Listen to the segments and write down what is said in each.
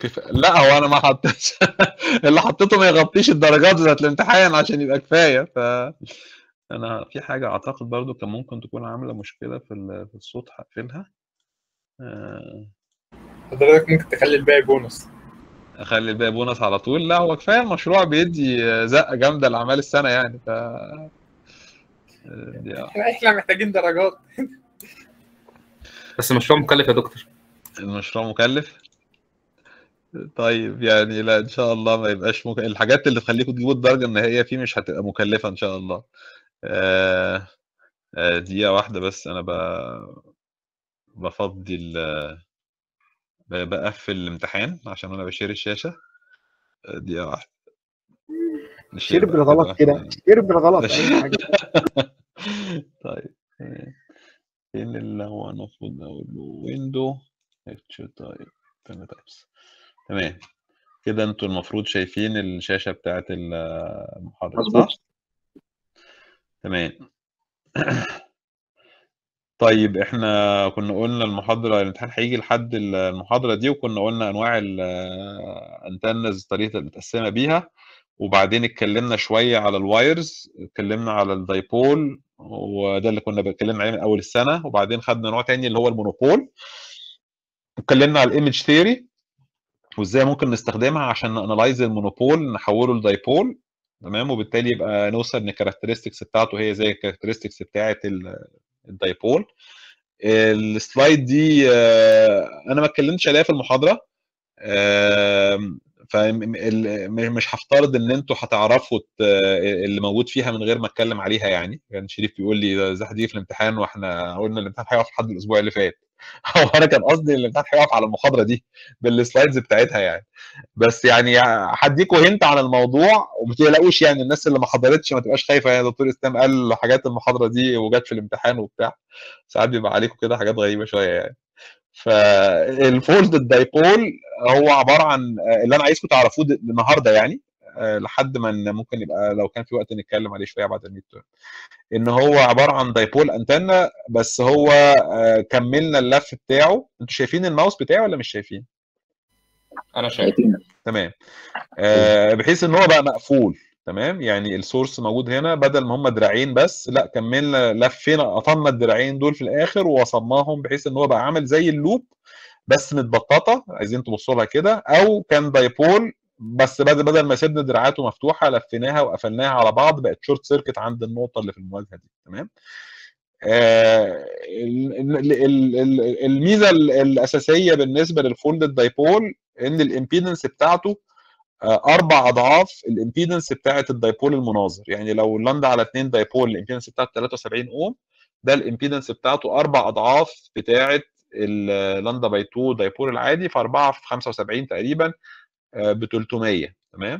كيف لا هو انا ما حطيتش اللي حطيته ما يغطيش الدرجات بتاعت الامتحان عشان يبقى كفايه ف انا في حاجه اعتقد برضو كان ممكن تكون عامله مشكله في ال- في الصوت هقفلها آه، حضرتك ممكن تخلي الباقي بونص اخلي الباقي بونص على طول لا هو كفايه المشروع بيدي زقه جامده لاعمال السنه يعني ف آه، دي احنا احنا محتاجين درجات بس مشروع مكلف يا دكتور المشروع مكلف طيب يعني لا ان شاء الله ما يبقاش مك... الحاجات اللي تخليكم تجيبوا الدرجه النهائيه فيه مش هتبقى مكلفه ان شاء الله آه... آه دقيقه واحده بس انا ب... بفضي ال... ب- بقفل الامتحان عشان انا بشير الشاشه آه، دقيقه واحده نشير شير بقى بالغلط كده شير بالغلط نشير. اي حاجه طيب آه، فين اللي هو المفروض اقول له ويندو طيب تاني تايبس تمام كده انتوا المفروض شايفين الشاشة بتاعت المحاضرة صح؟ مظبوط تمام طيب احنا كنا قلنا المحاضرة الامتحان هيجي لحد المحاضرة دي وكنا قلنا انواع الانتنز طريقة المتقسمة بيها وبعدين اتكلمنا شوية على الوايرز اتكلمنا على الدايبول وده اللي كنا بنتكلم عليه من اول السنة وبعدين خدنا نوع تاني اللي هو المونوبول اتكلمنا على الايمج ثيوري وازاي ممكن نستخدمها عشان نانلايز المونوبول نحوله لدايبول تمام وبالتالي يبقى نوصل ان الكاركترستكس بتاعته هي زي الكاركترستكس بتاعه ال- الدايبول السلايد دي آه، انا ما اتكلمتش عليها في المحاضره فمش هفترض ان انتوا هتعرفوا ت- اللي موجود فيها من غير ما اتكلم عليها يعني كان شريف بيقول لي ده ازاي هتيجي في الامتحان واحنا قلنا الامتحان هيقف لحد الاسبوع اللي فات هو انا كان قصدي ان الامتحان هيقف على المحاضره دي بالسلايدز بتاعتها يعني بس يعني هديكوا هنت عن الموضوع وما تقلقوش يعني الناس اللي ما حضرتش ما تبقاش خايفه يعني دكتور اسلام قال حاجات المحاضره دي وجت في الامتحان وبتاع ساعات بيبقى عليكم كده حاجات غريبه شويه يعني فالفولد الدايبول هو عباره عن اللي انا عايزكم تعرفوه د- النهارده يعني آه، لحد ما ن- ممكن يبقى لو كان في وقت نتكلم عليه شويه بعد الميد تيرم ان هو عباره عن دايبول انتنا بس هو آه، كملنا اللف بتاعه انتوا شايفين الماوس بتاعي ولا مش شايفين؟ انا شايف تمام آه، بحيث ان هو بقى مقفول تمام يعني السورس موجود هنا بدل ما هم دراعين بس لا كملنا لفينا قطمنا الدراعين دول في الاخر ووصلناهم بحيث ان هو بقى عامل زي اللوب بس متبططه عايزين تبصوا لها كده او كان دايبول بس بدل بدل ما سيبنا دراعاته مفتوحه لفيناها وقفلناها على بعض بقت شورت سيركت عند النقطه اللي في المواجهه دي تمام آه، ال- ال- ال- ال- الميزه ال- الاساسيه بالنسبه للفولدد دايبول ان الامبيدنس بتاعته آه، اربع اضعاف الامبيدنس بتاعه الدايبول المناظر يعني لو اللاندا على 2 دايبول الامبيدنس بتاعته 73 اوم ده الامبيدنس بتاعته اربع اضعاف بتاعه اللاندا باي 2 دايبول العادي فاربعه في 75 تقريبا ب 300 تمام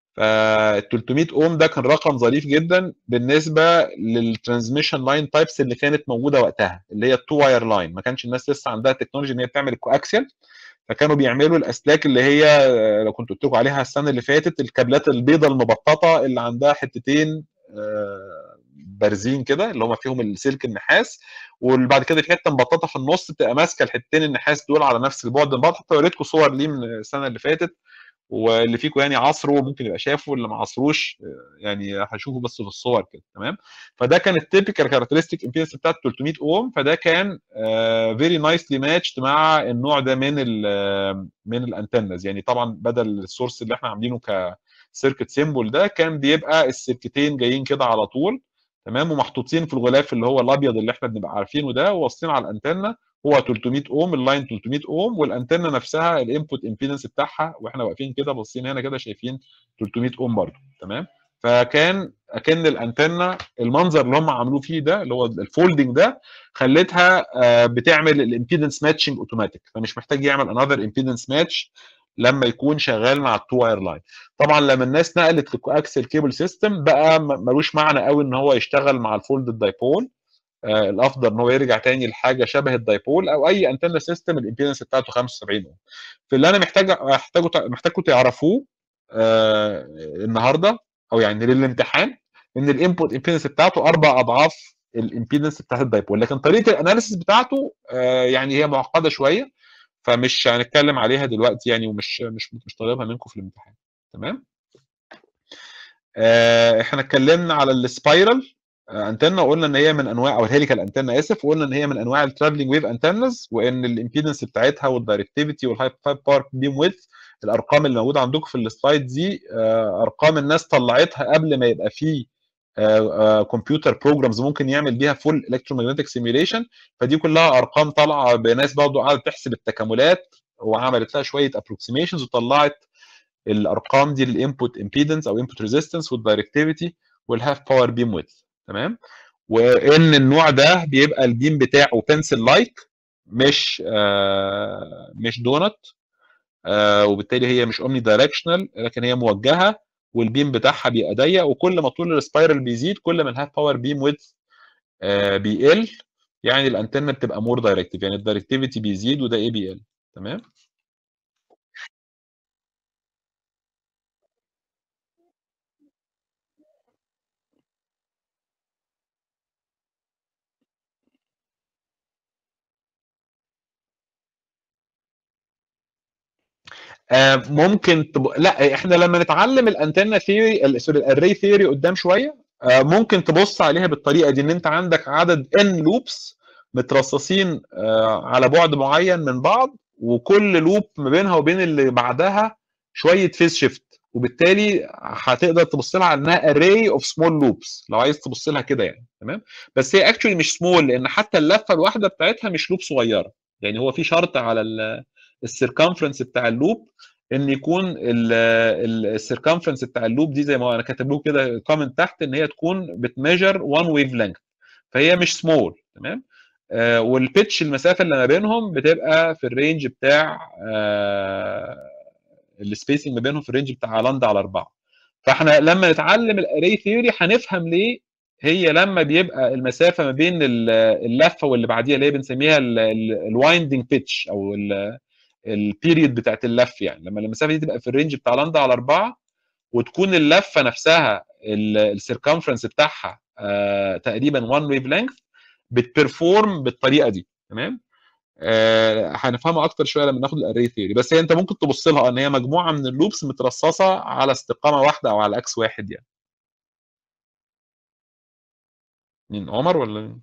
فال 300 اوم ده كان رقم ظريف جدا بالنسبه للترانسميشن لاين تايبس اللي كانت موجوده وقتها اللي هي التو واير لاين ما كانش الناس لسه عندها تكنولوجي ان هي بتعمل الكواكسيال فكانوا بيعملوا الاسلاك اللي هي آه، لو كنت قلت لكم عليها السنه اللي فاتت الكابلات البيضاء المبططه اللي عندها حتتين آه، بارزين كده اللي هم فيهم السلك النحاس وبعد كده في حته مبططه في النص بتبقى ماسكه الحتتين النحاس دول على نفس البعد من بعض حتى وريتكم صور ليه من السنه اللي فاتت واللي فيكم يعني عصره ممكن يبقى شافه اللي ما عصروش آه، يعني هشوفه بس في الصور كده تمام فده كان التيبيكال كاركترستيك امبيدنس بتاعت 300 اوم فده كان فيري نايسلي ماتشد مع النوع ده من ال من الانتنز يعني طبعا بدل السورس اللي احنا عاملينه كسيركت سيمبل ده كان بيبقى السلكتين جايين كده على طول تمام ومحطوطين في الغلاف اللي هو الابيض اللي احنا بنبقى عارفينه ده وواصلين على الانتنه هو 300 اوم اللاين 300 اوم والانتنه نفسها الانبوت امبيدنس بتاعها واحنا واقفين كده باصين هنا كده شايفين 300 اوم برضه تمام فكان اكن الانتنه المنظر اللي هم عملوه فيه ده اللي هو الفولدنج ده خلتها آه، بتعمل الامبيدنس ماتشنج اوتوماتيك فمش محتاج يعمل انذر امبيدنس ماتش لما يكون شغال مع التو واير لاين طبعا لما الناس نقلت لكواكسل كيبل سيستم بقى م- ملوش معنى قوي ان هو يشتغل مع الفولد دايبول آه الافضل ان هو يرجع تاني لحاجه شبه الدايبول او اي انتنا سيستم الامبيدنس بتاعته 75 اوم في اللي انا محتاج محتاجه محتاجكم تعرفوه آه النهارده او يعني للامتحان ان الانبوت امبيدنس بتاعته اربع اضعاف الامبيدنس بتاعت الدايبول لكن طريقه الاناليسيس بتاعته آه يعني هي معقده شويه فمش هنتكلم عليها دلوقتي يعني ومش مش مش طالبها منكم في الامتحان تمام آه، احنا اتكلمنا على السبايرال انتنا وقلنا ان هي من انواع او الهيليكال انتنا اسف وقلنا ان هي من انواع الترافلنج ويف انتنز وان الامبيدنس بتاعتها والدايركتيفيتي والهاي بارك بيم ويدث الارقام اللي موجوده عندكم في السلايد دي آه، ارقام الناس طلعتها قبل ما يبقى فيه كمبيوتر بروجرامز ممكن يعمل بيها فول الكترومagnetic سيميوليشن فدي كلها ارقام طالعه بناس برضه قعدت تحسب التكاملات وعملت لها شويه ابروكسيميشنز وطلعت الارقام دي للانبوت امبيدنس او انبوت ريزيستنس والدايركتيفيتي والهاف باور بيم ويدث تمام وان النوع ده بيبقى البيم بتاعه بنسل لايك مش آه مش دونت آه وبالتالي هي مش اومني دايركشنال لكن هي موجهه والبيم بتاعها بيبقى ضيق وكل ما طول السبايرال بيزيد كل ما الهاف باور بيم ويدث آه بيقل يعني الانتنه بتبقى مور دايركتيف يعني الدايركتيفيتي بيزيد وده ايه بيقل تمام آه، ممكن تب... لا احنا لما نتعلم الانتنه ثيوري سوري الاري ثيوري قدام شويه آه، ممكن تبص عليها بالطريقه دي ان انت عندك عدد ان لوبس مترصصين آه، على بعد معين من بعض وكل لوب ما بينها وبين اللي بعدها شويه فيز شيفت وبالتالي هتقدر تبص لها على انها array اوف سمول لوبس لو عايز تبص لها كده يعني تمام بس هي اكشولي مش سمول لان حتى اللفه الواحده بتاعتها مش لوب صغيره يعني هو في شرط على السيركمفرنس بتاع اللوب ان يكون السيركمفرنس بتاع اللوب دي زي ما انا كاتب له كده كومنت تحت ان هي تكون بتميجر 1 ويف لينث فهي مش سمول تمام آه والبيتش المسافه اللي ما بينهم بتبقى في الرينج بتاع آه السبيسنج ما بينهم في الرينج بتاع لندا على 4 فاحنا لما نتعلم الاري ثيوري هنفهم ليه هي لما بيبقى المسافه ما بين اللفه واللي بعديها اللي هي بنسميها الوايندنج بيتش او البيريود بتاعت اللف يعني لما المسافه دي تبقى في الرينج بتاع لندا على 4 وتكون اللفه نفسها السيركمفرنس بتاعها آه تقريبا 1 ويف لينث بتبرفورم بالطريقه دي تمام آه هنفهمها اكتر شويه لما ناخد الاري ثيوري بس هي انت ممكن تبص لها ان هي مجموعه من اللوبس مترصصه على استقامه واحده او على اكس واحد يعني مين عمر ولا مين؟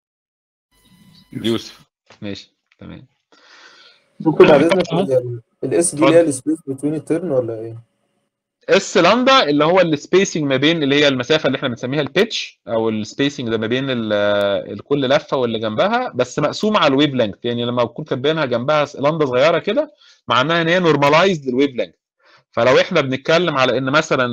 يوسف ماشي تمام ممكن بعد اذنك الاس دي اللي هي السبيس بتوين الترن ولا ايه؟ اس لامدا اللي هو السبيسنج ما بين اللي هي المسافه اللي احنا بنسميها البيتش او السبيسنج ده ما بين كل لفه واللي جنبها بس مقسومه على الويف لينث يعني لما بكون كاتبينها جنبها لامدا صغيره كده معناها ان هي نورماليزد للويف لينث فلو احنا بنتكلم على ان مثلا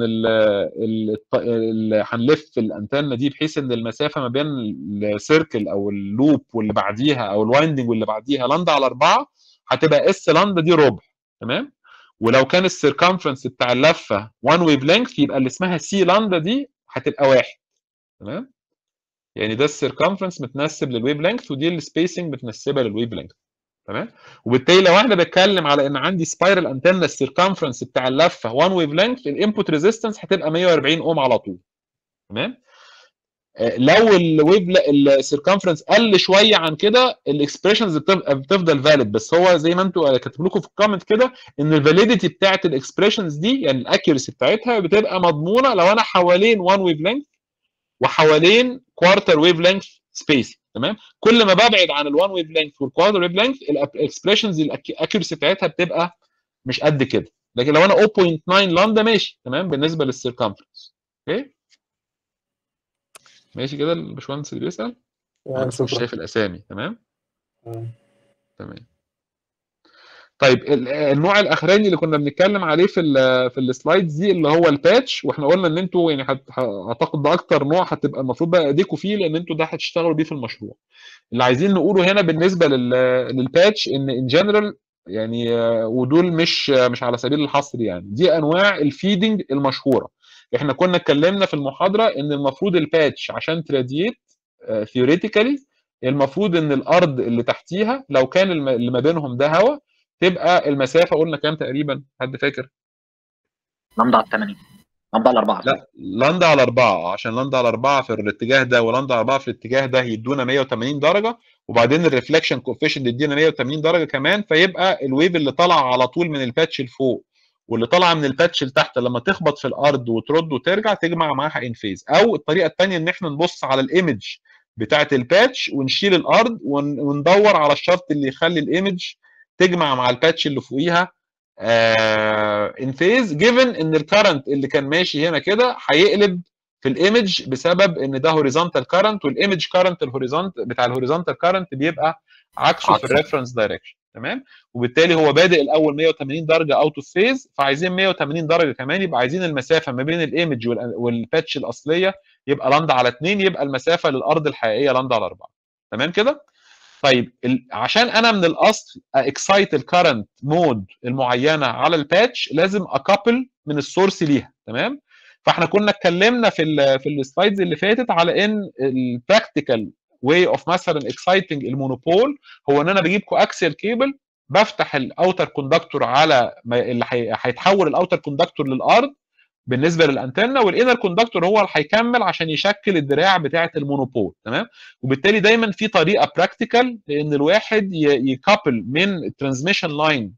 اللي هنلف الانتنه دي بحيث ان المسافه ما بين السيركل او اللوب واللي بعديها او الوايندنج واللي بعديها لندا على 4 هتبقى اس لندا دي ربع تمام ولو كان السيركمفرنس بتاع اللفه 1 ويف لينث يبقى اللي اسمها سي لندا دي هتبقى واحد تمام يعني ده السيركمفرنس متنسب للويف لينث ودي السبيسنج متنسبه للويف لينث تمام وبالتالي لو احنا بتكلم على ان عندي سبايرال انتنا السيركمفرنس بتاع اللفه 1 ويف لينث الانبوت ريزيستنس هتبقى 140 اوم على طول تمام لو الويف السيركمفرنس قل شويه عن كده الاكسبريشنز بتفضل فاليد بس هو زي ما انتوا كاتب لكم في الكومنت كده ان الفاليديتي بتاعت الاكسبريشنز دي يعني الاكيرسي بتاعتها بتبقى مضمونه لو انا حوالين 1 ويف لينث وحوالين كوارتر ويف لينث سبيس تمام كل ما ببعد عن ال1 ويف لينث والكوارتر ويف لينث الاكسبريشنز الاكيرسي بتاعتها بتبقى مش قد كده لكن لو انا 0.9 لامدا ماشي تمام بالنسبه للسيركمفرنس اوكي ماشي كده الباشمهندس اللي بيسال يعني انا مش شكرا شايف الاسامي تمام آه. تمام طيب ال- النوع الاخراني اللي كنا بنتكلم عليه في ال في السلايدز دي اللي هو الباتش واحنا قلنا ان انتوا يعني هت- ه- اعتقد ده اكتر نوع هتبقى المفروض بقى ايديكوا فيه لان انتوا ده هتشتغلوا بيه في المشروع اللي عايزين نقوله هنا بالنسبه لل للباتش ان ان جنرال يعني آه، ودول مش آه، مش على سبيل الحصر يعني دي انواع الفيدنج المشهوره احنا كنا اتكلمنا في المحاضره ان المفروض الباتش عشان تراديت ثيوريتيكالي المفروض ان الارض اللي تحتيها لو كان الم- اللي ما بينهم ده هواء تبقى المسافه قلنا كام تقريبا حد فاكر لمضة على 80 لمضة على 4 لا لندا على أربعة عشان لندا على أربعة في الاتجاه ده ولندا على أربعة في الاتجاه ده يدونا 180 درجة وبعدين الريفلكشن كوفيشنت يدينا 180 درجه كمان فيبقى الويف اللي طالعه على طول من الباتش لفوق واللي طالعه من الباتش لتحت لما تخبط في الارض وترد وترجع تجمع معاها ان فيز او الطريقه الثانيه ان احنا نبص على الايمج بتاعه الباتش ونشيل الارض ون- وندور على الشرط اللي يخلي الايمج تجمع مع الباتش اللي فوقيها ان فيز جيفن ان الكرنت اللي كان ماشي هنا كده هيقلب في الايمج بسبب ان ده هوريزونتال كارنت والايمج كارنت الهوريزونت بتاع الهوريزونتال كارنت بيبقى عكسه في عكسه. الريفرنس دايركشن تمام وبالتالي هو بادئ الاول 180 درجه اوت اوف فيز فعايزين 180 درجه كمان يبقى عايزين المسافه ما بين الايمج وال- والباتش الاصليه يبقى لاندا على 2 يبقى المسافه للارض الحقيقيه لاندا على 4 تمام كده طيب ال- عشان انا من الاصل اكسايت الكرنت مود المعينه على الباتش لازم اكابل من السورس ليها تمام فاحنا كنا اتكلمنا في ال في السلايدز اللي فاتت على ان البراكتيكال واي اوف مثلا اكسايتنج المونوبول هو ان انا بجيب كواكسيال كيبل بفتح الاوتر كوندكتور على ما اللي هي- هيتحول الاوتر كوندكتور للارض بالنسبه للانتنه والانر كوندكتور هو اللي هيكمل عشان يشكل الدراع بتاعه المونوبول تمام وبالتالي دايما في طريقه براكتيكال ان الواحد ي- يكابل من الترانسميشن لاين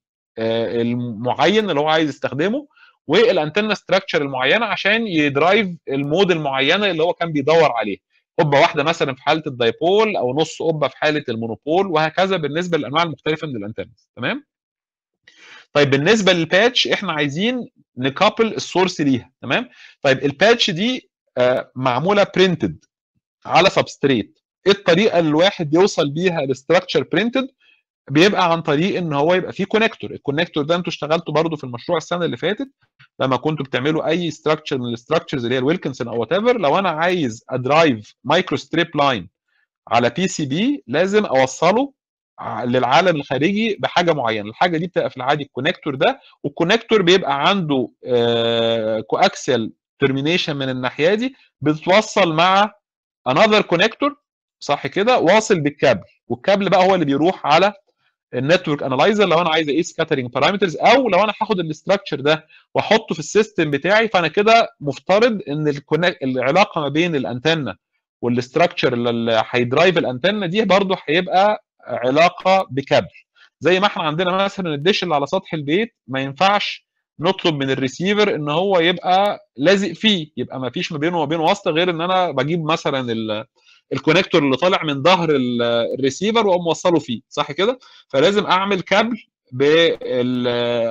المعين اللي هو عايز يستخدمه والانتنه ستراكشر المعينه عشان يدرايف المود المعينه اللي هو كان بيدور عليه قبه واحده مثلا في حاله الدايبول او نص قبه في حاله المونوبول وهكذا بالنسبه للانواع المختلفه من الانتنز تمام طيب بالنسبه للباتش احنا عايزين نكابل السورس ليها تمام طيب الباتش دي آه، معموله برينتد على سبستريت ايه الطريقه اللي الواحد يوصل بيها لستراكشر برينتد بيبقى عن طريق ان هو يبقى فيه كونكتور الكونكتور ده انتوا اشتغلتوا برضو في المشروع السنه اللي فاتت لما كنتوا بتعملوا اي ستراكشر من الستراكشرز اللي هي الويلكنسون او وات ايفر لو انا عايز ادرايف مايكرو ستريب لاين على بي سي بي لازم اوصله ع- للعالم الخارجي بحاجه معينه الحاجه دي بتبقى في العادي الكونكتور ده والكونكتور بيبقى عنده كواكسيال ترمينيشن من الناحيه دي بتتوصل مع انذر كونكتور صح كده واصل بالكابل والكابل بقى هو اللي بيروح على النتورك انالايزر لو انا عايز اقيس سكاترينج بارامترز او لو انا هاخد الاستراكشر ده واحطه في السيستم بتاعي فانا كده مفترض ان الكونك- العلاقه ما بين الانتنه والاستراكشر اللي هيدرايف الانتنه دي برضو هيبقى علاقه بكابل زي ما احنا عندنا مثلا الديش اللي على سطح البيت ما ينفعش نطلب من الريسيفر ان هو يبقى لازق فيه يبقى ما فيش ما بينه وما بينه واسطه غير ان انا بجيب مثلا ال- الكونكتور اللي طالع من ظهر ال- الريسيفر واقوم موصله فيه صح كده فلازم اعمل كابل بال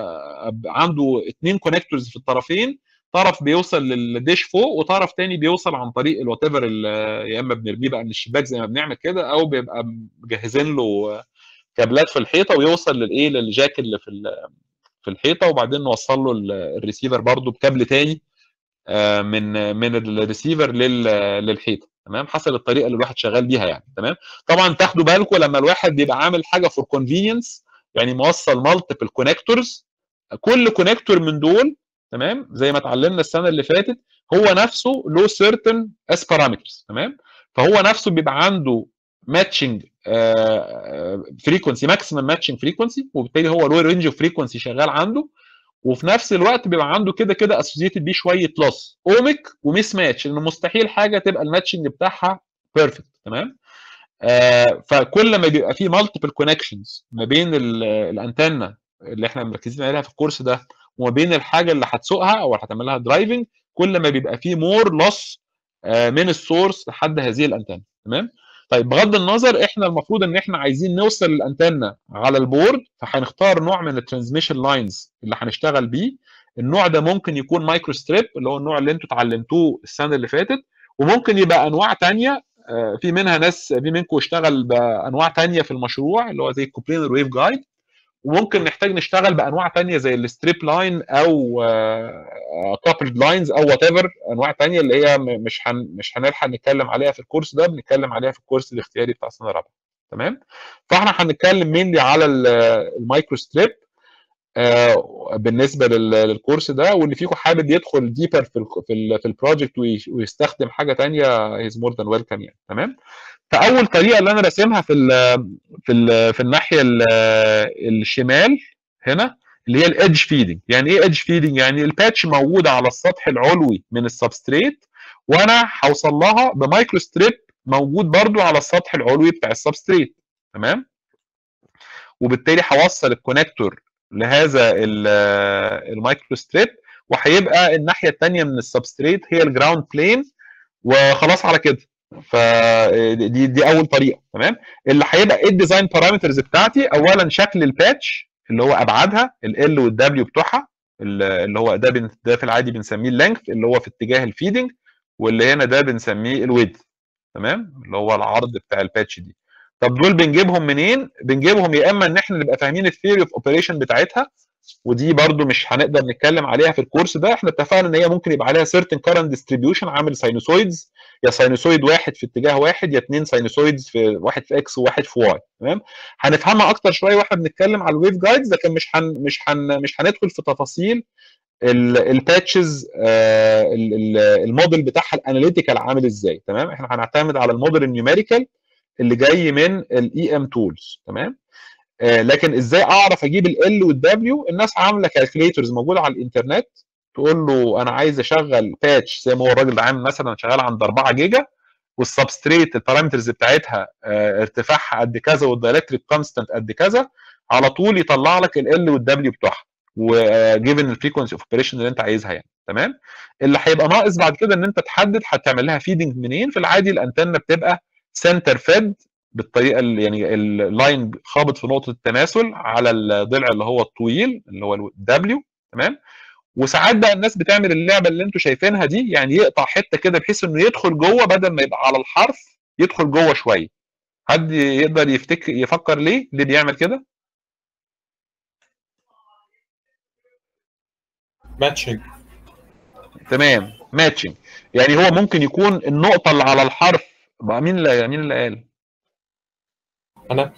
عنده اثنين كونكتورز في الطرفين طرف بيوصل للديش فوق وطرف تاني بيوصل عن طريق الوات ايفر يا اما بنرميه بقى من الشباك زي ما بنعمل كده او بيبقى مجهزين له كابلات في الحيطه ويوصل للايه للجاك اللي في ال- في الحيطه وبعدين نوصل له ال- الريسيفر برضو بكابل تاني آه، من من الريسيفر لل- للحيطه تمام حسب الطريقه اللي الواحد شغال بيها يعني تمام طبعا تاخدوا بالكم لما الواحد بيبقى عامل حاجه فور كونفينينس يعني موصل مالتيبل كونكتورز كل كونكتور من دول تمام زي ما اتعلمنا السنه اللي فاتت هو نفسه له سيرتن اس بارامترز تمام فهو نفسه بيبقى عنده ماتشنج فريكونسي ماكسيمم ماتشنج فريكونسي وبالتالي هو له رينج اوف فريكونسي شغال عنده وفي نفس الوقت بيبقى عنده كده كده اسوسيتد بيه شويه لوس اوميك وميس ماتش لان مستحيل حاجه تبقى الماتشنج بتاعها بيرفكت تمام آه فكل ما بيبقى فيه مالتيبل كونكشنز ما بين ال- الانتنه اللي احنا مركزين عليها في الكورس ده وما بين الحاجه اللي هتسوقها او اللي هتعمل لها درايفنج كل ما بيبقى فيه مور لوس من السورس لحد هذه الانتنه تمام طيب بغض النظر احنا المفروض ان احنا عايزين نوصل للانتنه على البورد فهنختار نوع من الترانسميشن لاينز اللي هنشتغل بيه النوع ده ممكن يكون مايكرو ستريب اللي هو النوع اللي انتوا اتعلمتوه السنه اللي فاتت وممكن يبقى انواع تانية آه، في منها ناس في منكم اشتغل بانواع تانية في المشروع اللي هو زي الكوبلينر ويف جايد وممكن نحتاج نشتغل بانواع تانية زي الستريب لاين او كابلد لاينز او وات ايفر انواع تانية اللي هي م- مش هن مش هنلحق نتكلم عليها في الكورس ده بنتكلم عليها في الكورس الاختياري بتاع السنه الرابعه تمام فاحنا هنتكلم مينلي على ال- المايكرو ستريب آه، بالنسبه لل- للكورس ده واللي فيكم حابب يدخل ديبر في ال في ال في البروجكت ويش- ويستخدم حاجه تانية هيز مور ذان ويلكم يعني تمام فاول طريقه اللي انا راسمها في ال في ال في الناحيه ال- الشمال هنا اللي هي الايدج فيدنج يعني ايه ايدج فيدنج يعني الباتش موجوده على السطح العلوي من السبستريت وانا هوصل لها بمايكرو ستريب موجود برضو على السطح العلوي بتاع السبستريت تمام وبالتالي هوصل الكونكتور لهذا ال- المايكرو ستريب وهيبقى الناحيه الثانيه من السبستريت هي الجراوند بلين وخلاص على كده فدي دي اول طريقه تمام اللي هيبقى ايه الديزاين بارامترز بتاعتي اولا شكل الباتش اللي هو ابعادها ال والدبليو بتوعها اللي هو ده بن- ده في العادي بنسميه اللينث اللي هو في اتجاه الفيدنج واللي هنا ده بنسميه الويدث تمام اللي هو العرض بتاع الباتش دي طب دول بنجيبهم منين بنجيبهم يا اما ان احنا نبقى فاهمين الثيوري اوف اوبريشن بتاعتها ودي برضو مش هنقدر نتكلم عليها في الكورس ده احنا اتفقنا ان هي ممكن يبقى عليها certain current distribution عامل ساينوسويدز يا ساينوسويد واحد في اتجاه واحد يا اثنين ساينوسويدز في واحد في اكس وواحد في واي تمام هنفهمها اكتر شويه واحنا بنتكلم على الويف جايدز لكن مش هن مش هن مش هندخل في تفاصيل الباتشز الموديل بتاعها الاناليتيكال عامل ازاي تمام احنا هنعتمد على الموديل النيوميريكال اللي جاي من الاي ام تولز تمام آه، لكن ازاي اعرف اجيب ال والدبليو الناس عامله كالكوليترز موجوده على الانترنت تقول له انا عايز اشغل باتش زي ما هو الراجل ده عامل مثلا شغال عند 4 جيجا والسبستريت البارامترز بتاعتها آه، ارتفاعها قد كذا والدايلكتريك كونستانت قد كذا على طول يطلع لك ال والدبليو بتوعها وجيفن الفريكونسي اوف اوبريشن اللي انت عايزها يعني تمام اللي هيبقى ناقص بعد كده ان انت تحدد هتعمل لها فيدنج منين في العادي الانتنه بتبقى سنتر فيد بالطريقه اللي يعني اللاين خابط في نقطه التماثل على الضلع اللي هو الطويل اللي هو الدبليو تمام وساعات بقى الناس بتعمل اللعبه اللي انتوا شايفينها دي يعني يقطع حته كده بحيث انه يدخل جوه بدل ما يبقى على الحرف يدخل جوه شويه حد يقدر يفتكر يفكر ليه ليه بيعمل كده ماتشنج تمام ماتشنج يعني هو ممكن يكون النقطه اللي على الحرف بقى مين اللي مين اللي قال انا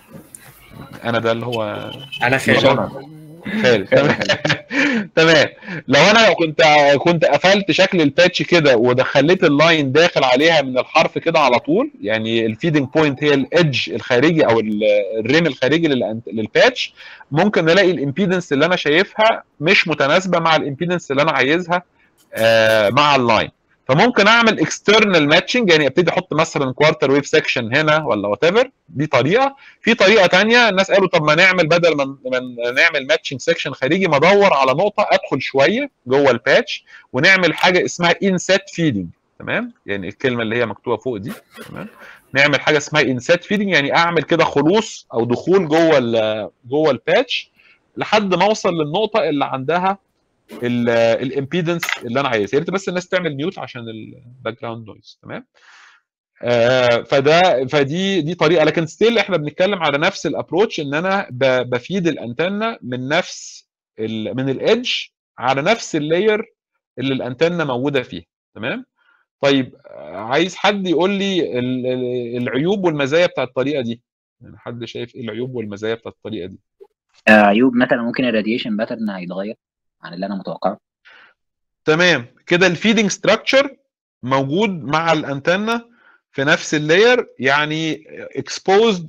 انا ده اللي هو انا مش خالد انا خالد تمام تمام لو انا كنت كنت قفلت شكل الباتش كده ودخلت اللاين داخل عليها من الحرف كده على طول يعني الفيدنج بوينت هي الادج الخارجي او ال- الريم الخارجي للأنت- للباتش ممكن الاقي الامبيدنس اللي انا شايفها مش متناسبه مع الامبيدنس اللي انا عايزها آه، مع اللاين فممكن اعمل اكسترنال ماتشنج يعني ابتدي احط مثلا كوارتر ويف سكشن هنا ولا وات ايفر دي طريقه في طريقه تانية الناس قالوا طب ما نعمل بدل ما ما نعمل ماتشنج سكشن خارجي ما ادور على نقطه ادخل شويه جوه الباتش ونعمل حاجه اسمها انسات فيدنج تمام يعني الكلمه اللي هي مكتوبه فوق دي تمام نعمل حاجه اسمها انسات فيدنج يعني اعمل كده خلوص او دخول جوه ال جوه الباتش لحد ما اوصل للنقطه اللي عندها الامبيدنس اللي انا عايزها يا ريت بس الناس تعمل ميوت عشان الباك جراوند نويز تمام آه، فده فدي دي طريقه لكن ستيل احنا بنتكلم على نفس الابروتش ان انا ب- بفيد الانتنه من نفس ال من الايدج على نفس اللاير اللي الانتنه موجوده فيها تمام طيب آه، عايز حد يقول لي ال- ال- العيوب والمزايا بتاعت الطريقه دي يعني حد شايف ايه العيوب والمزايا بتاعت الطريقه دي آه، عيوب مثلا ممكن الراديشن باترن هيتغير عن اللي انا متوقعه تمام كده الفيدنج ستراكشر موجود مع الانتنه في نفس اللاير يعني اكسبوزد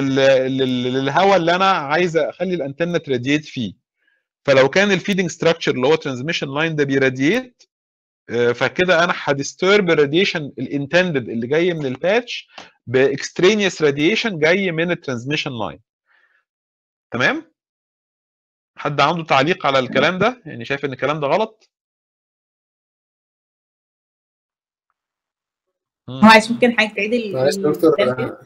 للهواء اللي انا عايز اخلي الانتنه تراديت فيه فلو كان الفيدنج ستراكشر اللي هو ترانسميشن لاين ده بيراديت آه، فكده انا هديسترب الراديشن الانتندد اللي جاي من الباتش باكسترينيوس راديشن جاي من الترانسميشن لاين تمام حد عنده تعليق على الكلام ده يعني شايف ان الكلام ده غلط مم. معلش ممكن حضرتك تعيد ال- معلش دكتور الترتيب؟ آه،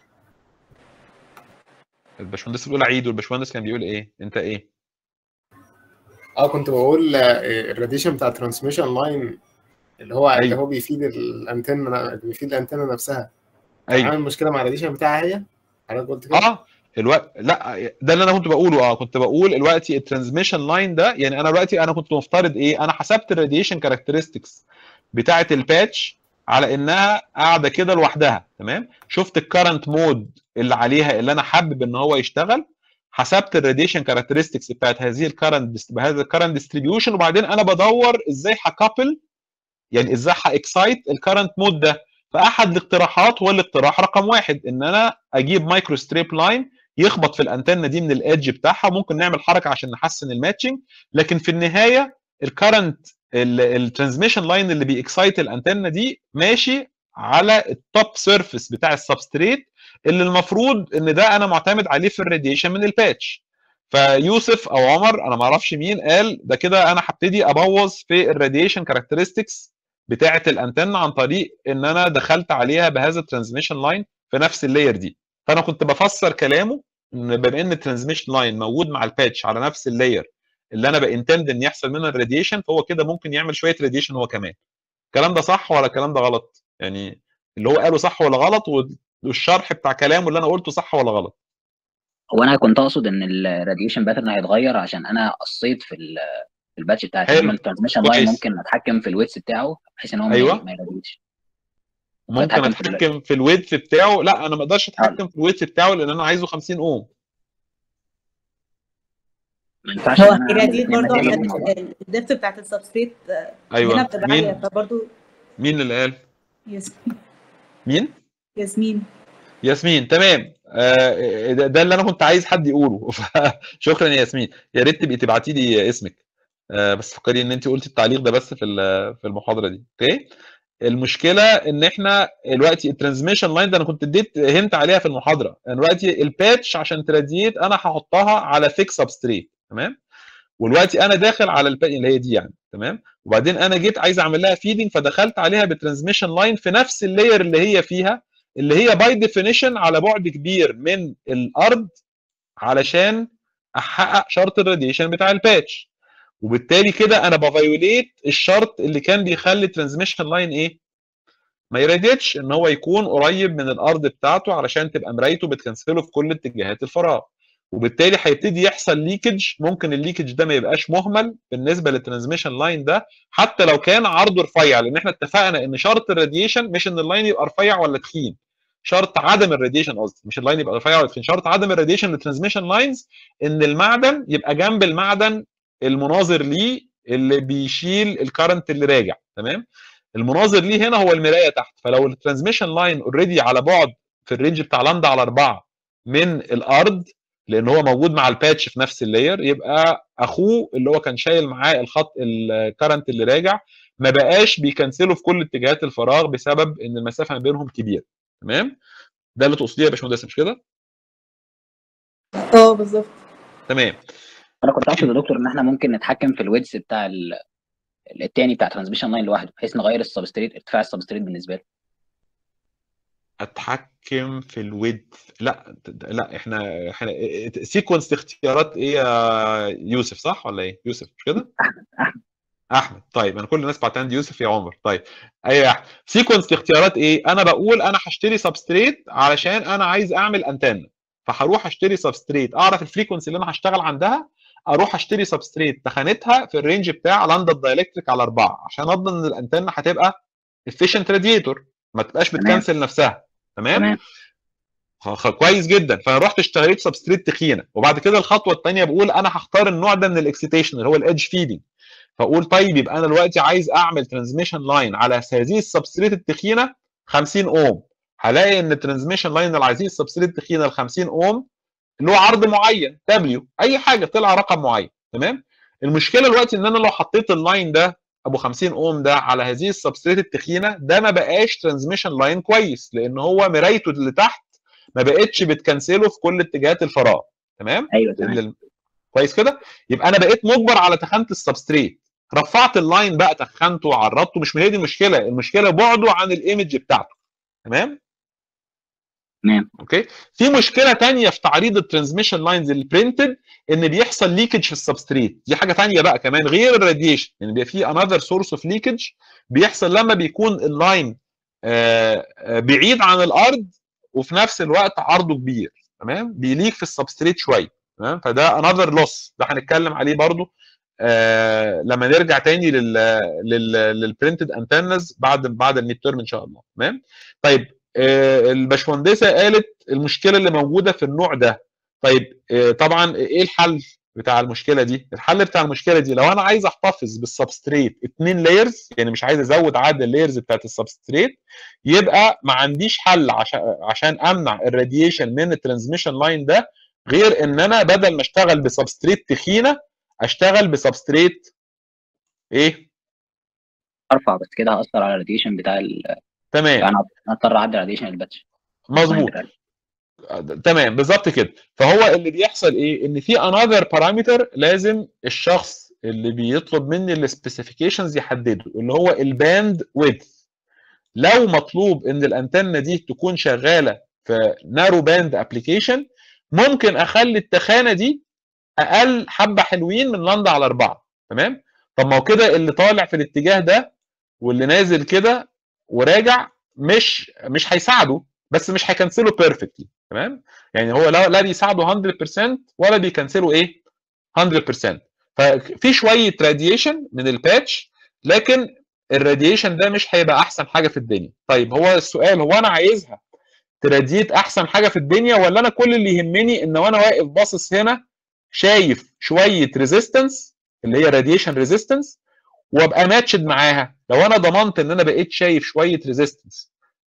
الباشمهندس بيقول عيد والباشمهندس كان بيقول ايه انت ايه اه كنت بقول آه، الراديشن بتاع الترانسميشن لاين اللي هو اللي أيوة. هو بيفيد الانتنه اللي بيفيد الانتنه نفسها ايوه عامل مشكله مع الراديشن بتاعها هي حضرتك قلت كده اه الوقت لا ده اللي انا كنت بقوله اه كنت بقول دلوقتي الترانسميشن لاين ده يعني انا دلوقتي انا كنت مفترض ايه انا حسبت الراديشن كاركترستكس بتاعه الباتش على انها قاعده كده لوحدها تمام شفت الكرنت مود اللي عليها اللي انا حابب ان هو يشتغل حسبت الراديشن كاركترستكس بتاعت هذه الكرنت بهذا الكرنت ديستريبيوشن وبعدين انا بدور ازاي هكابل يعني ازاي هاكسايت الكرنت مود ده فاحد الاقتراحات هو الاقتراح رقم واحد ان انا اجيب مايكرو ستريب لاين يخبط في الانتنه دي من الادج بتاعها ممكن نعمل حركه عشان نحسن الماتشنج لكن في النهايه الكرنت الترانسميشن لاين اللي بيكسايت الانتنه دي ماشي على التوب سيرفيس بتاع السبستريت اللي المفروض ان ده انا معتمد عليه في الراديشن من الباتش فيوسف او عمر انا ما اعرفش مين قال ده كده انا هبتدي ابوظ في الراديشن كاركترستكس بتاعه الانتنه عن طريق ان انا دخلت عليها بهذا الترانسميشن لاين في نفس اللاير دي فانا كنت بفسر كلامه ان بما ان الترانسميشن لاين موجود مع الباتش على نفس اللاير اللي انا بانتند ان يحصل منها الراديشن فهو كده ممكن يعمل شويه راديشن هو كمان الكلام ده صح ولا الكلام ده غلط يعني اللي هو قاله صح ولا غلط والشرح بتاع كلامه اللي انا قلته صح ولا غلط هو انا كنت اقصد ان الراديشن باترن هيتغير عشان انا قصيت في ال- في الباتش بتاع حلو. الترانسميشن لاين كويس. ممكن اتحكم في الويتس بتاعه بحيث ان هو ما- أيوة. ما يراديش ممكن أتحكم في ال- اتحكم في الويدث بتاعه لا انا ما اقدرش اتحكم في الويدث بتاعه لان انا عايزه 50 اوم ما ينفعش هو إن أنا هي أعمل دي الاتنين برضه مكان عشان بعض. الدبت بتاعت السبستريت هنا ايوه بتبقى عاليه مين فبرضه مين اللي قال ياسمين مين ياسمين ياسمين تمام آه، ده ده اللي انا كنت عايز حد يقوله شكرا يا ياسمين يا ريت تبقي تبعتي لي اسمك آه، بس فكري ان انت قلتي التعليق ده بس في ال- في المحاضره دي اوكي المشكله ان احنا دلوقتي الترانسميشن لاين ده انا كنت اديت هنت عليها في المحاضره أنا دلوقتي الباتش عشان تراديت انا هحطها على ثيك سبستريت تمام ودلوقتي انا داخل على الباقي اللي هي دي يعني تمام وبعدين انا جيت عايز اعمل لها فيدنج فدخلت عليها بترانسميشن لاين في نفس اللاير اللي هي فيها اللي هي باي ديفينيشن على بعد كبير من الارض علشان احقق شرط الراديشن بتاع الباتش وبالتالي كده انا بفايوليت الشرط اللي كان بيخلي الترانسميشن لاين ايه ما يراديتش ان هو يكون قريب من الارض بتاعته علشان تبقى مرايته بتكنسله في كل اتجاهات الفراغ وبالتالي هيبتدي يحصل ليكج ممكن الليكج ده ما يبقاش مهمل بالنسبه للترانسميشن لاين ده حتى لو كان عرضه رفيع لان احنا اتفقنا ان شرط الراديشن مش ان اللاين يبقى رفيع ولا تخين شرط عدم الراديشن قصدي مش اللاين يبقى رفيع ولا تخين شرط عدم الراديشن للترانسميشن لاينز ان المعدن يبقى جنب المعدن المناظر ليه اللي بيشيل الكرنت اللي راجع تمام المناظر ليه هنا هو المرايه تحت فلو الترانسميشن لاين اوريدي على بعد في الرينج بتاع لامدا على 4 من الارض لان هو موجود مع الباتش في نفس اللاير يبقى اخوه اللي هو كان شايل معاه الخط الكرنت اللي راجع ما بقاش بيكنسله في كل اتجاهات الفراغ بسبب ان المسافه ما بينهم كبيره تمام ده اللي تقصديه يا باشمهندس مش كده اه بالظبط تمام انا كنت اقصد يا دكتور ان احنا ممكن نتحكم في الويدز بتاع ال- التاني بتاع ترانسميشن لاين لوحده بحيث نغير السبستريت ارتفاع السبستريت بالنسبه له اتحكم في الويد لا لا احنا احنا سيكونس اختيارات ايه يا يوسف صح ولا ايه يوسف مش كده احمد طيب انا كل الناس بعت عندي يوسف يا عمر طيب ايوه يا احمد سيكونس اختيارات ايه انا بقول انا هشتري سبستريت علشان انا عايز اعمل انتنه فهروح اشتري سبستريت اعرف الفريكونسي اللي انا هشتغل عندها اروح اشتري سبستريت تخانتها في الرينج بتاع لاندا الدايلكتريك على 4 عشان اضمن ان الانتنه هتبقى efficient راديتور ما تبقاش تمام. بتكنسل نفسها تمام تمام خ- خ- كويس جدا فانا رحت اشتريت سبستريت تخينه وبعد كده الخطوه الثانيه بقول انا هختار النوع ده من الاكسيتيشن اللي هو الايدج فيدنج فاقول طيب يبقى انا دلوقتي عايز اعمل ترانسميشن لاين على هذه السبستريت التخينه 50 اوم هلاقي ان الترانسميشن لاين اللي عايزين السبستريت التخينه ال 50 اوم له عرض معين دبليو اي حاجه طلع رقم معين تمام المشكله دلوقتي ان انا لو حطيت اللاين ده ابو 50 اوم ده على هذه السبستريت التخينه ده ما بقاش ترانسميشن لاين كويس لان هو مرايته اللي تحت ما بقتش بتكنسله في كل اتجاهات الفراغ تمام ايوه تمام اللي- كويس كده يبقى انا بقيت مجبر على تخانه السبستريت رفعت اللاين بقى تخنته وعرضته مش هي دي المشكله المشكله بعده عن الايمج بتاعته تمام تمام اوكي في مشكله تانية في تعريض الترانسميشن لاينز البرنتد ان بيحصل ليكج في السبستريت دي حاجه تانية بقى كمان غير الراديشن يعني بيبقى في انذر سورس اوف ليكج بيحصل لما بيكون اللاين آه، آه، بعيد عن الارض وفي نفس الوقت عرضه كبير تمام بيليك في السبستريت شويه تمام فده انذر لوس ده هنتكلم عليه برضو آه لما نرجع تاني لل لل للبرنتد انتنز بعد بعد الميد تيرم ان شاء الله تمام طيب آه الباشمهندسه قالت المشكله اللي موجوده في النوع ده طيب آه طبعا ايه الحل بتاع المشكله دي الحل بتاع المشكله دي لو انا عايز احتفظ بالسبستريت اتنين لايرز يعني مش عايز ازود عدد اللايرز بتاعت السبستريت يبقى ما عنديش حل عشان عشان امنع الراديشن من الترانسميشن لاين ده غير ان انا بدل ما اشتغل بسبستريت تخينه اشتغل بسبستريت ايه ارفع بس كده هاثر على الراديشن بتاع ال... تمام انا هضطر اعدل الراديشن الباتش مظبوط تمام بالظبط كده فهو اللي بيحصل ايه ان في انذر بارامتر لازم الشخص اللي بيطلب مني السبيسيفيكيشنز يحدده اللي هو الباند ويدث لو مطلوب ان الانتنه دي تكون شغاله في نارو باند ابلكيشن ممكن اخلي التخانه دي اقل حبه حلوين من لندا على اربعه تمام طب ما هو كده اللي طالع في الاتجاه ده واللي نازل كده وراجع مش مش هيساعده بس مش هيكنسله بيرفكتلي تمام يعني هو لا لا بيساعده 100% ولا بيكنسله ايه 100% ففي شويه راديشن من الباتش لكن الراديشن ده مش هيبقى احسن حاجه في الدنيا طيب هو السؤال هو انا عايزها تراديت احسن حاجه في الدنيا ولا انا كل اللي يهمني ان وانا واقف باصص هنا شايف شويه ريزيستنس اللي هي راديشن ريزيستنس وابقى ماتشد معاها لو انا ضمنت ان انا بقيت شايف شويه ريزيستنس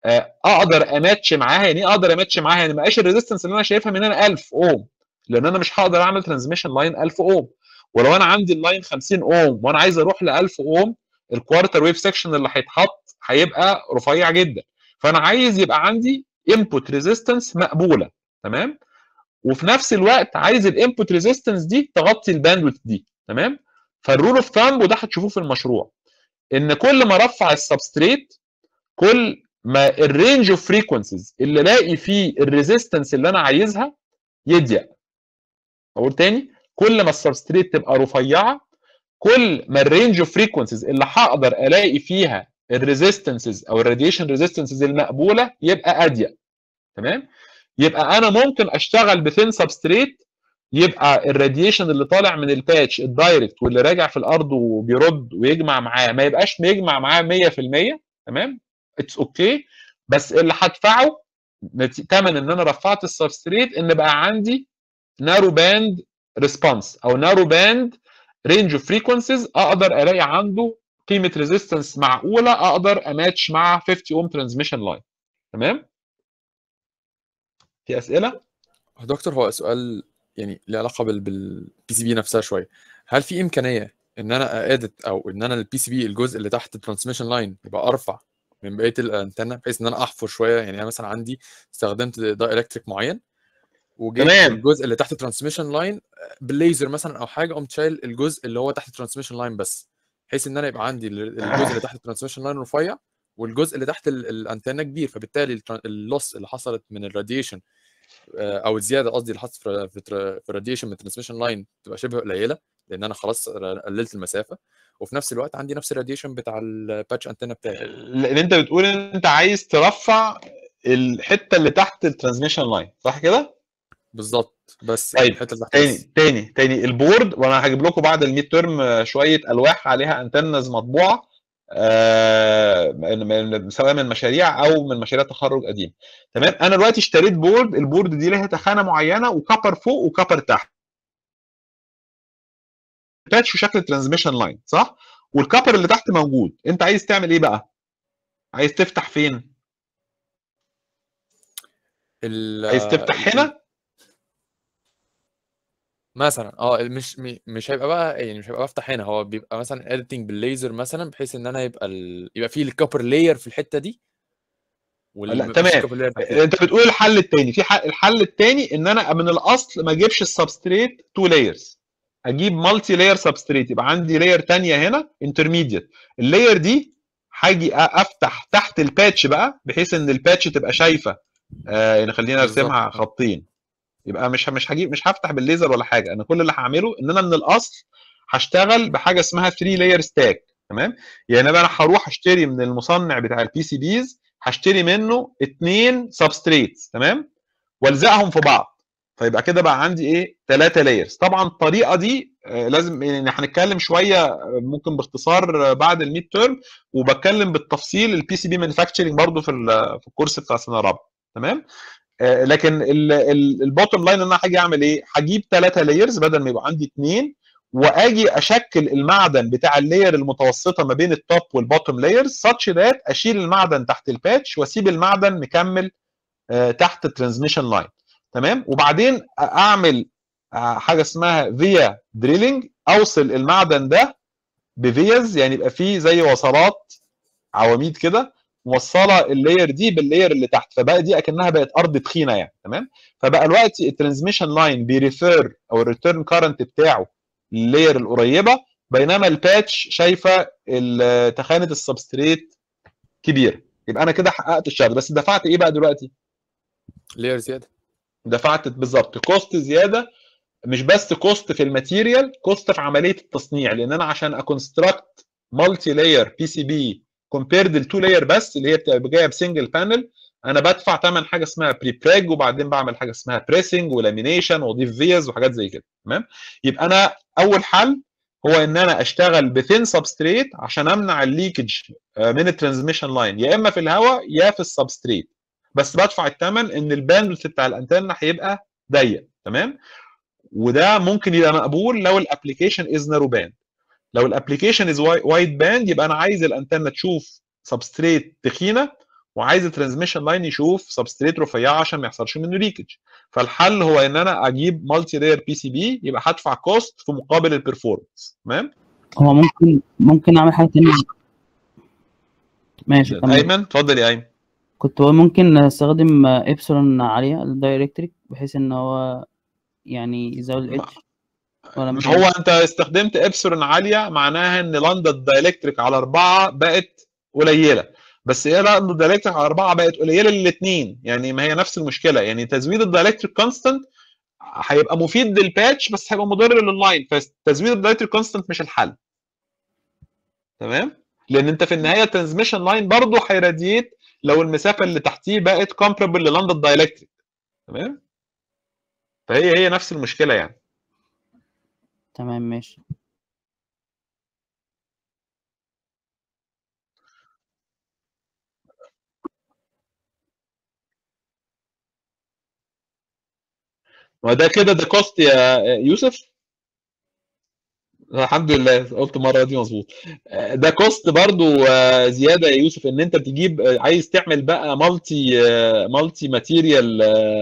اقدر اماتش معاها يعني ايه اقدر اماتش معاها يعني ما بقاش الريزيستنس اللي انا شايفها من هنا 1000 اوم لان انا مش هقدر اعمل ترانسميشن لاين 1000 اوم ولو انا عندي اللاين 50 اوم وانا عايز اروح ل 1000 اوم الكوارتر ويف سكشن اللي هيتحط هيبقى رفيع جدا فانا عايز يبقى عندي انبوت ريزيستنس مقبوله تمام وفي نفس الوقت عايز الانبوت ريزيستنس دي تغطي الباندويث دي تمام فالرول اوف ثامب وده هتشوفوه في المشروع ان كل ما ارفع السبستريت كل ما الرينج اوف فريكونسيز اللي الاقي فيه الريزيستنس اللي انا عايزها يضيق اقول تاني كل ما السبستريت تبقى رفيعه كل ما الرينج اوف فريكونسيز اللي هقدر الاقي فيها الريزيستنسز او الراديشن ريزيستنسز المقبوله يبقى اضيق تمام يبقى انا ممكن اشتغل بثين سبستريت يبقى الراديشن اللي طالع من الباتش الدايركت واللي راجع في الارض وبيرد ويجمع معاه ما يبقاش بيجمع معاه 100% تمام اتس اوكي okay. بس اللي هدفعه ثمن ان انا رفعت السبستريت ان بقى عندي نارو باند ريسبونس او نارو باند رينج اوف فريكونسيز اقدر الاقي عنده قيمه ريزيستنس معقوله اقدر اماتش مع 50 اوم ترانسميشن لاين تمام في اسئله دكتور هو سؤال يعني له علاقه بالبي سي بي نفسها شويه هل في امكانيه ان انا ادت او ان انا البي سي بي الجزء اللي تحت الترانسميشن لاين يبقى ارفع من بقيه الانتنه بحيث ان انا احفر شويه يعني انا مثلا عندي استخدمت دا الكتريك معين وجيت تمام. الجزء اللي تحت الترانسميشن لاين بالليزر مثلا او حاجه قمت شايل الجزء اللي هو تحت الترانسميشن لاين بس بحيث ان انا يبقى عندي الجزء اللي تحت الترانسميشن لاين رفيع والجزء اللي تحت الانتنه كبير فبالتالي اللوس اللي حصلت من الراديشن او الزياده قصدي اللي حصلت في في الراديشن من الترانسميشن لاين تبقى شبه قليله لان انا خلاص قللت المسافه وفي نفس الوقت عندي نفس الراديشن بتاع الباتش انتنا بتاعي لان انت بتقول ان انت عايز ترفع الحته اللي تحت الترانسميشن لاين صح كده بالظبط بس طيب الحته اللي تحت تاني بس. تاني تاني البورد وانا هجيب لكم بعد الميد ترم شويه الواح عليها انتنز مطبوعه آه من سواء من مشاريع او من مشاريع تخرج قديم تمام انا دلوقتي اشتريت بورد البورد دي لها تخانه معينه وكبر فوق وكبر تحت باتش وشكل ترانسميشن لاين صح والكبر اللي تحت موجود انت عايز تعمل ايه بقى عايز تفتح فين ال- عايز تفتح ال- هنا مثلا اه مش م- مش هيبقى بقى يعني مش هيبقى بفتح هنا هو بيبقى مثلا اديتنج بالليزر مثلا بحيث ان انا يبقى ال... يبقى فيه الكوبر لاير في الحته دي وال- لا مفيش تمام copper layer تحتها. انت بتقول الحل الثاني في حل الحل الثاني ان انا من الاصل ما اجيبش السبستريت تو لايرز اجيب مالتي لاير سبستريت يبقى عندي لاير ثانيه هنا انترميديت اللاير دي هاجي أ- افتح تحت الباتش بقى بحيث ان الباتش تبقى شايفه آه يعني خلينا ارسمها بالظبط. خطين يبقى مش مش هجيب مش هفتح بالليزر ولا حاجه انا كل اللي هعمله ان انا من الاصل هشتغل بحاجه اسمها 3 لاير ستاك تمام يعني انا هروح اشتري من المصنع بتاع البي سي بيز هشتري منه اثنين سبستريتس تمام والزقهم في بعض فيبقى كده بقى عندي ايه ثلاثه لايرز طبعا الطريقه دي آه، لازم يعني هنتكلم شويه آه، ممكن باختصار آه، بعد الميد تيرم وبتكلم بالتفصيل البي سي بي مانيفاكتشرنج برضو في ال- في الكورس بتاع سنه رابعه تمام آه، لكن البوتtom لاين انا هاجي اعمل ايه؟ هجيب ثلاثه لايرز بدل ما يبقى عندي اثنين واجي اشكل المعدن بتاع اللاير المتوسطه ما بين التوب والبوتtom لايرز ساتش ذات اشيل المعدن تحت الباتش واسيب المعدن مكمل آه، تحت الترانسميشن لاين تمام وبعدين اعمل آه، حاجه اسمها فيا دريلينج اوصل المعدن ده بفيز يعني يبقى فيه زي وصلات عواميد كده موصله اللاير دي باللاير اللي تحت فبقى دي اكنها بقت ارض تخينه يعني تمام فبقى دلوقتي الترانسميشن لاين بيريفير او الريتيرن كارنت بتاعه لللاير القريبه بينما الباتش شايفه ال- تخانه السبستريت كبيره يبقى انا كده حققت الشرط بس دفعت ايه بقى دلوقتي؟ لاير زياده دفعت بالظبط كوست زياده مش بس كوست في الماتيريال كوست في عمليه التصنيع لان انا عشان اكونستراكت مالتي لاير بي سي بي كومبيرد لتو لاير بس اللي هي بتبقى جايه بسنجل بانل انا بدفع ثمن حاجه اسمها بري براج وبعدين بعمل حاجه اسمها بريسنج ولامينيشن واضيف فيز وحاجات زي كده تمام يبقى انا اول حل هو ان انا اشتغل بثين سبستريت عشان امنع الليكج من الترانسميشن لاين يا اما في الهواء يا في السبستريت بس بدفع الثمن ان الباندوث بتاع الانتنه هيبقى ضيق تمام وده ممكن يبقى مقبول لو الابلكيشن از نارو باند لو الابلكيشن از وايد باند يبقى انا عايز الانتنه تشوف سبستريت تخينه وعايز الترانسميشن لاين يشوف سبستريت رفيعه عشان ما يحصلش منه ليكج فالحل هو ان انا اجيب مالتي لاير بي سي بي يبقى هدفع كوست في مقابل البرفورمانس تمام هو ممكن ممكن اعمل حاجه تانية ماشي كمل ايمن اتفضل يا ايمن كنت بقول ممكن استخدم ابسلون عاليه الدايركتريك بحيث ان هو يعني يزود الاتش ولا مش هو انت استخدمت ابسلون عاليه معناها ان لندا الدايلكتريك على اربعه بقت قليله بس هي لندا الدايلكتريك على اربعه بقت قليله للاثنين يعني ما هي نفس المشكله يعني تزويد الدايلكتريك كونستنت هيبقى مفيد للباتش بس هيبقى مضر لللاين فتزويد الدايلكتريك كونستنت مش الحل تمام لان انت في النهايه الترانسميشن لاين برضه هيراديت لو المسافه اللي تحتيه بقت كومبربل للندا الدايلكتريك تمام فهي هي نفس المشكله يعني تمام ماشي وده كده ده كوست يا يوسف الحمد لله قلت المره دي مظبوط ده كوست برضو آه، زياده يا يوسف ان انت تجيب آه، عايز تعمل بقى مالتي مالتي ماتيريال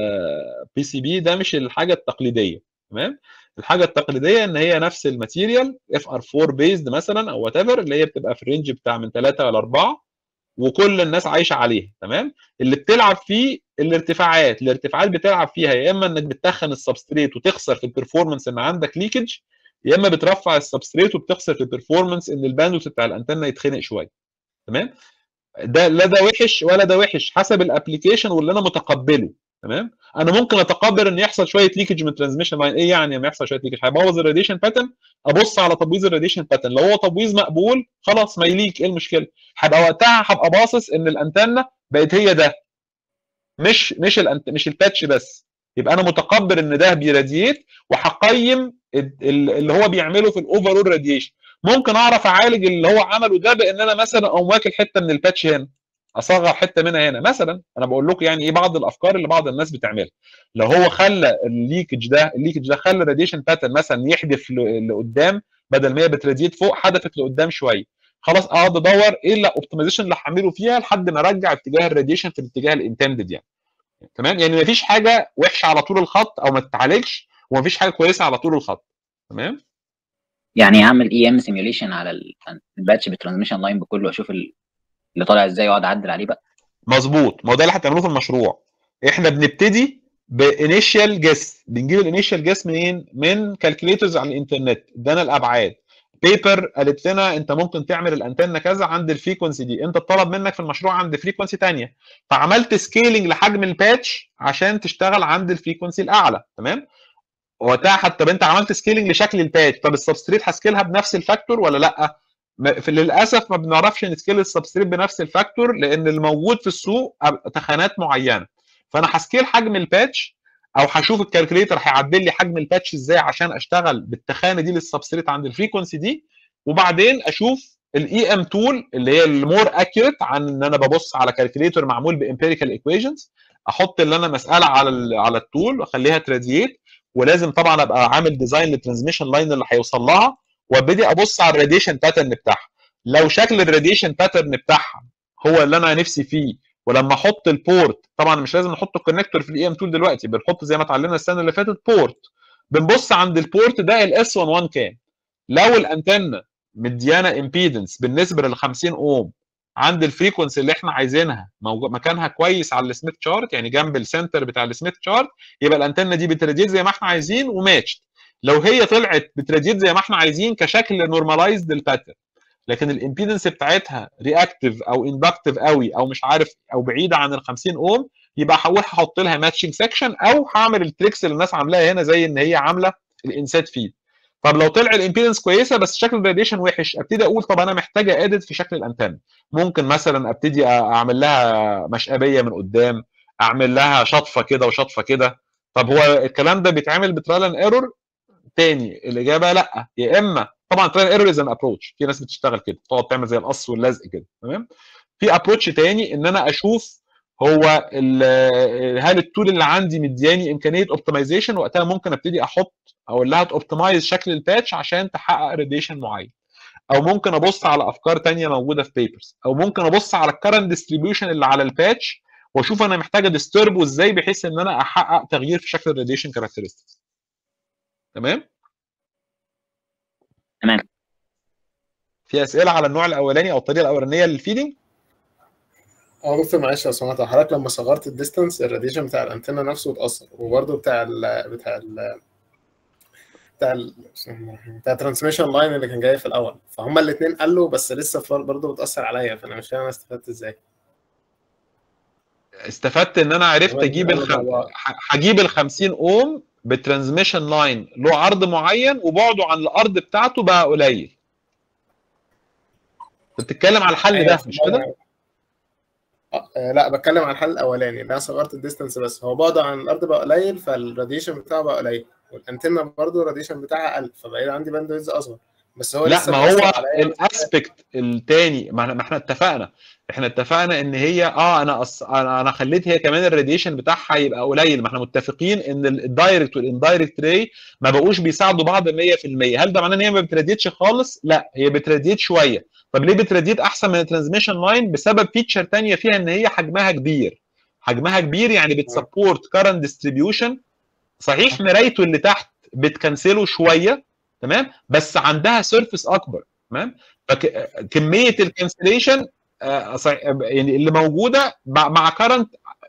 بي سي بي ده مش الحاجه التقليديه تمام الحاجه التقليديه ان هي نفس الماتيريال اف ار 4 بيزد مثلا او وات ايفر اللي هي بتبقى في الرينج بتاع من 3 ل 4 وكل الناس عايشه عليها تمام اللي بتلعب فيه الارتفاعات الارتفاعات بتلعب فيها يا اما انك بتتخن السبستريت وتخسر في البرفورمانس ان عندك ليكج يا اما بترفع السبستريت وبتخسر في البرفورمانس ان الباندوث بتاع الانتنه يتخنق شويه تمام ده لا ده وحش ولا ده وحش حسب الابلكيشن واللي انا متقبله تمام انا ممكن اتقبل ان يحصل شويه ليكج من الترانسميشن لاين ايه يعني لما يحصل شويه ليكج هيبوظ الراديشن باترن ابص على تبويظ الراديشن باترن لو هو تبويظ مقبول خلاص ما يليك ايه المشكله هبقى وقتها هبقى باصص ان الانتنه بقت هي ده مش مش الانت مش الباتش بس يبقى انا متقبل ان ده بيراديت وهقيم ال- ال- اللي هو بيعمله في الاوفرول راديشن ممكن اعرف اعالج اللي هو عمله ده بان انا مثلا اقوم واكل حته من الباتش هنا اصغر حته منها هنا مثلا انا بقول لكم يعني ايه بعض الافكار اللي بعض الناس بتعملها لو هو خلى الليكج ده الليكج ده خلى الراديشن باترن مثلا يحدف ل- لقدام بدل ما هي بتراديت فوق حدفت لقدام شويه خلاص اقعد ادور ايه الاوبتمايزيشن اللي هعمله فيها لحد ما ارجع اتجاه الراديشن في الاتجاه الانتندد يعني تمام يعني مفيش حاجه وحشه على طول الخط او ما تتعالجش ومفيش حاجه كويسه على طول الخط تمام يعني اعمل اي ام سيميوليشن على ال- الباتش بالترانسميشن لاين بكله واشوف ال- اللي طالع ازاي واقعد اعدل عليه بقى مظبوط ما هو ده اللي هتعملوه في المشروع احنا بنبتدي بانيشال جيس بنجيب الانيشال جيس منين من كالكوليترز على الانترنت ادانا الابعاد بيبر قالت لنا انت ممكن تعمل الانتنه كذا عند الفريكونسي دي انت طلب منك في المشروع عند فريكونسي ثانيه فعملت سكيلينج لحجم الباتش عشان تشتغل عند الفريكونسي الاعلى تمام وقتها حتى طب انت عملت سكيلينج لشكل الباتش طب السبستريت هسكيلها بنفس الفاكتور ولا لا ما- في للاسف ما بنعرفش نسكيل السبستريت بنفس الفاكتور لان الموجود في السوق أب- تخانات معينه فانا هسكيل حجم الباتش او هشوف الكالكوليتر هيعدل لي حجم الباتش ازاي عشان اشتغل بالتخانه دي للسبستريت عند الفريكونسي دي وبعدين اشوف الاي ام تول اللي هي المور اكيوريت عن ان انا ببص على كالكوليتر معمول بامبيريكال ايكويشنز احط اللي انا مساله على ال على التول واخليها تراديت ولازم طبعا ابقى عامل ديزاين للترانسميشن لاين اللي هيوصل لها وابتدي ابص على الراديشن باترن بتاعها لو شكل الراديشن باترن بتاعها هو اللي انا نفسي فيه ولما احط البورت طبعا مش لازم نحط الكونكتور في الاي ام تول دلوقتي بنحط زي ما اتعلمنا السنه اللي فاتت بورت بنبص عند البورت ده الاس 11 كام لو الانتنه مديانه امبيدنس بالنسبه لل 50 اوم عند الفريكونسي اللي احنا عايزينها موجود مكانها كويس على السميث شارت يعني جنب السنتر بتاع السميث شارت يبقى الانتنه دي بتراديت زي ما احنا عايزين وماتشد لو هي طلعت بتراديت زي ما احنا عايزين كشكل نورماليزد للباترن لكن الامبيدنس بتاعتها رياكتيف او اندكتيف قوي او مش عارف او بعيده عن ال 50 اوم يبقى هحاول احط لها ماتشنج سكشن او هعمل التريكس اللي الناس عاملاها هنا زي ان هي عامله الانسات فيد طب لو طلع الامبيدنس كويسه بس شكل الراديشن وحش ابتدي اقول طب انا محتاجه ادد في شكل الانتنه ممكن مثلا ابتدي اعمل لها مشقبيه من قدام اعمل لها شطفه كده وشطفه كده طب هو الكلام ده بيتعمل بترايل اند ايرور تاني الاجابه لا يا اما طبعا ترايل ايرور از ان ابروتش في ناس بتشتغل كده تقعد تعمل زي القص واللزق كده تمام في ابروتش تاني ان انا اشوف هو هل التول اللي عندي مدياني امكانيه اوبتمايزيشن وقتها ممكن ابتدي احط اقول لها توبتمايز شكل الباتش عشان تحقق راديشن معين او ممكن ابص على افكار تانية موجوده في بيبرز او ممكن ابص على الكرنت ديستريبيوشن اللي على الباتش واشوف انا محتاج ادستربه ازاي بحيث ان انا احقق تغيير في شكل الراديشن كاركترستكس تمام تمام في اسئله على النوع الاولاني او الطريقه الاولانيه للفيدنج اه دكتور معلش لو سمحت حضرتك لما صغرت الديستانس الراديشن بتاع الانتنه نفسه اتاثر وبرده بتاع ال بتاع ال بتاع ال بتاع الترانسميشن لاين اللي كان جاي في الاول فهم الاثنين قالوا بس لسه برضه بتاثر عليا فانا مش فاهم انا استفدت ازاي استفدت ان انا عرفت اجيب الخ... هجيب ال 50 اوم بالترانسميشن لاين له عرض معين وبعده عن الارض بتاعته بقى قليل بتتكلم على الحل ده مش كده؟ آه لا بتكلم عن الحل الاولاني اللي انا صغرت الديستانس بس هو بعده عن الارض بقى قليل فالراديشن بتاعه بقى قليل والانتنه برضه الراديشن بتاعها قل فبقى عندي باندويدز اصغر بس هو لا ما هو الاسبكت الثاني ما احنا اتفقنا احنا اتفقنا ان هي اه انا أص... انا انا خليت هي كمان الراديشن بتاعها يبقى قليل ما احنا متفقين ان الدايركت والاندايركت راي ما بقوش بيساعدوا بعض 100% هل ده معناه ان هي ما بتراديتش خالص؟ لا هي بتراديت شويه طب ليه بتراديت احسن من الترانسميشن لاين بسبب فيتشر ثانيه فيها ان هي حجمها كبير حجمها كبير يعني بتسبورت كارنت ديستريبيوشن صحيح مرايته اللي تحت بتكنسله شويه تمام بس عندها سيرفيس اكبر تمام فكميه الكنسليشن يعني اللي موجوده مع كارنت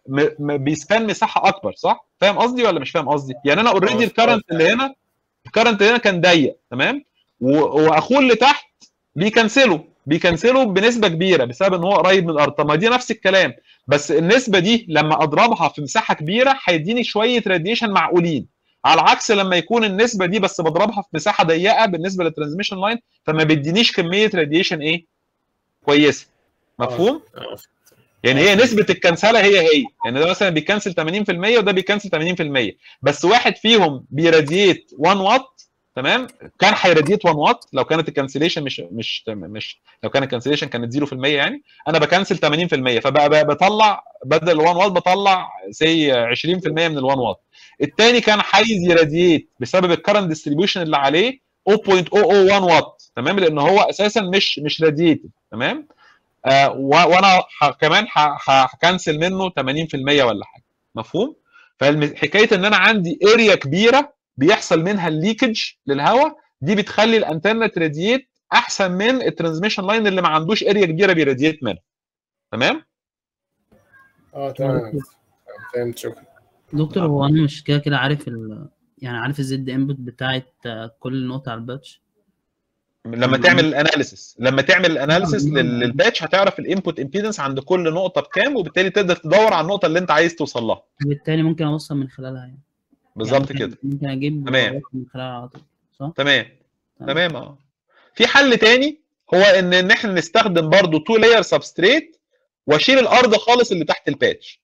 بيسبان مساحه اكبر صح فاهم قصدي ولا مش فاهم قصدي يعني انا اوريدي الكارنت اللي هنا الكارنت اللي هنا كان ضيق تمام واخوه اللي تحت بيكنسله بيكنسله بنسبه كبيره بسبب ان هو قريب من الارض طب ما دي نفس الكلام بس النسبه دي لما اضربها في مساحه كبيره هيديني شويه راديشن معقولين على عكس لما يكون النسبه دي بس بضربها في مساحه ضيقه بالنسبه للترانسميشن لاين فما بيدينيش كميه راديشن ايه كويسه مفهوم يعني هي نسبه الكنسله هي هي يعني ده مثلا بيكنسل 80% وده بيكنسل 80% بس واحد فيهم بيراديت 1 واط تمام كان هيراديت 1 واط لو كانت الكنسليشن مش مش مش لو كان الكنسليشن كانت 0% يعني انا بكنسل 80% فبقى بطلع بدل 1 واط بطلع سي 20% من ال 1 واط الثاني كان عايز يراديت بسبب الكرنت ديستريبيوشن اللي عليه 0.001 واط تمام لان هو اساسا مش مش راديتد تمام آه وانا كمان هكنسل منه 80% ولا حاجه مفهوم فحكايه ان انا عندي اريا كبيره بيحصل منها الليكج للهواء دي بتخلي الانتنه تراديت احسن من الترانسميشن لاين اللي ما عندوش اريا كبيره بيراديت منها تمام اه تمام فهمت شكرا دكتور هو انا مش كده كده عارف ال... يعني عارف الزد انبوت بتاعت كل نقطه على الباتش لما تعمل الاناليسيس لما تعمل الاناليسيس للباتش هتعرف الانبوت امبيدنس عند كل نقطه بكام وبالتالي تقدر تدور على النقطه اللي انت عايز توصل لها بالتالي ممكن اوصل من خلالها يعني بالظبط يعني كده ممكن اجيب تمام من خلالها على طول صح؟ تمام تمام اه في حل تاني هو ان ان احنا نستخدم برضو تو لاير سبستريت واشيل الارض خالص اللي تحت الباتش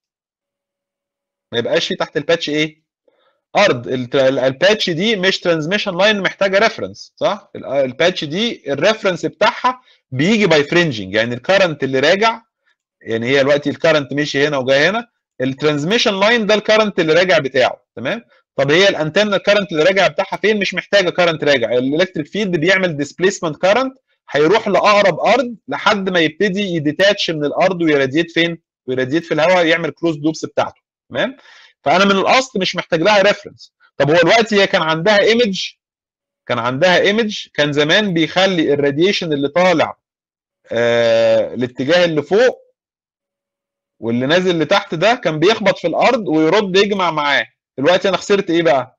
ما يبقاش في تحت الباتش ايه ارض الباتش دي مش ترانسميشن لاين محتاجه ريفرنس صح الباتش دي الريفرنس بتاعها بيجي باي فرنجنج يعني الكرنت اللي راجع يعني هي دلوقتي الكرنت مشي هنا وجاي هنا الترانسميشن لاين ده الكرنت اللي راجع بتاعه تمام طب هي الانتنه الكرنت اللي راجع بتاعها فين مش محتاجه كرنت راجع الالكتريك فيلد بيعمل ديسبيسمنت كرنت هيروح لاقرب ارض لحد ما يبتدي يديتاتش من الارض ويراديت فين ويراديت في الهواء يعمل كلوز لوبس بتاعته تمام فانا من الاصل مش محتاج لها ريفرنس طب هو دلوقتي هي كان عندها ايمج كان عندها ايمج كان زمان بيخلي الراديشن اللي طالع آه الاتجاه اللي فوق واللي نازل لتحت ده كان بيخبط في الارض ويرد يجمع معاه دلوقتي انا خسرت ايه بقى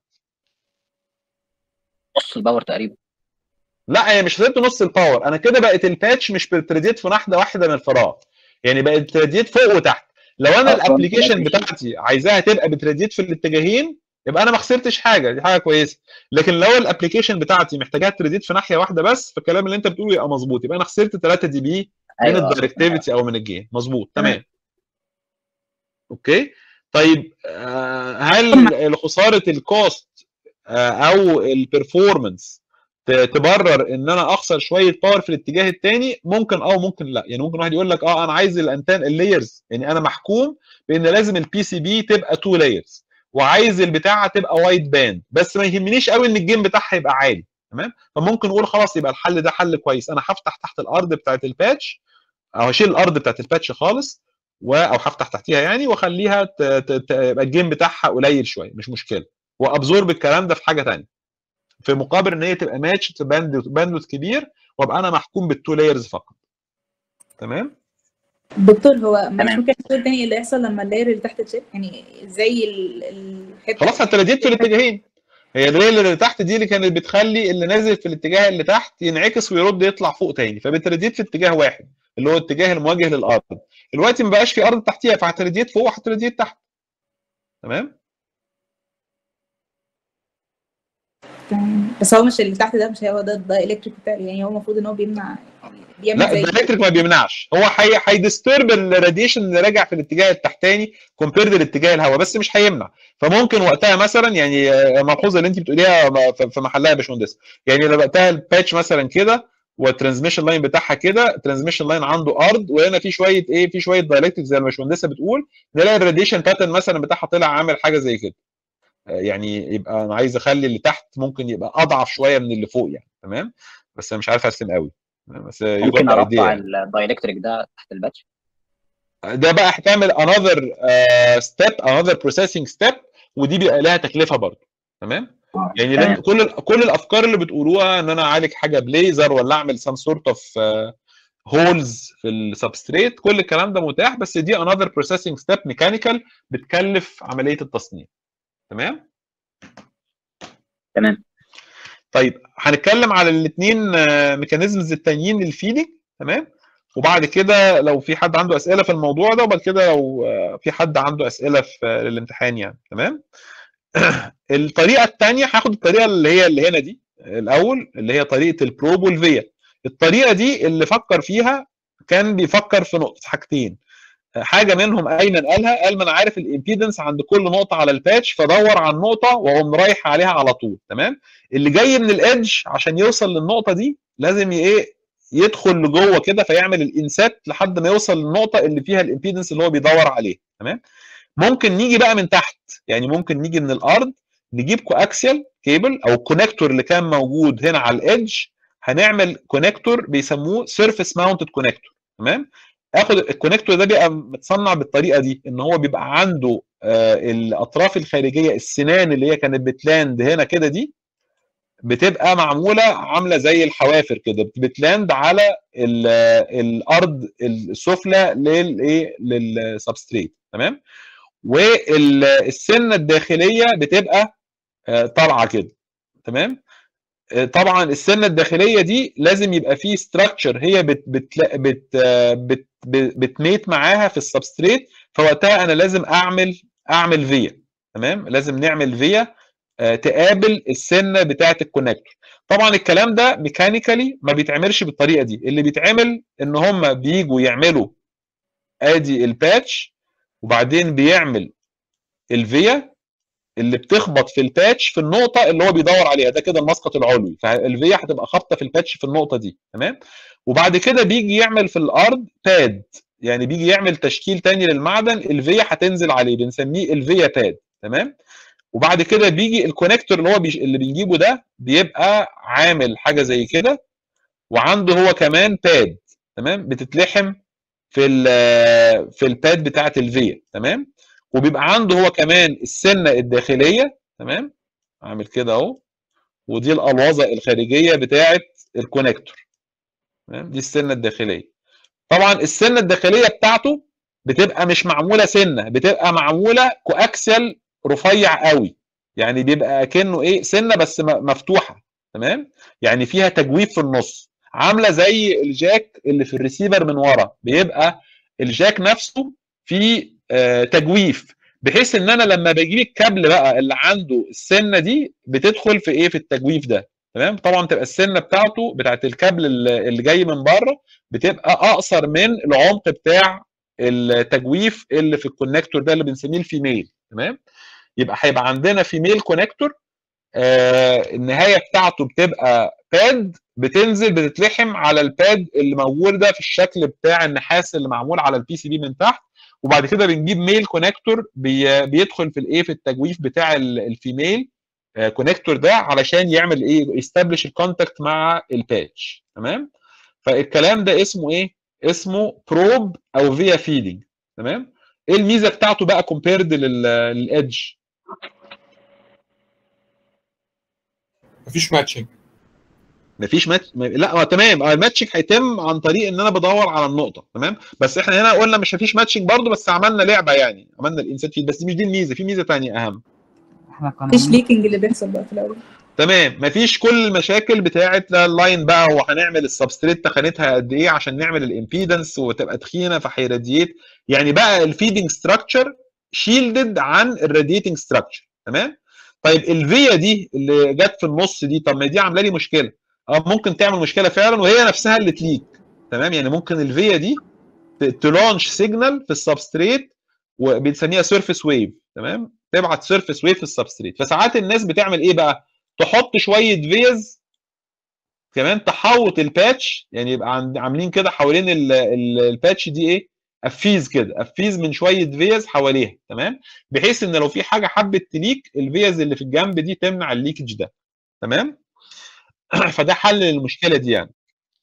نص الباور تقريبا لا هي مش خسرت نص الباور انا كده بقت الباتش مش بتراديت في ناحيه واحده من الفراغ يعني بقت بتراديت فوق وتحت لو انا آه، الابلكيشن front بتاعتي عايزاها تبقى بتراديت في الاتجاهين يبقى انا ما خسرتش حاجه دي حاجه كويسه لكن لو الابلكيشن بتاعتي محتاجاها تراديت في ناحيه واحده بس فالكلام اللي انت بتقوله يبقى مظبوط يبقى انا خسرت 3 دي بي من ايوه الدايركتيفيتي او من الجين مظبوط تمام. تمام اوكي طيب آه، هل خساره الكوست آه، او البرفورمانس تبرر ان انا اخسر شويه باور في الاتجاه الثاني ممكن اه ممكن لا يعني ممكن واحد يقول لك اه انا عايز الانتان اللايرز يعني انا محكوم بان لازم البي سي بي تبقى تو لايرز وعايز البتاعه تبقى وايد باند بس ما يهمنيش قوي ان الجيم بتاعها يبقى عالي تمام فممكن نقول خلاص يبقى الحل ده حل كويس انا هفتح تحت الارض بتاعت الباتش او هشيل الارض بتاعت الباتش خالص و او هفتح تحتيها يعني واخليها ت- ت- ت- يبقى الجيم بتاعها قليل شويه مش مشكله وابزورب الكلام ده في حاجه ثانيه في مقابل ان هي تبقى ماتش باندوث كبير وابقى انا محكوم بالتو لايرز فقط تمام دكتور هو مش تمام. ممكن تقول تاني اللي يحصل لما اللاير اللي تحت تشيب يعني زي ال- الحته خلاص هتراديت في الاتجاهين هي الريل اللي تحت دي اللي كانت بتخلي اللي نازل في الاتجاه اللي تحت ينعكس ويرد يطلع فوق تاني فبتراديت في اتجاه واحد اللي هو الاتجاه المواجه للارض دلوقتي ما بقاش في ارض تحتيها فهتراديت فوق وهتراديت تحت تمام تمام. بس هو مش اللي تحت ده مش هو ده الدايلكتريك بتاعي يعني هو المفروض ان هو بيمنع يعني بيعمل لا زي الدايلكتريك ما بيمنعش هو حي... هيديسترب الراديشن اللي راجع في الاتجاه التحتاني كومبيرد لاتجاه الهواء بس مش هيمنع فممكن وقتها مثلا يعني آه، الملحوظه اللي انت بتقوليها م- في- في محلها يا باشمهندس يعني لو وقتها الباتش مثلا كده والترانسميشن لاين بتاعها كده الترانسميشن لاين عنده ارض وهنا في شويه ايه في شويه دايلكتريك زي ما الباشمهندسه بتقول نلاقي الراديشن باترن مثلا بتاعها طلع عامل حاجه زي كده آه، يعني يبقى انا عايز اخلي اللي تحت ممكن يبقى اضعف شويه من اللي فوق يعني تمام بس انا مش عارف ارسم قوي بس ممكن يوجد ارفع ايديا الدايلكتريك ده تحت الباتش ده بقى هتعمل another ستيب another processing ستيب ودي بيبقى لها تكلفه برضه تمام آه، يعني تمام. لازم كل ال- كل الافكار اللي بتقولوها ان انا اعالج حاجه بليزر ولا اعمل some sort of هولز في السبستريت كل الكلام ده متاح بس دي another processing step mechanical بتكلف عمليه التصنيع تمام تمام طيب هنتكلم على الاثنين ميكانيزمز التانيين للفيدنج تمام وبعد كده لو في حد عنده اسئله في الموضوع ده وبعد كده لو آه، في حد عنده اسئله في آه، للامتحان يعني تمام الطريقه الثانيه هاخد الطريقه اللي هي اللي هنا دي الاول اللي هي طريقه البروب والفيا الطريقه دي اللي فكر فيها كان بيفكر في نقطه حاجتين حاجه منهم ايمن قالها قال ما انا عارف الامبيدنس عند كل نقطه على الباتش فدور على النقطه واقوم رايح عليها على طول تمام اللي جاي من الادج عشان يوصل للنقطه دي لازم ي- ايه يدخل لجوه كده فيعمل الانسات لحد ما يوصل للنقطه اللي فيها الامبيدنس اللي هو بيدور عليه تمام ممكن نيجي بقى من تحت يعني ممكن نيجي من الارض نجيب كواكسيال كيبل او الكونكتور اللي كان موجود هنا على الادج هنعمل كونكتور بيسموه سيرفيس ماونتد كونكتور تمام اخد الكونكتور ده بيبقى متصنع بالطريقه دي ان هو بيبقى عنده آه الاطراف الخارجيه السنان اللي هي كانت بتلاند هنا كده دي بتبقى معموله عامله زي الحوافر كده بتلاند على ال- الارض السفلى للايه للسبستريت تمام والسنه الداخليه بتبقى آه، طالعه كده تمام آه، طبعا السنه الداخليه دي لازم يبقى فيه ستراكشر هي بت بت بت آه، بت بت بتميت معاها في السبستريت فوقتها انا لازم اعمل اعمل فيا تمام لازم نعمل فيا آه، تقابل السنه بتاعه الكونكتور طبعا الكلام ده ميكانيكالي ما بيتعملش بالطريقه دي اللي بيتعمل ان هم بيجوا يعملوا ادي الباتش وبعدين بيعمل الفيا اللي بتخبط في الباتش في النقطه اللي هو بيدور عليها ده كده المسقط العلوي فالفيا هتبقى خابطه في الباتش في النقطه دي تمام وبعد كده بيجي يعمل في الارض باد يعني بيجي يعمل تشكيل تاني للمعدن الفيا هتنزل عليه بنسميه الفيا باد تمام وبعد كده بيجي الكونكتور اللي هو بيش... اللي بنجيبه ده بيبقى عامل حاجه زي كده وعنده هو كمان باد تمام بتتلحم في ال في الباد بتاعه الفيا تمام وبيبقى عنده هو كمان السنه الداخليه تمام عامل كده اهو ودي الالوظه الخارجيه بتاعه الكونكتور تمام دي السنه الداخليه طبعا السنه الداخليه بتاعته بتبقى مش معموله سنه بتبقى معموله كواكسيال رفيع قوي يعني بيبقى كانه ايه سنه بس م- مفتوحه تمام يعني فيها تجويف في النص عامله زي الجاك اللي في الريسيفر من ورا بيبقى الجاك نفسه فيه آه، تجويف بحيث ان انا لما بجيب الكابل بقى اللي عنده السنه دي بتدخل في ايه في التجويف ده تمام طبعا تبقى السنه بتاعته بتاعت الكابل اللي اللي جاي من بره بتبقى اقصر من العمق بتاع التجويف اللي في الكونكتور ده اللي بنسميه الفيميل تمام يبقى هيبقى عندنا فيميل كونكتور آه النهايه بتاعته بتبقى باد بتنزل بتتلحم على الباد اللي موجود ده في الشكل بتاع النحاس اللي معمول على البي سي بي من تحت وبعد كده بنجيب ميل كونكتور بي بيدخل في الايه في التجويف بتاع ال- الفيميل كونكتور ده علشان يعمل ايه يستبلش الكونتاكت مع الباتش تمام فالكلام ده اسمه ايه اسمه بروب او فيا فيدنج تمام ايه الميزه بتاعته بقى كومبيرد للادج مفيش ماتشنج مفيش ماتش م... لا هو تمام اه الماتشنج هيتم عن طريق ان انا بدور على النقطه تمام بس احنا هنا قلنا مش مفيش ماتشنج برضو بس عملنا لعبه يعني عملنا الانسات فيد بس دي مش دي الميزه في ميزه ثانيه اهم احنا كنا مفيش ليكنج اللي بيحصل بقى في الاول تمام مفيش كل المشاكل بتاعه لا اللاين بقى وهنعمل السبستريت تخانتها قد ايه عشان نعمل الامبيدنس وتبقى تخينه فهيراديت يعني بقى الفيدنج ستراكشر شيلدد عن الراديتنج ستراكشر تمام طيب الفيا دي اللي جت في النص دي طب ما دي عامله لي مشكله اه ممكن تعمل مشكله فعلا وهي نفسها اللي تليك تمام يعني ممكن الفيا دي ت- تلونش سيجنال في السبستريت وبنسميها سيرفيس ويف تمام تبعت سيرفيس ويف في السبستريت فساعات الناس بتعمل ايه بقى تحط شويه فيز كمان تحوط الباتش يعني يبقى عند- عاملين كده حوالين ال- ال- الباتش دي ايه افيز كده افيز من شويه فيز حواليها تمام بحيث ان لو في حاجه حبت تليك الفيز اللي في الجنب دي تمنع الليكج ده تمام فده حل للمشكله دي يعني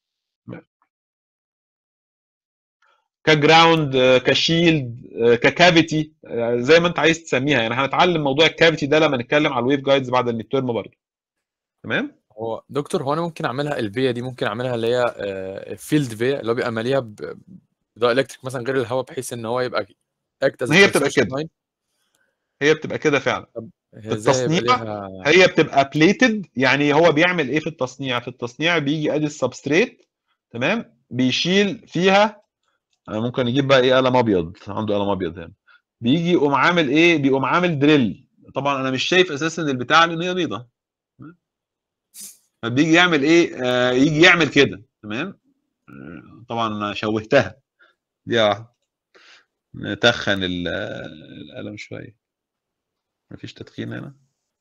كجراوند آه، كشيلد آه، ككافيتي آه، زي ما انت عايز تسميها يعني هنتعلم موضوع الكافيتي ده لما نتكلم على الويف جايدز بعد الميد تيرم برضه تمام هو دكتور هو انا ممكن اعملها الفيا دي ممكن اعملها اللي هي فيلد فيا اللي هو بيبقى ماليها ب- بضوء الكتريك مثلا غير الهواء بحيث ان هو يبقى اكت از هي بتبقى كده. هي بتبقى كده فعلا هي ازاي يبقى التصنيع ليها هي بتبقى بليتد يعني هو بيعمل ايه في التصنيع في التصنيع بيجي ادي السبستريت تمام بيشيل فيها انا ممكن نجيب بقى ايه قلم ابيض عنده قلم ابيض هنا بيجي يقوم عامل ايه بيقوم عامل دريل طبعا انا مش شايف اساسا البتاع لان هي بيضه فبيجي يعمل ايه آه يجي يعمل كده تمام آه، طبعا انا شوهتها دي واحدة. نتخن ال- القلم شويه مفيش تدخين هنا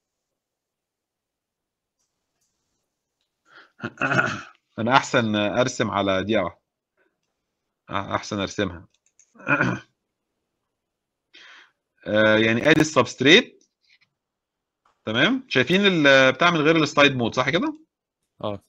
انا احسن ارسم على دقيقه واحده احسن ارسمها آه، يعني ادي السبستريت تمام شايفين ال- بتاع من غير السلايد مود صح كده اه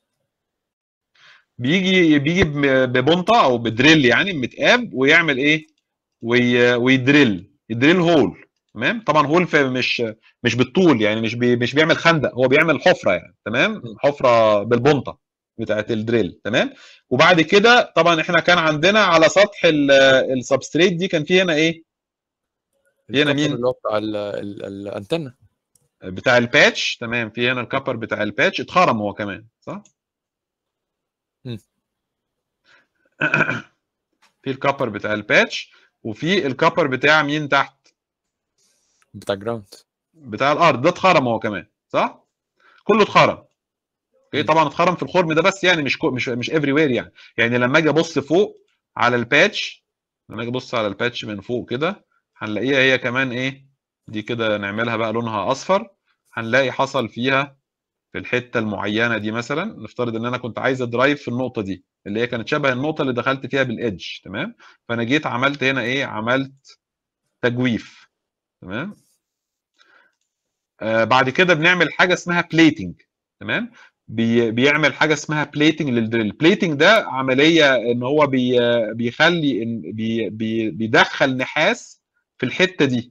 بيجي بيجي بم- ببنطه او بدريل يعني متقاب ويعمل ايه وي ويدريل يدريل هول تمام طبعا هول في مش مش بالطول يعني مش بي مش بيعمل خندق هو بيعمل حفره يعني تمام م. حفره بالبنطه بتاعت الدريل تمام وبعد كده طبعا احنا كان عندنا على سطح ال- السبستريت دي كان في هنا ايه في هنا الكفر مين اللي هو بتاع ال- ال- الانتنه بتاع الباتش تمام في هنا الكبر بتاع الباتش اتخرم هو كمان صح مم. في الكبر بتاع الباتش وفي الكبر بتاع مين تحت بتاع جراوند بتاع الارض ده اتخرم هو كمان صح كله اتخرم اوكي مم. طبعا اتخرم في الخرم ده بس يعني مش كو مش مش افري وير يعني يعني لما اجي ابص فوق على الباتش لما اجي ابص على الباتش من فوق كده هنلاقيها هي كمان ايه دي كده نعملها بقى لونها اصفر هنلاقي حصل فيها في الحته المعينه دي مثلا نفترض ان انا كنت عايز ادرايف في النقطه دي اللي هي كانت شبه النقطه اللي دخلت فيها بالايدج تمام فانا جيت عملت هنا ايه عملت تجويف تمام آه بعد كده بنعمل حاجه اسمها بليتنج تمام بي بيعمل حاجه اسمها بليتنج للدريل بليتنج ده عمليه ان هو بي بيخلي إن بي بي بيدخل نحاس في الحته دي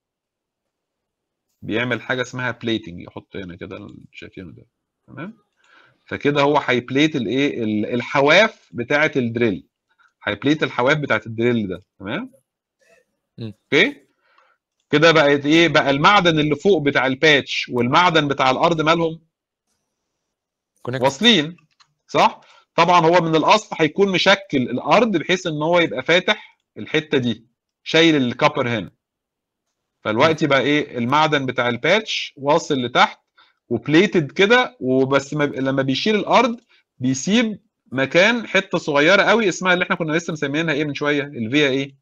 بيعمل حاجه اسمها بليتنج يحط هنا كده اللي شايفينه ده تمام فكده هو هيبليت الايه ال- الحواف بتاعه الدريل هيبليت الحواف بتاعت الدريل ده تمام مم. اوكي كده بقت ايه بقى المعدن اللي فوق بتاع الباتش والمعدن بتاع الارض مالهم كونكت واصلين صح طبعا هو من الاصل هيكون مشكل الارض بحيث ان هو يبقى فاتح الحته دي شايل الكابر هنا فالوقت يبقى ايه المعدن بتاع الباتش واصل لتحت وبليتد كده وبس ما لما بيشيل الارض بيسيب مكان حته صغيره قوي اسمها اللي احنا كنا لسه مسمينها ايه من شويه الفيا ايه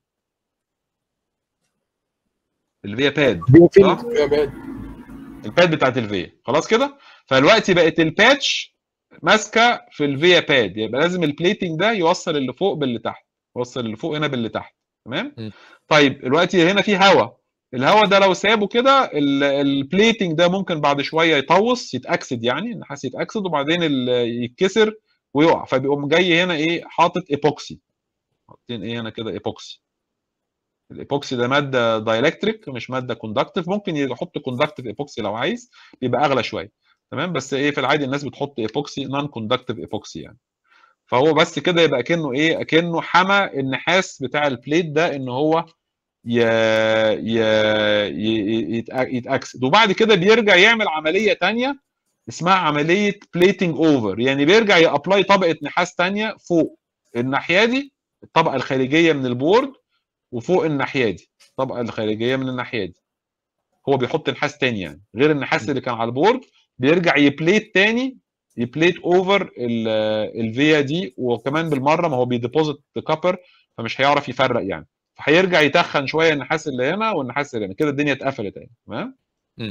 الفيا باد صح يا باد الباد بتاعت الفيا خلاص كده فالوقت بقت الباتش ماسكه في الفيا باد يبقى لازم البليتنج ده يوصل اللي فوق باللي تحت يوصل اللي فوق هنا باللي تحت تمام م. طيب الوقت هنا في هواء الهواء ده لو سابه كده ال- البليتنج ده ممكن بعد شويه يطوس يتاكسد يعني النحاس يتاكسد وبعدين ال- يتكسر ويقع فبيقوم جاي هنا ايه حاطط ايبوكسي حاطين ايه هنا كده ايبوكسي الايبوكسي ده ماده دايلكتريك مش ماده كوندكتيف ممكن يحط كوندكتيف ايبوكسي لو عايز بيبقى اغلى شويه تمام بس ايه في العادي الناس بتحط ايبوكسي نون كوندكتيف ايبوكسي يعني فهو بس كده يبقى كانه ايه كانه حمى النحاس بتاع البليت ده ان هو ي... ي... ي... يتأ- يتاكسد وبعد كده بيرجع يعمل عمليه تانية اسمها عمليه بليتنج اوفر يعني بيرجع يابلاي طبقه نحاس تانية فوق الناحيه دي الطبقه الخارجيه من البورد وفوق الناحيه دي الطبقه الخارجيه من الناحيه دي هو بيحط نحاس تاني يعني غير النحاس اللي كان على البورد بيرجع يبليت تاني يبليت اوفر الفيا دي وكمان بالمره ما هو بيديبوزيت كابر فمش هيعرف يفرق يعني فهيرجع يتخن شويه النحاس اللي هنا والنحاس اللي هنا كده الدنيا اتقفلت يعني تمام مم.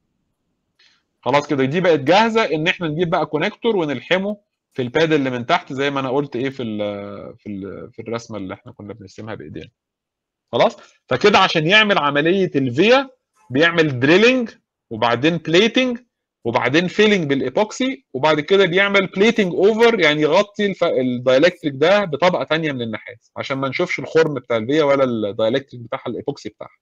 خلاص كده دي بقت جاهزه ان احنا نجيب بقى كونكتور ونلحمه في الباد اللي من تحت زي ما انا قلت ايه في ال في ال في الرسمه اللي احنا كنا بنرسمها بايدينا خلاص فكده عشان يعمل عمليه الفيا بيعمل دريلنج وبعدين بليتنج وبعدين فيلنج بالايبوكسي وبعد كده بيعمل بليتنج اوفر يعني يغطي الف... الدايلكتريك ده بطبقه تانية من النحاس عشان ما نشوفش الخرم بتاع الفيا ولا الدايلكتريك بتاعها الايبوكسي بتاعها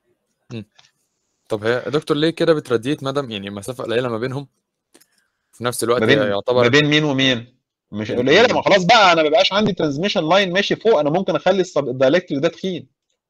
طب هي يا دكتور ليه كده بتراديت مدام يعني مسافه قليله ما بينهم في نفس الوقت ما بين هي ما يعتبر بين مين ومين مش بين- قليله ما خلاص بقى انا ما بقاش عندي ترانسميشن لاين ماشي فوق انا ممكن اخلي السب- الدايلكتريك ده تخين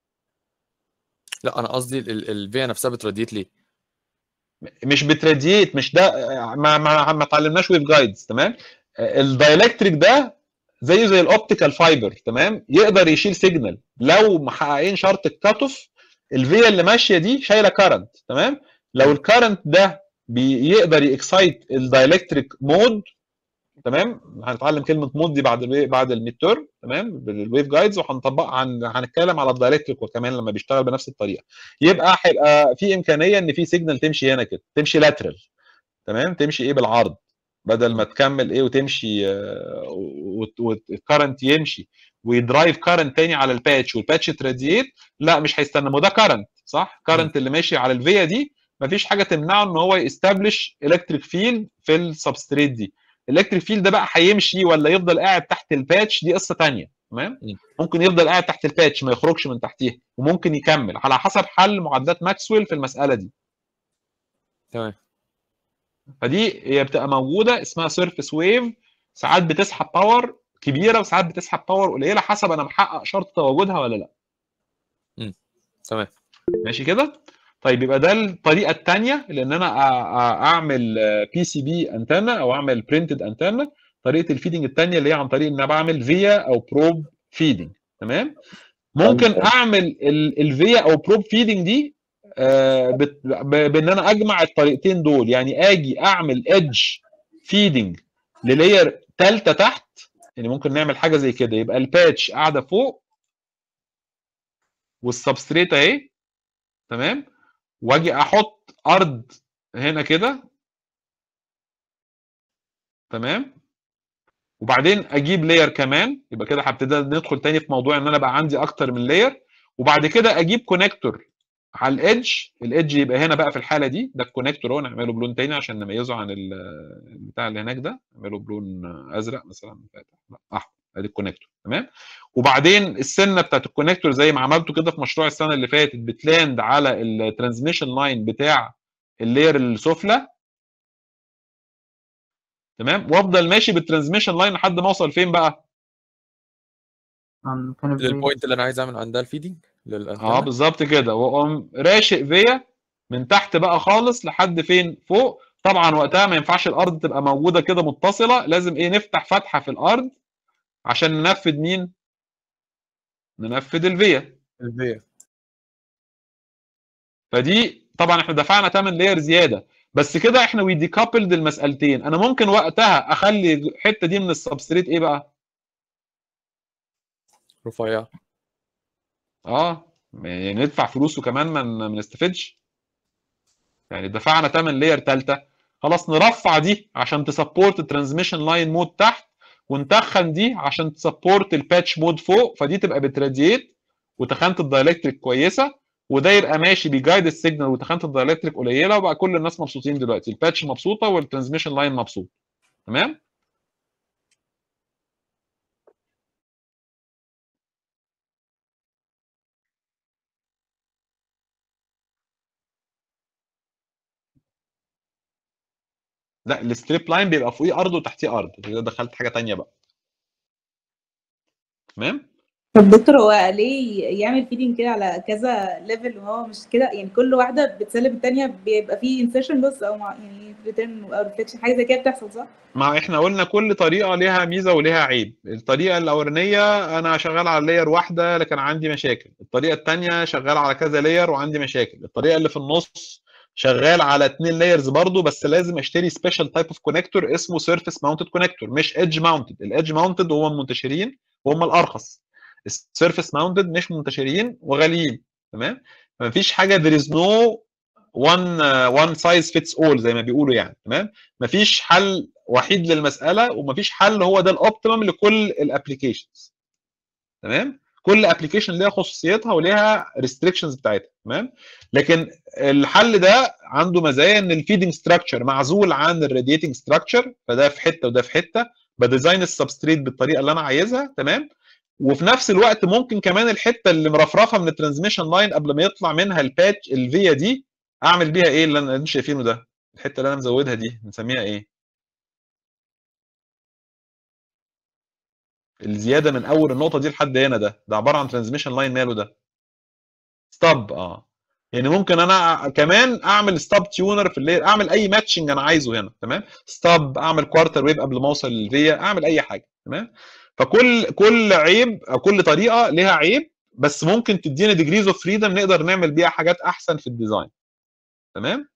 لا انا قصدي الفيا نفسها بتراديت ليه مش بتراديت مش ده ما ما ما اتعلمناش ويف جايدز تمام الدايلكتريك ده زيه زي الاوبتيكال فايبر تمام يقدر يشيل سيجنال لو محققين شرط الكات اوف الفيا اللي ماشيه دي شايله كارنت تمام لو الكارنت ده بيقدر يكسايت الدايلكتريك مود تمام هنتعلم كلمه مود دي بعد ال بعد الميد تيرم تمام بالويف جايدز وهنطبقها عن هنتكلم على الدايلكتريك وكمان لما بيشتغل بنفس الطريقه يبقى هيبقى في امكانيه ان في سيجنال تمشي هنا كده تمشي لاترال تمام تمشي ايه بالعرض بدل ما تكمل ايه وتمشي والكرنت يمشي ويدرايف كارنت تاني على الباتش والباتش تراديت لا مش هيستنى ما هو ده كارنت صح كارنت اللي ماشي على الفيا دي مفيش حاجه تمنعه ان هو يستبلش الكتريك فيلد في السبستريت دي الالكتريك فيلد ده بقى هيمشي ولا يفضل قاعد تحت الباتش دي قصه تانية تمام م. ممكن يفضل قاعد تحت الباتش ما يخرجش من تحتيها وممكن يكمل على حسب حل معادلات ماكسويل في المساله دي تمام فدي هي بتبقى موجوده اسمها سيرفيس ويف ساعات بتسحب باور كبيره وساعات بتسحب باور قليله حسب انا محقق شرط تواجدها ولا لا تمام ماشي كده طيب يبقى ده الطريقه الثانيه لان انا أ- أ- اعمل بي سي بي انتنا او اعمل برينتد انتنا طريقه الفيدنج الثانيه اللي هي عن طريق ان انا بعمل فيا او بروب فيدنج تمام ممكن اعمل الفيا او بروب فيدنج دي آه، بت- ب- بان انا اجمع الطريقتين دول يعني اجي اعمل ايدج فيدنج للاير ثالثه تحت يعني ممكن نعمل حاجه زي كده يبقى الباتش قاعده فوق والسبستريت اهي تمام واجي احط ارض هنا كده تمام وبعدين اجيب لاير كمان يبقى كده هبتدي ندخل تاني في موضوع ان انا بقى عندي اكتر من لاير وبعد كده اجيب كونكتور على الايدج الايدج يبقى هنا بقى في الحاله دي ده الكونكتور اهو نعمله بلون تاني عشان نميزه عن ال- البتاع اللي هناك ده نعمله بلون ازرق مثلا فاتح لا احمر ادي الكونكتور تمام وبعدين السنه بتاعت الكونكتور زي ما عملته كده في مشروع السنه اللي فاتت بتلاند على الترانسميشن لاين بتاع اللاير السفلى تمام وافضل ماشي بالترانسميشن لاين لحد ما اوصل فين بقى عن كان في للبوينت اللي انا عايز اعمل عندها الفيدنج اه للانتنه بالظبط كده واقوم راشق فيا من تحت بقى خالص لحد فين فوق طبعا وقتها ما ينفعش الارض تبقى موجوده كده متصله لازم ايه نفتح فتحه في الارض عشان ننفذ مين ننفذ الفيا الفيا فدي طبعا احنا دفعنا 8 لاير زياده بس كده احنا وي ديكابلد المسالتين انا ممكن وقتها اخلي الحته دي من السبستريت ايه بقى رفيع اه يعني ندفع فلوس وكمان ما ما نستفدش يعني دفعنا 8 لاير ثالثه خلاص نرفع دي عشان تسبورت الترانسميشن لاين مود تحت ونتخن دي عشان تسبورت الباتش مود فوق فدي تبقى بتراديت وتخانه الدايلكتريك كويسه وده يبقى ماشي بيجايد السيجنال وتخانه الدايلكتريك قليله وبقى كل الناس مبسوطين دلوقتي الباتش مبسوطه والترانسميشن لاين مبسوط تمام لا الستريب لاين بيبقى فوقيه ارض وتحتيه ارض كده دخلت حاجه تانية بقى تمام طب دكتور هو ليه يعمل فيدنج كده على كذا ليفل وهو مش كده يعني كل واحده بتسلم الثانيه بيبقى فيه انسيرشن بس او مع يعني ريتيرن او ريفليكشن حاجه زي كده بتحصل صح؟ ما احنا قلنا كل طريقه ليها ميزه وليها عيب الطريقه الاولانيه انا شغال على لاير واحده لكن عندي مشاكل الطريقه الثانيه شغال على كذا لاير وعندي مشاكل الطريقه اللي في النص شغال على اثنين لايرز برضو بس لازم اشتري سبيشال تايب اوف كونكتور اسمه سيرفيس ماونتد كونكتور مش ايدج ماونتد الايدج ماونتد هم المنتشرين وهم الارخص السيرفيس ماونتد مش منتشرين وغاليين تمام مفيش حاجه there is no one uh, one size fits all زي ما بيقولوا يعني تمام مفيش حل وحيد للمساله ومفيش حل هو ده الاوبتيمم لكل الابلكيشنز تمام كل ابلكيشن ليها خصوصيتها وليها ريستريكشنز بتاعتها تمام لكن الحل ده عنده مزايا ان الفيدنج ستراكشر معزول عن الراديتنج ستراكشر فده في حته وده في حته بديزاين السبستريت بالطريقه اللي انا عايزها تمام وفي نفس الوقت ممكن كمان الحته اللي مرفرفه من الترانسميشن لاين قبل ما يطلع منها الباتش الفيا دي اعمل بيها ايه اللي انا شايفينه ده الحته اللي انا مزودها دي نسميها ايه الزياده من اول النقطه دي لحد هنا ده ده عباره عن ترانسميشن لاين ماله ده ستاب اه يعني ممكن انا كمان اعمل ستاب تيونر في الليل اعمل اي ماتشنج انا عايزه هنا تمام ستاب اعمل كوارتر ويف قبل ما اوصل للفيا اعمل اي حاجه تمام فكل كل عيب او كل طريقه ليها عيب بس ممكن تدينا ديجريز اوف فريدم نقدر نعمل بيها حاجات احسن في الديزاين تمام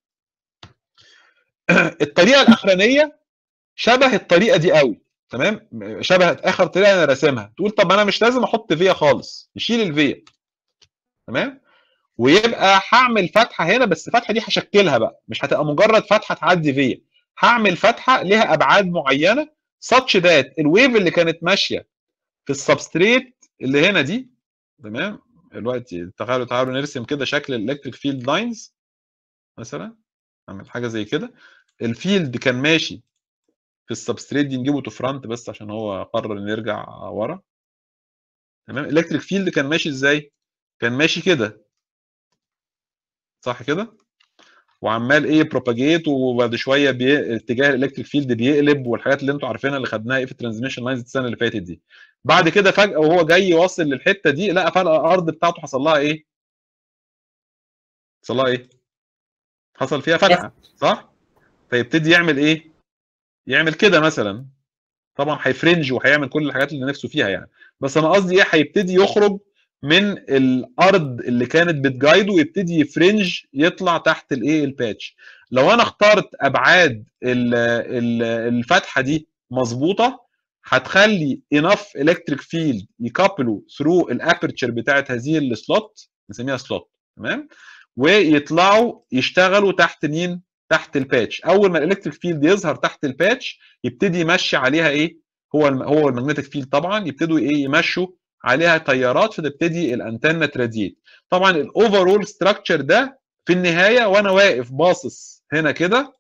الطريقه الاخرانيه شبه الطريقه دي قوي تمام شبه اخر طريقه انا راسمها تقول طب انا مش لازم احط فيا خالص يشيل الفيا تمام ويبقى هعمل فتحه هنا بس الفتحه دي هشكلها بقى مش هتبقى مجرد فتحه تعدي فيا هعمل فتحه ليها ابعاد معينه such that الويف اللي كانت ماشيه في السبستريت اللي هنا دي تمام دلوقتي تعالوا تعالوا نرسم كده شكل الالكتريك فيلد لاينز مثلا اعمل حاجه زي كده الفيلد كان ماشي في السبستريت دي نجيبه تو فرونت بس عشان هو قرر انه يرجع ورا تمام الالكتريك فيلد كان ماشي ازاي كان ماشي كده صح كده وعمال ايه بروباجيت وبعد شويه بي... اتجاه الالكتريك فيلد بيقلب والحاجات اللي انتوا عارفينها اللي خدناها ايه في الترانسميشن لاينز السنه اللي فاتت دي بعد كده فجاه وهو جاي واصل للحته دي لقى فجاه الارض بتاعته حصل لها ايه حصل لها ايه حصل فيها فتحه صح فيبتدي يعمل ايه يعمل كده مثلا طبعا هيفرنج وهيعمل كل الحاجات اللي نفسه فيها يعني بس انا قصدي ايه هيبتدي يخرج من الارض اللي كانت بتجايده ويبتدي يفرنج يطلع تحت الايه الباتش لو انا اخترت ابعاد ال ال الفتحه دي مظبوطه هتخلي انف الكتريك فيلد يكابلوا ثرو الابرتشر بتاعت هذه السلوت نسميها سلوت تمام ويطلعوا يشتغلوا تحت مين تحت الباتش اول ما الالكتريك فيلد يظهر تحت الباتش يبتدي يمشي عليها ايه هو الم... هو المagnetic فيلد طبعا يبتدوا ايه يمشوا عليها تيارات فتبتدي الانتنه تراديت طبعا الاوفرول ستراكشر ده في النهايه وانا واقف باصص هنا كده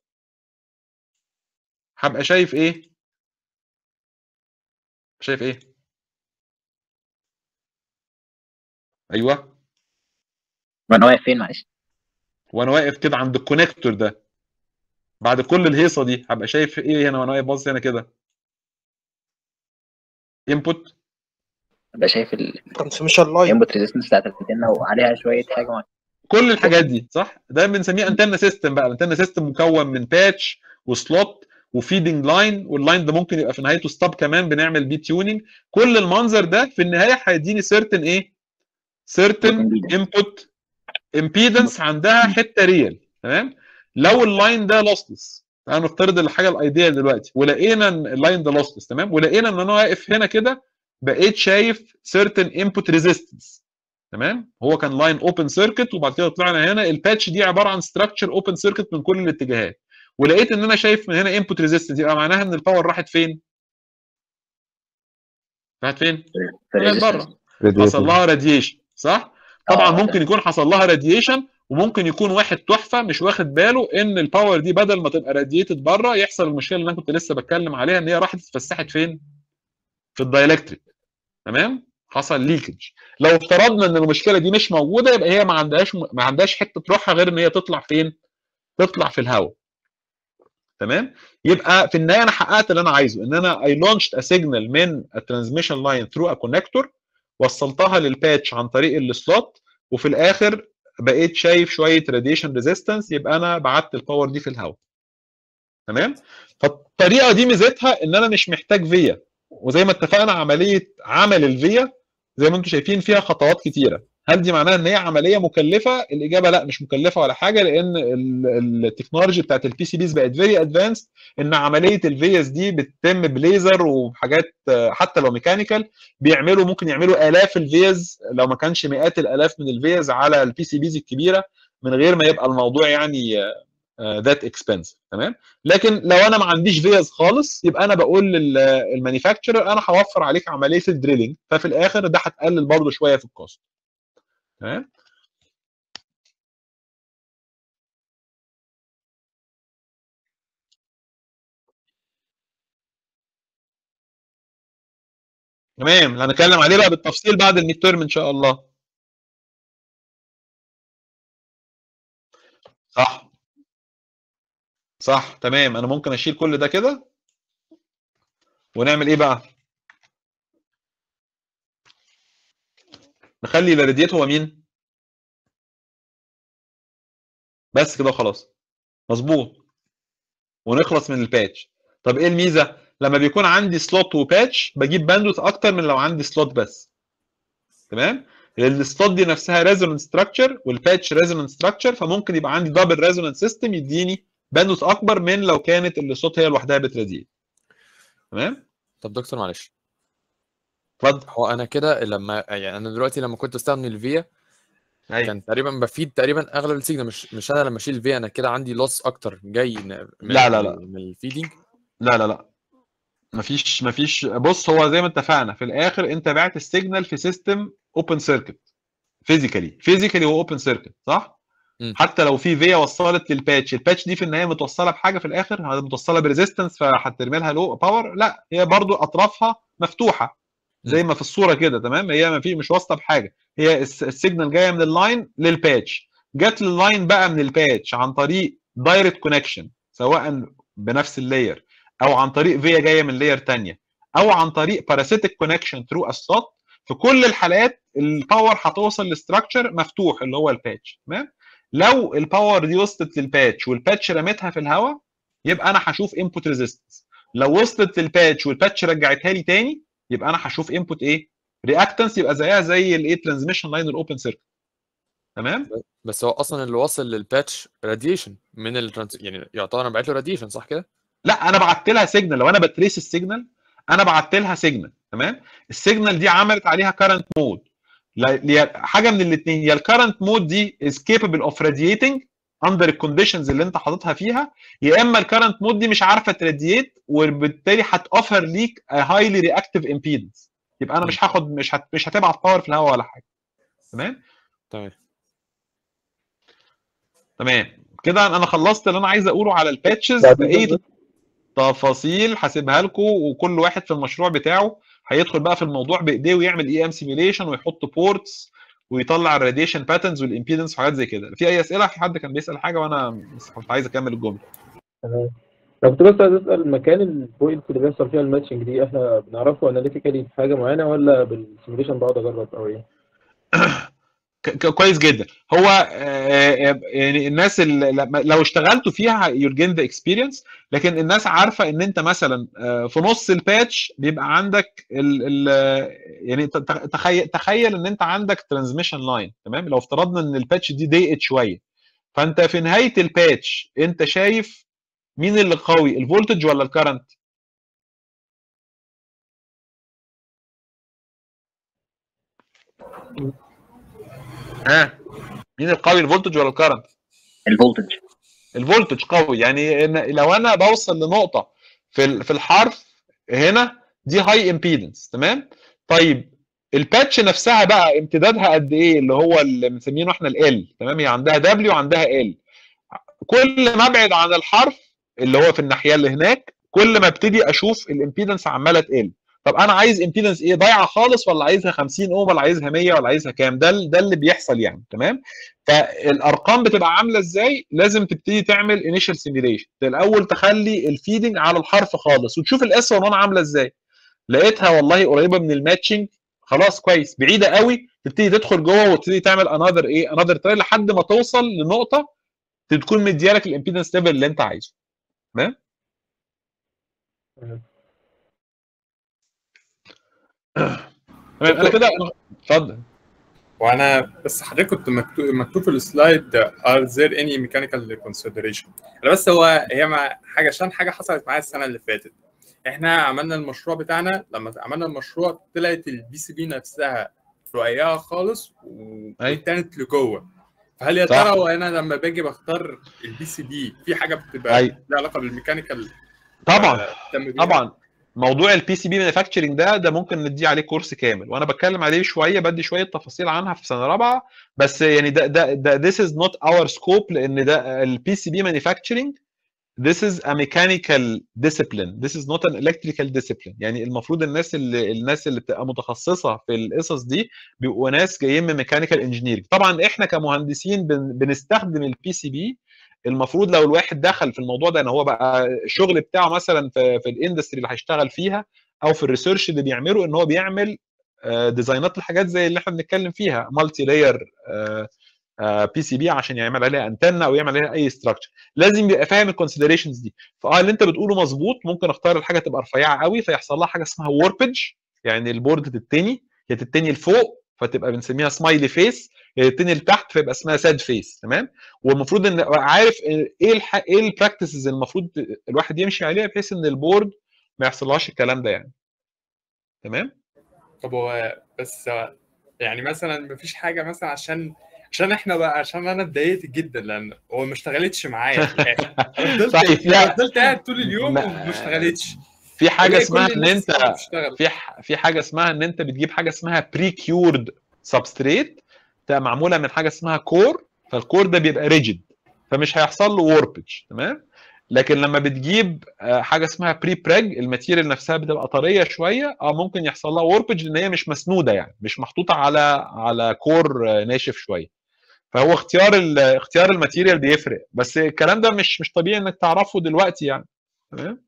هبقى شايف ايه شايف ايه ايوه وانا واقف فين معلش وانا واقف كده عند الكونكتور ده بعد كل الهيصه دي هبقى شايف ايه هنا وانا واقف باصص هنا كده انبوت ابقى شايف ترانسميشن لاين الانبوت ريزيستنس بتاعت الانتنه وعليها شويه حاجه معينه كل الحاجات دي صح ده بنسميه انتنا سيستم بقى الانتنا سيستم مكون من باتش وسلوت وفيدنج لاين واللاين ده ممكن يبقى في نهايته ستاب كمان بنعمل بيه تيوننج كل المنظر ده في النهايه هيديني سيرتن ايه سيرتن انبوت امبيدنس عندها حته ريال تمام لو اللاين ده لوسلس تعالوا نفترض الحاجه الايديال دلوقتي ولقينا ان اللاين ده لوسلس تمام ولقينا ان انا واقف هنا كده بقيت شايف سيرتن انبوت ريزيستنس تمام هو كان لاين اوبن سيركت وبعد كده طلعنا هنا الباتش دي عباره عن ستراكشر اوبن سيركت من كل الاتجاهات ولقيت ان انا شايف من هنا انبوت ريزيستنس يبقى معناها ان الباور راحت فين؟ راحت فين؟ طلعت بره حصل لها راديشن صح؟ طبعا ممكن يكون حصل لها راديشن وممكن يكون واحد تحفه مش واخد باله ان الباور دي بدل ما تبقى راديتد بره يحصل المشكله اللي انا كنت لسه بتكلم عليها ان هي راحت اتفسحت فين؟ في الدايلكتريك تمام؟ حصل ليكج لو افترضنا ان المشكله دي مش موجوده يبقى هي ما عندهاش ما عندهاش حته تروحها غير ان هي تطلع فين؟ تطلع في الهواء تمام يبقى في النهايه انا حققت اللي انا عايزه ان انا اي لونشت ا سيجنال من الترانسميشن لاين ثرو ا كونكتور وصلتها للباتش عن طريق السلوت وفي الاخر بقيت شايف شويه راديشن ريزيستنس يبقى انا بعت الباور دي في الهواء تمام فالطريقه دي ميزتها ان انا مش محتاج فيا وزي ما اتفقنا عمليه عمل الفيا زي ما انتم شايفين فيها خطوات كتيره هل دي معناها ان هي عمليه مكلفه الاجابه لا مش مكلفه ولا حاجه لان التكنولوجي بتاعت البي سي بيز بقت فيري ادفانسد ان عمليه الفيز دي بتتم بليزر وحاجات حتى لو ميكانيكال بيعملوا ممكن يعملوا الاف الفيز لو ما كانش مئات الالاف من الفيز على البي سي بيز الكبيره من غير ما يبقى الموضوع يعني ذات اكسبنسيف تمام لكن لو انا ما عنديش فيز خالص يبقى انا بقول للمانيفاكتشرر انا هوفر عليك عمليه الدريلينج ففي الاخر ده هتقلل برضه شويه في الكوست تمام تمام هنتكلم عليه بقى بالتفصيل بعد الميد تيرم ان شاء الله صح صح تمام انا ممكن اشيل كل ده كده ونعمل ايه بقى نخلي الراديت هو مين بس كده وخلاص مظبوط ونخلص من الباتش طب ايه الميزه لما بيكون عندي سلوت وباتش بجيب باندوث اكتر من لو عندي سلوت بس تمام السلوت دي نفسها ريزونانس ستراكشر والباتش ريزونانس ستراكشر فممكن يبقى عندي دبل ريزونانس سيستم يديني باندوث اكبر من لو كانت السلوت هي لوحدها بتراديت تمام طب دكتور معلش اتفضل هو انا كده لما يعني انا دلوقتي لما كنت استخدم الفيا أيوة. كان تقريبا بفيد تقريبا اغلب السيجنال مش مش انا لما اشيل الفيا انا كده عندي لوس اكتر جاي من لا لا لا من الفيدنج لا لا لا مفيش مفيش بص هو زي ما اتفقنا في الاخر انت بعت السيجنال في سيستم اوبن سيركت فيزيكالي فيزيكالي هو اوبن سيركت صح م. حتى لو في فيا وصلت للباتش الباتش دي في النهايه متوصله بحاجه في الاخر متوصله بريزيستنس فهترمي لها لو باور لا هي برضو اطرافها مفتوحه زي ما في الصوره كده تمام هي ما في مش واصله بحاجه هي السيجنال جايه من اللاين للباتش جت لللاين بقى من الباتش عن طريق دايركت كونكشن سواء بنفس اللاير او عن طريق فيا جايه من لاير ثانيه او عن طريق باراسيتك كونكشن ثرو اسلوت في كل الحالات الباور هتوصل لستراكشر مفتوح اللي هو الباتش تمام لو الباور دي وصلت للباتش والباتش رمتها في الهواء يبقى انا هشوف انبوت ريزيستنس لو وصلت للباتش والباتش رجعتها لي تاني يبقى انا هشوف انبوت ايه رياكتنس يبقى زيها زي الايه ترانزميشن لاين الاوبن سيركت تمام بس هو اصلا اللي واصل للباتش راديشن من الترانس يعني يعتبر انا بعت له راديشن صح كده؟ لا انا بعت لها سيجنال لو انا بتريس السيجنال انا بعت لها سيجنال تمام السيجنال دي عملت عليها كارنت مود حاجه من الاثنين يا الكارنت مود دي از كيبل اوف رادييتنج اندر الكونديشنز اللي انت حاططها فيها يا اما الكارنت مود دي مش عارفه ترادييت وبالتالي هتوفر ليك هايلي رياكتيف امبيدنس يبقى انا مش هاخد مش هت... مش هتبعت باور في الهواء ولا حاجه تمام تمام تمام كده انا خلصت اللي انا عايز اقوله على الباتشز بقيت تفاصيل هسيبها لكم وكل واحد في المشروع بتاعه هيدخل بقى في الموضوع بايديه ويعمل اي ام سيميليشن ويحط بورتس ويطلع الراديشن باترنز والامبيدنس وحاجات زي كده في اي اسئله في حد كان بيسال حاجه وانا بس كنت عايز اكمل الجمله تمام لو كنت بس عايز اسال مكان البوينت اللي بيحصل فيها الماتشنج دي احنا بنعرفه اناليتيكالي بحاجه معينه ولا بالسيميوليشن بقعد اجرب او ايه؟ ك- ك- كويس جدا هو آه، يعني الناس اللي لما- لو اشتغلتوا فيها يور جين ذا اكسبيرينس لكن الناس عارفه ان انت مثلا آه، في نص الباتش بيبقى عندك ال ال يعني ت- ت- تخيل تخيل ان انت عندك ترانسميشن لاين تمام لو افترضنا ان الباتش دي ضيقت شويه فانت في نهايه الباتش انت شايف مين اللي قوي الفولتج ولا الكرنت ها مين القوي الفولتج ولا الكرنت الفولتج الفولتج قوي يعني إن لو انا بوصل لنقطه في ال- في الحرف هنا دي هاي امبيدنس تمام طيب الباتش نفسها بقى امتدادها قد ايه اللي هو اللي بنسميه احنا ال تمام هي عندها دبليو وعندها ال كل ما ابعد عن الحرف اللي هو في الناحيه اللي هناك كل ما ابتدي اشوف الامبيدنس عماله تقل طب انا عايز امبيدنس ايه ضايعه خالص ولا عايزها 50 اوم ولا عايزها 100 ولا عايزها كام ده ال- ده اللي بيحصل يعني تمام فالارقام بتبقى عامله ازاي لازم تبتدي تعمل انيشال سيميليشن الاول تخلي الفيدنج على الحرف خالص وتشوف الاس 1 عامله ازاي لقيتها والله قريبه من الماتشنج خلاص كويس بعيده قوي تبتدي تدخل جوه وتبتدي تعمل انذر ايه انذر تراي لحد ما توصل لنقطه تكون مديالك الامبيدنس ليفل اللي انت عايزه تمام تمام انا كده أنا- اتفضل وانا بس حضرتك كنت مكتوب مكتوب في السلايد are there any mechanical consideration انا بس هو هي ما حاجه عشان حاجه حصلت معايا السنه اللي فاتت احنا عملنا المشروع بتاعنا لما عملنا المشروع طلعت البي سي بي نفسها رقيقه خالص و- أي. وكانت لجوه فهل يا صح. ترى وانا لما باجي بختار البي سي بي في حاجه بتبقى أي. لها علاقه بالميكانيكال طبعا تم بيها؟ طبعا موضوع البي سي بي مانيفاكتشرنج ده ده ممكن نديه عليه كورس كامل وانا بتكلم عليه شويه بدي شويه تفاصيل عنها في سنه رابعه بس يعني ده ده ده this is not our scope لان ده البي سي بي مانيفاكتشرنج this is a mechanical discipline this is not an electrical discipline يعني المفروض الناس اللي الناس اللي بتبقى متخصصه في القصص دي بيبقوا ناس جايين من ميكانيكال انجينيرنج طبعا احنا كمهندسين بن بنستخدم البي سي بي المفروض لو الواحد دخل في الموضوع ده ان هو بقى الشغل بتاعه مثلا في, في الاندستري اللي هيشتغل فيها او في الريسيرش اللي بيعمله ان هو بيعمل آه، ديزاينات لحاجات زي اللي احنا بنتكلم فيها مالتي لاير بي سي بي عشان يعمل عليها انتنه او يعمل عليها اي ستراكشر لازم يبقى فاهم الكونسيدريشنز دي فاه اللي انت بتقوله مظبوط ممكن اختار الحاجه تبقى رفيعه قوي فيحصل لها حاجه اسمها ووربج يعني البورد تتني هي تتني لفوق فتبقى بنسميها سمايلي فيس هي تتني لتحت فيبقى اسمها ساد فيس تمام والمفروض ان أبقى عارف ايه الح... ايه البراكتسز المفروض الواحد يمشي عليها بحيث ان البورد ما يحصلهاش الكلام ده يعني تمام طب هو بس يعني مثلا مفيش حاجه مثلا عشان عشان احنا بقى عشان انا اتضايقت جدا لان هو ما اشتغلتش معايا في الاخر أنا فضلت طيب، لا. أنا فضلت قاعد طول اليوم ما- وما اشتغلتش في حاجه وليه اسمها كل ان الناس انت بتشتغل؟ في ح- في حاجه اسمها ان انت بتجيب حاجه اسمها بري كيورد سبستريت تبقى معموله من حاجه اسمها كور فالكور ده بيبقى ريجيد فمش هيحصل له ووربج تمام لكن لما بتجيب آه، حاجه اسمها بري بريج الماتيريال نفسها بتبقى طريه شويه اه ممكن يحصل لها ووربج لان هي مش مسنوده يعني مش محطوطه على على كور آه، ناشف شويه فهو اختيار ال- اختيار الماتيريال بيفرق بس الكلام ده مش مش طبيعي انك تعرفه دلوقتي يعني تمام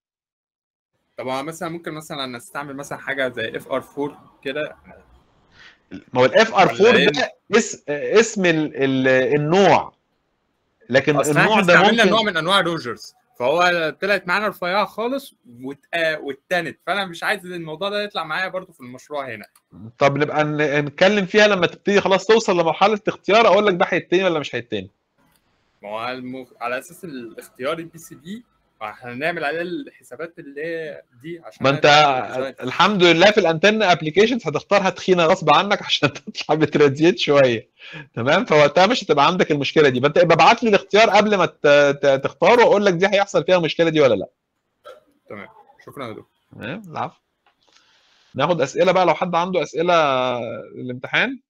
طب هو مثلا ممكن مثلا استعمل مثلا حاجه زي اف ار 4 كده ما هو الاف ار 4 ولا إيه؟ ده اس اسم ال ال النوع لكن اصل النوع احنا ده استعملنا ممكن نوع من انواع روجرز فهو طلعت معانا رفيعه خالص وات- آه، واتنت فانا مش عايز الموضوع ده يطلع معايا برضو في المشروع هنا طب نبقى ن- نتكلم فيها لما تبتدي خلاص توصل لمرحله اختيار اقول لك ده هيتني ولا مش هيتني ما هو الم... على اساس الاختيار البي سي بي هنعمل عليه الحسابات اللي هي دي عشان ما انت نعمل design. الحمد لله في الانتن ابلكيشنز هتختارها تخينه غصب عنك عشان تطلع بتراديت شويه تمام فوقتها مش هتبقى عندك المشكله دي فانت يبقى ابعت لي الاختيار قبل ما ت- ت- تختاره واقول لك دي هيحصل فيها المشكله دي ولا لا تمام شكرا يا دكتور تمام العفو ناخد اسئله بقى لو حد عنده اسئله الامتحان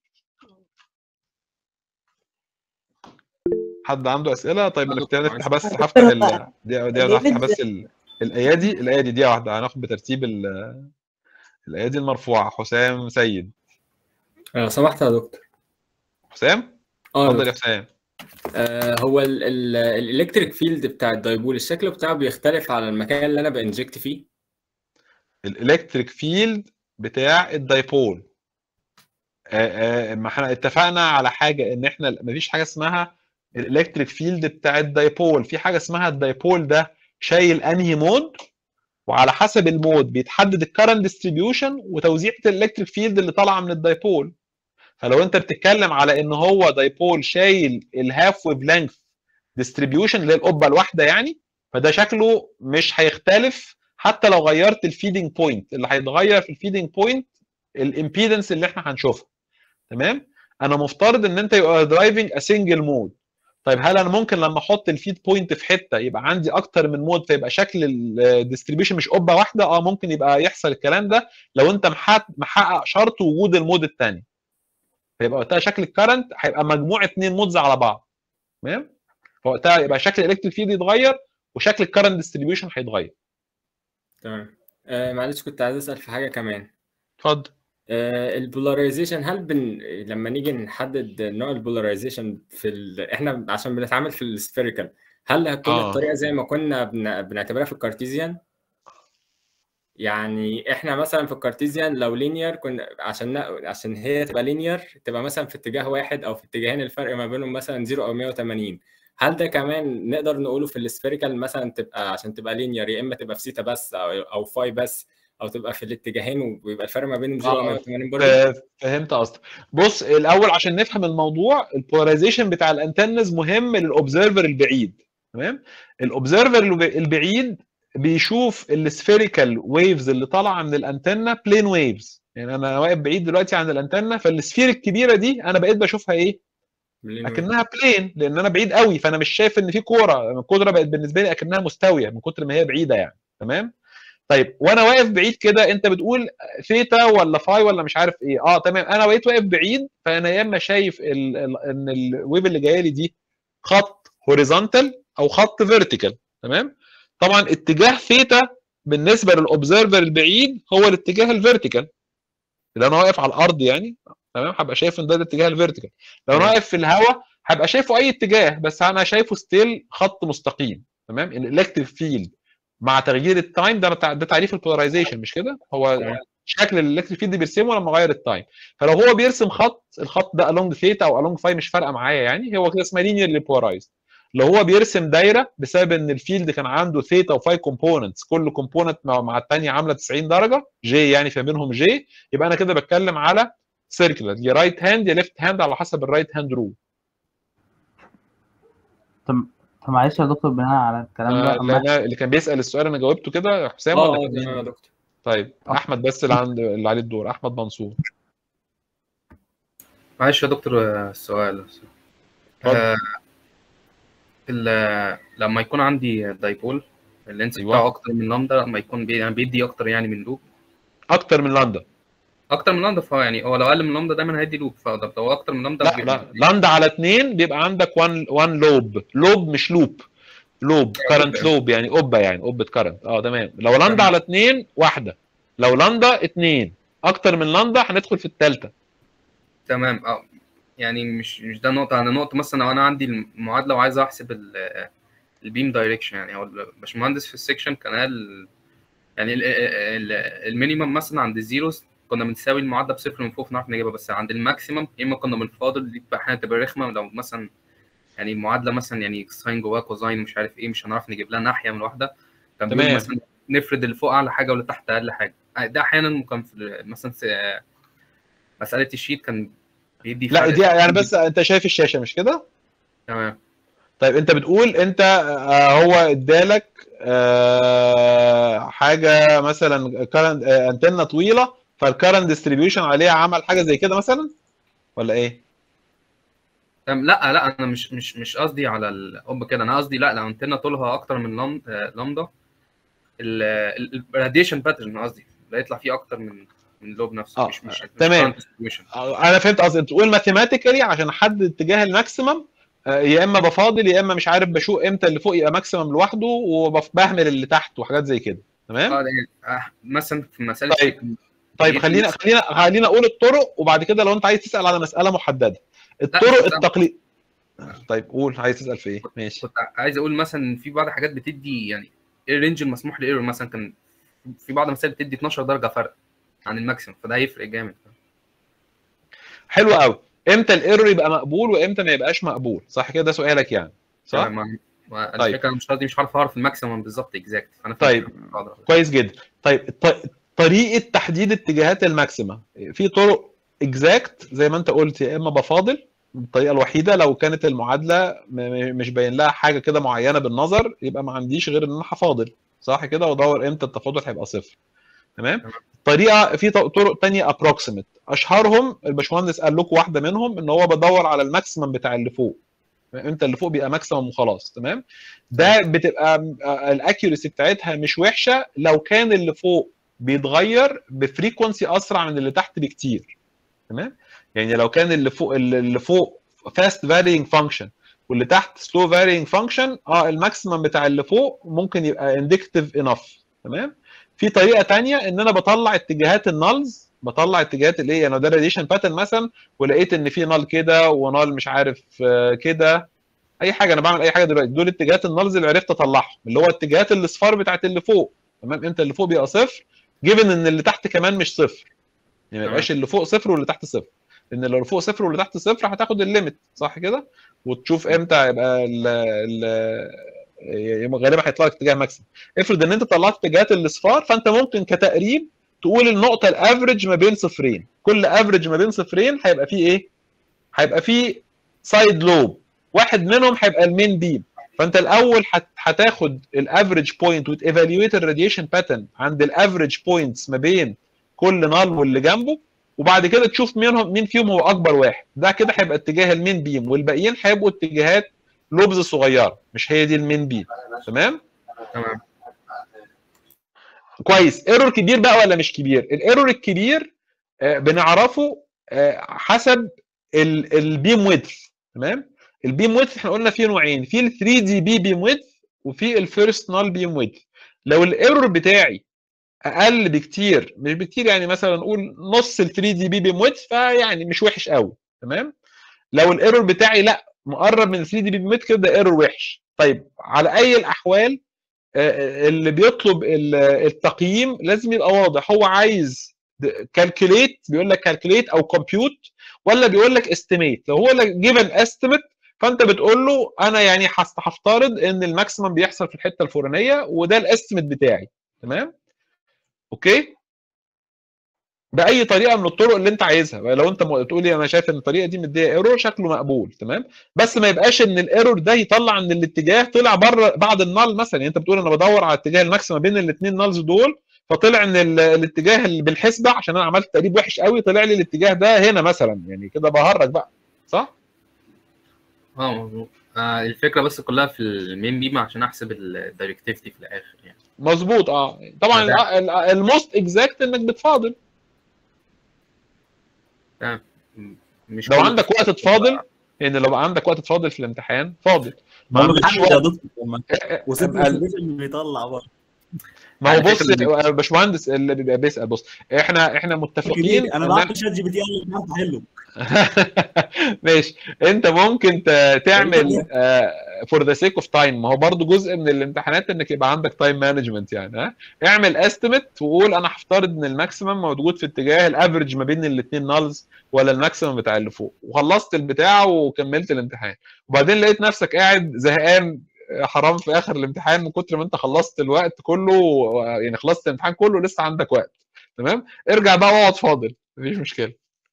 حد عنده اسئله طيب نفتح نفتح بس هفتح ال... دي دي هفتح بس ال... الايادي الايادي دي واحده هناخد بترتيب ال... الايادي المرفوعه حسام سيد لو سمحت يا دكتور حسام اه يا اتفضل يا دكتور. حسام آه هو الالكتريك فيلد بتاع الدايبول الشكل بتاعه بيختلف على المكان اللي انا بانجكت فيه الالكتريك فيلد بتاع الدايبول آه، آه، ما احنا اتفقنا على حاجه ان احنا مفيش حاجه اسمها الالكتريك فيلد بتاع الدايبول في حاجه اسمها الدايبول ده شايل انهي مود وعلى حسب المود بيتحدد الكرنت ديستريبيوشن وتوزيعه الالكتريك فيلد اللي طالعه من الدايبول فلو انت بتتكلم على ان هو دايبول شايل الهاف ويف لينث ديستريبيوشن اللي هي القبه الواحده يعني فده شكله مش هيختلف حتى لو غيرت الفيدنج بوينت اللي هيتغير في الفيدنج بوينت الامبيدنس اللي احنا هنشوفها تمام انا مفترض ان انت يبقى درايفنج ا سنجل مود طيب هل انا ممكن لما احط الفيد بوينت في حته يبقى عندي اكتر من مود فيبقى شكل الديستريبيوشن مش قبه واحده اه ممكن يبقى يحصل الكلام ده لو انت محقق محقق شرط وجود المود الثاني فيبقى وقتها شكل الكرنت هيبقى مجموع اثنين مودز على بعض تمام فوقتها يبقى شكل الالكتريك فيلد يتغير وشكل الكرنت ديستريبيوشن هيتغير تمام آه معلش كنت عايز اسال في حاجه كمان اتفضل آه البولاريزيشن هل بن... لما نيجي نحدد نوع البولاريزيشن في ال... احنا عشان بنتعامل في السفيريكال هل هتكون آه. الطريقه زي ما كنا بن... بنعتبرها في الكارتيزيان يعني احنا مثلا في الكارتيزيان لو لينير كنا عشان ن... عشان هي تبقى لينير تبقى مثلا في اتجاه واحد او في اتجاهين الفرق ما بينهم مثلا 0 او 180 هل ده كمان نقدر نقوله في السفيريكال مثلا تبقى عشان تبقى لينير يا اما تبقى في سيتا بس او او فاي بس او تبقى في الاتجاهين ويبقى الفرق ما بينهم 0 او 180 برضه ف- فهمت قصدك بص الاول عشان نفهم الموضوع البولاريزيشن بتاع الانتنز مهم للاوبزرفر البعيد تمام الاوبزرفر البعيد بيشوف السفيريكال ويفز اللي طالعه من الانتنه بلين ويفز يعني انا واقف بعيد دلوقتي عن الانتنه فالسفير الكبيره دي انا بقيت بشوفها ايه اكنها بلين لان انا بعيد قوي فانا مش شايف ان في كوره الكوره بقت بالنسبه لي اكنها مستويه من كتر ما هي بعيده يعني تمام طيب وانا واقف بعيد كده انت بتقول ثيتا ولا فاي ولا مش عارف ايه اه تمام انا بقيت واقف بعيد فانا يا اما شايف ال ال ان الويف اللي جايه لي دي خط هوريزونتال او خط فيرتيكال تمام طبعا اتجاه ثيتا بالنسبه للاوبزرفر البعيد هو الاتجاه الفيرتيكال لو انا واقف على الارض يعني تمام هبقى شايف ان ده الاتجاه الفيرتيكال لو انا واقف في الهواء هبقى شايفه اي اتجاه بس انا شايفه ستيل خط مستقيم تمام الالكتريك فيلد مع تغيير التايم ده ده تعريف البولاريزيشن مش كده هو شكل الالكتريك فيلد بيرسمه لما اغير التايم فلو هو بيرسم خط الخط ده along ثيتا او along فاي مش فارقه معايا يعني هو كده اسمها لينير بولارايزد لو هو بيرسم دايره بسبب ان الفيلد كان عنده ثيتا وفاي كومبوننتس كل كومبوننت مع, مع الثانيه عامله 90 درجه جي يعني في منهم جي يبقى انا كده بتكلم على سيركلر يا رايت هاند يا ليفت هاند على حسب الرايت هاند رول طب طب معلش يا دكتور بناء على الكلام ده آه أما لا اللي كان بيسال السؤال انا جاوبته كده يا حسام اه ولا اه كان تمام يا مين؟ دكتور طيب احمد بس اللي عند اللي عليه الدور احمد منصور معلش يا دكتور آه، السؤال اتفضل. آه، ال- لما يكون عندي دايبول اللينس أيوة. بتاعه اكتر من لامدا لما يكون بي... يعني بيدي اكتر يعني من لوب اكتر من لاندا اكتر من لامدا فهو يعني هو لو اقل من لامدا دايما هيدي لوب فلو لو اكتر من لامدا لا بي- لا لاندا على اثنين بيبقى عندك 1 1 لوب لوب مش لوب لوب كارنت لوب يعني قبه يعني قبه كارنت اه تمام لو لاندا تمام. على اثنين واحده لو لاندا اثنين اكتر من لاندا هندخل في الثالثه تمام اه يعني مش مش ده نقطة أنا نقطة مثلا لو أنا عندي المعادلة وعايز أحسب ال- البيم دايركشن يعني هو الباشمهندس في السكشن كان قال يعني ال- ال- المينيمم مثلا عند الزيروز كنا بنساوي المعادلة بصفر من فوق نعرف نجيبها بس عند الماكسيمم يا إما كنا بنفاضل دي بقى أحيانا تبقى رخمة لو مثلا يعني المعادلة مثلا يعني ساين جواها كوزاين مش عارف إيه مش هنعرف نجيب لها ناحية من واحدة كان بيقول تمام. مثلا نفرد اللي فوق أعلى حاجة واللي تحت أقل حاجة ده أحيانا كان في مثلا س- مسألة الشيت كان بيدي لا فرق دي يعني بس انت شايف الشاشه مش كده تمام طيب انت بتقول انت آه، هو ادالك آه، حاجه مثلا كارنت انتنه طويله فالكارنت ديستريبيوشن عليها عمل حاجه زي كده مثلا ولا ايه؟ تمام لا لا انا مش مش مش قصدي على القب كده انا قصدي لا لو انتنا طولها اكتر من لام- آه، لامدا الراديشن باترن قصدي لا يطلع فيه اكتر من من لوب نفسه اه مش مش مش تمام. current distribution. آه، انا فهمت قصدي تقول ماثيماتيكالي عشان احدد اتجاه الماكسيمم آه، يا اما بفاضل يا اما مش عارف بشوف امتى اللي فوق يبقى ماكسيمم لوحده وبهمل اللي تحت وحاجات زي كده تمام؟ اه يعني آه، مثلا في مساله طيب طيب بقيت خلينا مثلا- خلينا خلينا اقول الطرق وبعد كده لو انت عايز تسال على مساله محدده الطرق بس أنا- التقليد طيب قول عايز تسال في ايه ماشي كنت عايز اقول مثلا إن في بعض الحاجات بتدي يعني ايه الرينج المسموح لايرور مثلا كان في بعض المسائل بتدي 12 درجه فرق عن الماكسيمم فده هيفرق جامد حلو قوي امتى الايرور يبقى مقبول وامتى ما يبقاش مقبول صح كده ده سؤالك يعني صح تمام، ما- ما- طيب. الفكره مش دي مش عارف اعرف الماكسيمم بالظبط اكزاكت فانا في طيب. مش هقدر أقول. كويس جدا طيب ط- طريقه تحديد اتجاهات الماكسيما في طرق اكزاكت زي ما انت قلت يا اما بفاضل الطريقه الوحيده لو كانت المعادله م- م- مش باين لها حاجه كده معينه بالنظر يبقى ما عنديش غير ان انا هفاضل صح كده وادور امتى التفاضل هيبقى صفر تمام طريقه في ط- طرق تانية ابروكسيمت اشهرهم الباشمهندس قال لكم واحده منهم ان هو بدور على الماكسيمم بتاع اللي فوق امتى اللي فوق بيبقى ماكسيمم وخلاص تمام ده بتبقى الاكيورسي بتاعتها مش وحشه لو كان اللي فوق بيتغير بفريكونسي اسرع من اللي تحت بكتير تمام يعني لو كان اللي فوق اللي فوق فاست فارينج فانكشن واللي تحت سلو فارينج فانكشن اه الماكسيمم بتاع اللي فوق ممكن يبقى اندكتيف انف تمام في طريقه تانية ان انا بطلع اتجاهات النالز بطلع اتجاهات الايه يعني ده راديشن باترن مثلا ولقيت ان في نال كده ونال مش عارف آه، كده اي حاجه انا بعمل اي حاجه دلوقتي دول اتجاهات النالز اللي عرفت اطلعهم اللي هو اتجاهات الاصفار بتاعت اللي فوق تمام انت اللي فوق بيبقى صفر جيفن ان اللي تحت كمان مش صفر يعني ما يبقاش اللي فوق صفر واللي تحت صفر لان لو اللي فوق صفر واللي تحت صفر هتاخد الليميت صح كده وتشوف امتى يبقى ال ال غالبا هيطلع لك اتجاه ماكسيم افرض ان انت طلعت اتجاهات الاصفار فانت ممكن كتقريب تقول النقطه الافريج ما بين صفرين كل افريج ما بين صفرين هيبقى فيه ايه هيبقى فيه سايد لوب واحد منهم هيبقى المين بيم فانت الاول هت- هتاخد الافريج بوينت وتيفالويت الراديشن باترن عند الافريج بوينتس ما بين كل نال واللي جنبه وبعد كده تشوف مين مين فيهم هو اكبر واحد ده كده هيبقى اتجاه المين بيم والباقيين هيبقوا اتجاهات لوبز صغيره مش هي دي المين بيم تمام تمام كويس ايرور كبير بقى ولا مش كبير الايرور الكبير آه، بنعرفه آه، حسب ال- البيم ويدث تمام البيم ويدث احنا قلنا فيه نوعين في ال 3 دي بي بيم ويدث وفي الفيرست نال بيم ويدث لو الايرور بتاعي اقل بكتير مش بكتير يعني مثلا نقول نص ال 3 دي بي بيم ويدث فيعني مش وحش قوي تمام لو الايرور بتاعي لا مقرب من 3 دي بي بيم ويدث كده ده ايرور وحش طيب على اي الاحوال آه، اللي بيطلب ال- التقييم لازم يبقى واضح هو عايز كالكوليت بيقول لك كالكوليت او كومبيوت ولا بيقول لك استيميت لو هو جيفن استيميت فانت بتقول له انا يعني هست- هفترض ان الماكسيمم بيحصل في الحته الفلانيه وده الاستيميت بتاعي تمام اوكي باي طريقه من الطرق اللي انت عايزها لو انت م- تقول لي انا شايف ان الطريقه دي مديه ايرور شكله مقبول تمام بس ما يبقاش ان الايرور ده يطلع ان الاتجاه طلع بره بعد النال مثلا يعني انت بتقول انا بدور على اتجاه الماكسيمم بين الاثنين نالز دول فطلع ان ال- الاتجاه اللي بالحسبه عشان انا عملت تقريب وحش قوي طلع لي الاتجاه ده هنا مثلا يعني كده بهرج بقى صح؟ اه مظبوط آه الفكره بس كلها في المين بيم عشان احسب الدايركتيفيتي في الاخر يعني مظبوط اه طبعا ده- ال- ال- الموست اكزاكت انك بتفاضل تمام مش لو كل- عندك وقت تفاضل يعني لو عندك وقت تفاضل في الامتحان فاضل ما ما هو عندكش بيحدد يا وقت دكتور لما وسيب أم- السوليوشن بيطلع برضه ما هو على بص فكرة يا باشمهندس اللي بيبقى بيسال بص احنا احنا متفقين كبير انا إن بعمل شات جي بي تي قال لي إن أنا احله ماشي انت ممكن ت- تعمل فور ذا سيك اوف تايم ما هو برضو جزء من الامتحانات انك يبقى عندك تايم مانجمنت يعني ها اعمل استيميت وقول انا هفترض ان الماكسيمم موجود في اتجاه الافرج ما بين الاثنين نالز ولا الماكسيمم بتاع اللي فوق وخلصت البتاع وكملت الامتحان وبعدين لقيت نفسك قاعد زهقان حرام في اخر الامتحان من كتر ما انت خلصت الوقت كله يعني خلصت الامتحان كله لسه عندك وقت تمام ارجع بقى واقعد فاضل مفيش مشكله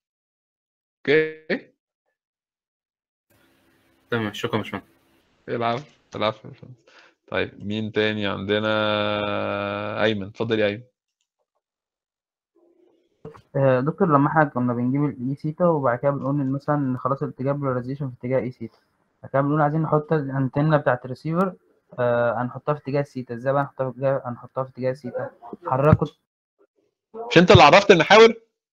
اوكي تمام شكرا يا باشمهندس العفو العفو طيب مين تاني عندنا ايمن اتفضل يا ايمن آه، دكتور لما احنا كنا بنجيب الاي سيتا وبعد كده بنقول إن مثلا ان خلاص الاتجاه بولاريزيشن في اتجاه اي سيتا بعد كده بنقول عايزين نحط الانتنه بتاعت الريسيفر آه هنحطها في اتجاه السيتا ازاي بقى نحطها في اتجاه هنحطها في اتجاه السيتا حركوا مش انت اللي عرفت المحاور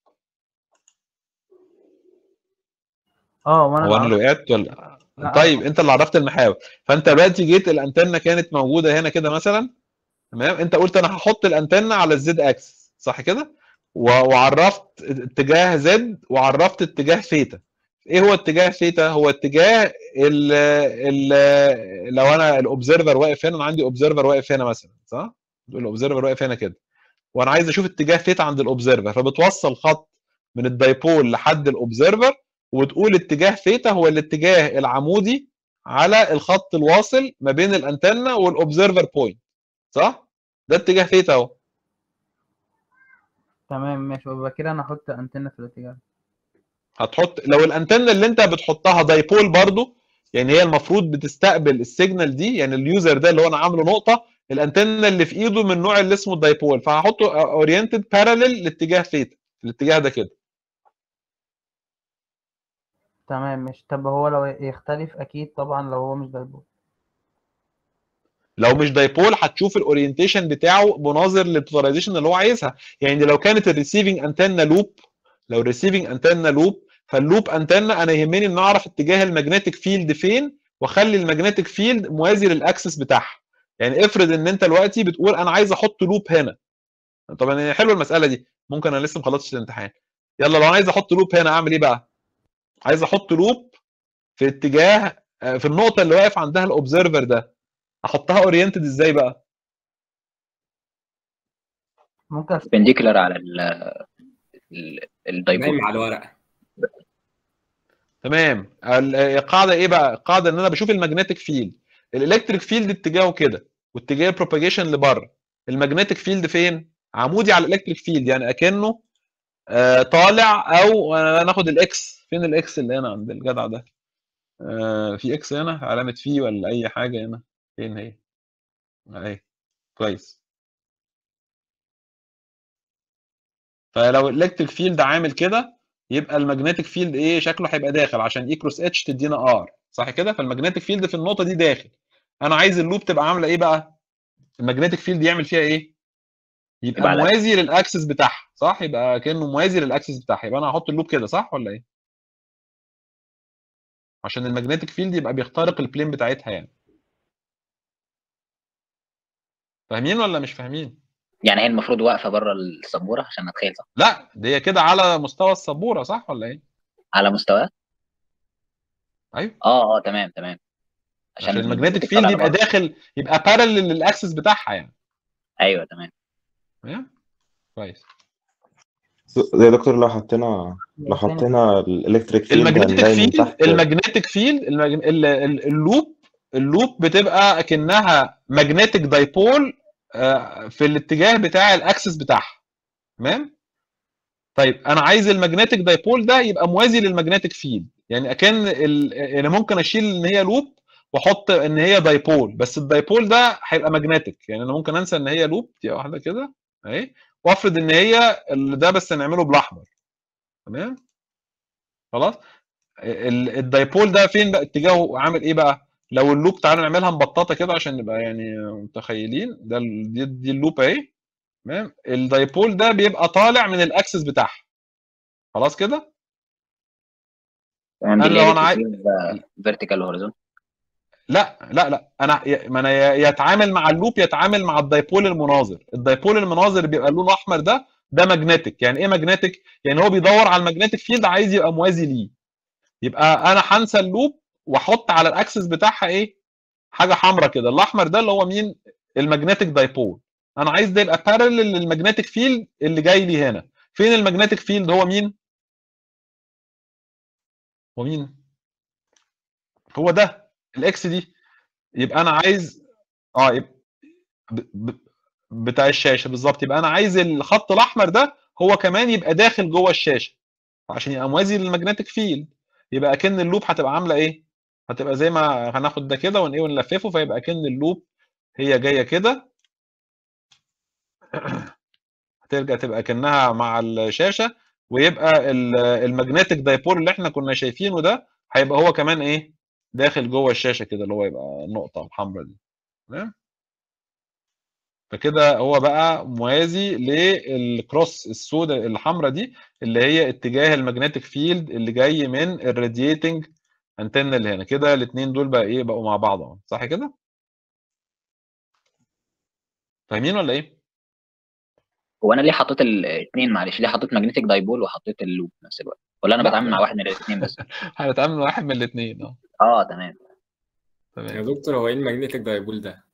اه وانا هو انا اللي اللي وقعت ولا لا، طيب انت اللي عرفت المحاور فانت دلوقتي جيت الانتنه كانت موجوده هنا كده مثلا تمام انت قلت انا هحط الانتنه على الزد اكسس صح كده و- وعرفت اتجاه زد وعرفت اتجاه ثيتا ايه هو اتجاه ثيتا هو اتجاه ال ال لو انا الاوبزرفر واقف هنا انا عندي اوبزرفر واقف هنا مثلا صح الاوبزرفر واقف هنا كده وانا عايز اشوف اتجاه ثيتا عند الاوبزرفر فبتوصل خط من الدايبول لحد الاوبزرفر وتقول اتجاه ثيتا هو الاتجاه العمودي على الخط الواصل ما بين الانتنه والاوبزرفر بوينت صح ده اتجاه ثيتا اهو تمام ماشي ويبقى كده انا احط انتنه في الاتجاه هتحط لو الانتنه اللي انت بتحطها دايبول برضو يعني هي المفروض بتستقبل السيجنال دي يعني اليوزر ده اللي هو انا عامله نقطه الانتنه اللي في ايده من النوع اللي اسمه الدايبول فهحطه اورينتد باراليل لاتجاه ثيتا الاتجاه ده كده تمام ماشي طب هو لو يختلف اكيد طبعا لو هو مش دايبول لو مش دايبول هتشوف الاورينتيشن بتاعه مناظر للبولاريزيشن اللي هو عايزها يعني لو كانت الريسيفنج انتنه لوب لو الريسيفنج انتنه لوب فاللوب انتنه انا يهمني ان اعرف اتجاه المagnetic فيلد فين واخلي المagnetic فيلد موازي للاكسس بتاعها يعني افرض ان انت دلوقتي بتقول انا عايز احط لوب هنا طبعا حلوه المساله دي ممكن انا لسه ما خلصتش الامتحان يلا لو انا عايز احط لوب هنا اعمل ايه بقى عايز احط لوب في اتجاه في النقطه اللي واقف عندها الاوبزرفر ده احطها اورينتد ازاي بقى ممكن بنديكولار على ال ال- الدايبول نايم على الورقه تمام ال- القاعده ايه بقى القاعده ان انا بشوف المagnetic فيلد الالكتريك فيلد اتجاهه كده واتجاه البروباجيشن لبره المagnetic فيلد فين عمودي على الالكتريك فيلد يعني اكنه آه، طالع او آه، ناخد الاكس فين الاكس اللي هنا عند الجدع ده آه، في اكس هنا علامه في ولا اي حاجه هنا فين هي اهي كويس فلو الالكتريك فيلد عامل كده يبقى المagnetic فيلد ايه شكله هيبقى داخل عشان اي كروس اتش تدينا ار صح كده فالمagnetic فيلد في النقطه دي داخل انا عايز اللوب تبقى عامله ايه بقى المagnetic فيلد يعمل فيها ايه يبقى يبقى على موازي للاكسس بتاعها صح يبقى كانه موازي للاكسس بتاعها يبقى انا هحط اللوب كده صح ولا ايه عشان المagnetic فيلد يبقى بيخترق البلين بتاعتها يعني فاهمين ولا مش فاهمين يعني هي المفروض واقفه بره السبوره عشان اتخيل صح لا دي كده على مستوى السبوره صح ولا ايه على مستوى ايوه اه اه تمام تمام عشان عشان المagnetic بتطلع فيلد يبقى لبره. داخل يبقى بارلل للاكسس بتاعها يعني ايوه تمام تمام كويس زي دكتور لو حطينا لو حطينا الالكتريك فيلد المagnetic هنلاقي من فيلد تحت المagnetic فيلد المج... ال- ال- اللوب اللوب بتبقى اكنها magnetic دايبول في الاتجاه بتاع الاكسس بتاعها تمام طيب انا عايز المagnetic دايبول ده يبقى موازي للمagnetic فيلد يعني اكن ال... انا ممكن اشيل ان هي لوب واحط ان هي دايبول بس الدايبول ده هيبقى ماجنتيك يعني انا ممكن انسى ان هي لوب دي واحده كده اهي وافرض ان هي ال- ده بس نعمله بالاحمر تمام خلاص ال- الدايبول ده فين بقى اتجاهه عامل ايه بقى لو اللوب تعالوا نعملها مبططه كده عشان نبقى يعني متخيلين ده ال- دي, دي اللوب اهي تمام الدايبول ده بيبقى طالع من الاكسس بتاعها خلاص كده تمام انا دي لو اللي انا عايز فيرتيكال وهوريزون لا لا لا انا ي- ما انا ي- يتعامل مع اللوب يتعامل مع الدايبول المناظر الدايبول المناظر بيبقى لونه احمر ده ده ماجنتيك يعني ايه ماجنتيك يعني هو بيدور على الماجنتيك فيلد عايز يبقى موازي ليه يبقى انا هنسى اللوب واحط على الاكسس بتاعها ايه حاجه حمراء كده الاحمر ده اللي هو مين الماجنتيك دايبول انا عايز ده يبقى بارلل للماجنتيك فيلد اللي جاي لي هنا فين الماجنتيك فيلد هو مين هو مين هو ده الاكس دي يبقى انا عايز اه يبقى ب... ب... بتاع الشاشه بالظبط يبقى انا عايز الخط الاحمر ده هو كمان يبقى داخل جوه الشاشه عشان يبقى موازي للماجنتيك فيلد يبقى اكن اللوب هتبقى عامله ايه هتبقى زي ما هناخد ده كده ون ايه ونلففه فيبقى اكن اللوب هي جايه كده هترجع تبقى كانها مع الشاشه ويبقى الماجنتيك دايبول اللي احنا كنا شايفينه ده هيبقى هو كمان ايه داخل جوه الشاشه كده اللي هو يبقى النقطه الحمراء دي تمام فكده هو بقى موازي للكروس السوداء الحمراء دي اللي هي اتجاه الماجنتيك فيلد اللي جاي من الرادييتنج انتنا اللي هنا كده الاثنين دول بقى ايه بقوا مع بعض اهو صح كده فاهمين ولا ايه هو انا ليه حطيت الاثنين معلش ليه حطيت ماجنتيك دايبول وحطيت اللوب في نفس الوقت ولا انا لا. بتعامل مع واحد من الاثنين بس هنتعامل مع واحد من الاثنين اه اه تمام يا تمام دكتور هو ايه الماجنتيك دايبول ده؟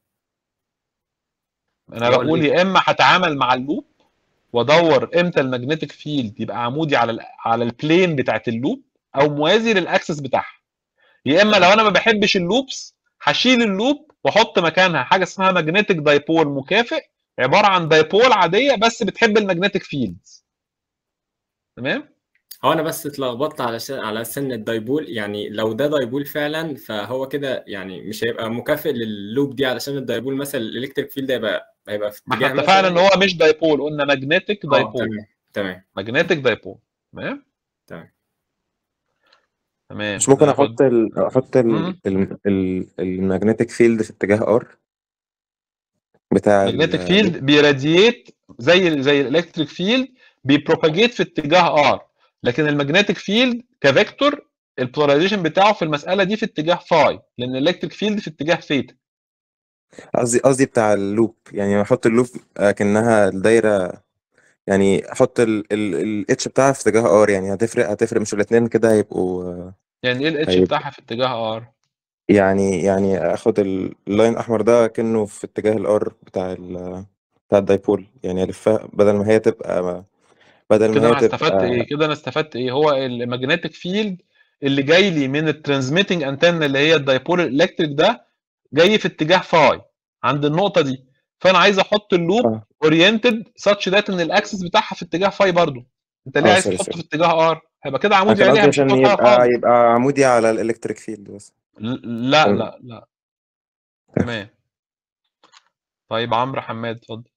انا هو بقول اللي يا اما هتعامل مع اللوب وادور امتى المagnetic فيلد يبقى عمودي على ال على البلين بتاعت اللوب او موازي للاكسس بتاعها يا اما لو انا ما بحبش اللوبس هشيل اللوب واحط مكانها حاجه اسمها ماجنتيك دايبول مكافئ عباره عن دايبول عاديه بس بتحب الماجنتيك فيلدز تمام هو انا بس اتلخبطت على ش... على سن الدايبول يعني لو ده دايبول فعلا فهو كده يعني مش هيبقى مكافئ لللوب دي علشان الدايبول مثلا الالكتريك فيلد هيبقى هيبقى في ما احنا اتجاه اتفقنا مثلا ان هو مش دايبول قلنا ماجنتيك اه دايبول تمام تمام ماجنتيك دايبول تمام تمام تمام مش ممكن ناخد احط ال احط ال مم. ال ال المagnetic فيلد في اتجاه ار بتاع ماجنتيك ال فيلد بيرادييت زي زي الالكتريك فيلد بيبروباجيت في اتجاه ار لكن الماجنتيك فيلد كفيكتور البولاريزيشن بتاعه في المساله دي في اتجاه فاي لان الالكتريك فيلد في اتجاه ثيتا قصدي قصدي بتاع اللوب يعني احط اللوب كأنها الدايرة يعني احط ال ال الاتش بتاعها في اتجاه ار يعني هتفرق هتفرق مش الاتنين كده هيبقوا يعني ايه الاتش هيبقوا بتاعها في اتجاه ار يعني يعني اخد ال- اللاين الاحمر ده كأنه في اتجاه الار بتاع ال بتاع الدايبول يعني الفها بدل ما هي تبقى بدل ما كده هي انا استفدت تبقى ايه كده انا استفدت ايه هو الماجنتيك فيلد اللي جاي لي من الترانسميتنج انتنا اللي هي الدايبول الالكتريك ده جاي في اتجاه فاي عند النقطه دي فانا عايز احط اللوب اه اورينتد ساتش ذات ان الاكسس بتاعها في اتجاه فاي برضو انت ليه اه عايز سوري تحطه في سوري اتجاه ار هيبقى كده انا عمودي كان قصدي عليها مش عشان هتقف فيها يبقى خالص يبقى عمودي على الالكتريك فيلد بس ل- لا عشان لا لا تمام طيب عمرو حماد اتفضل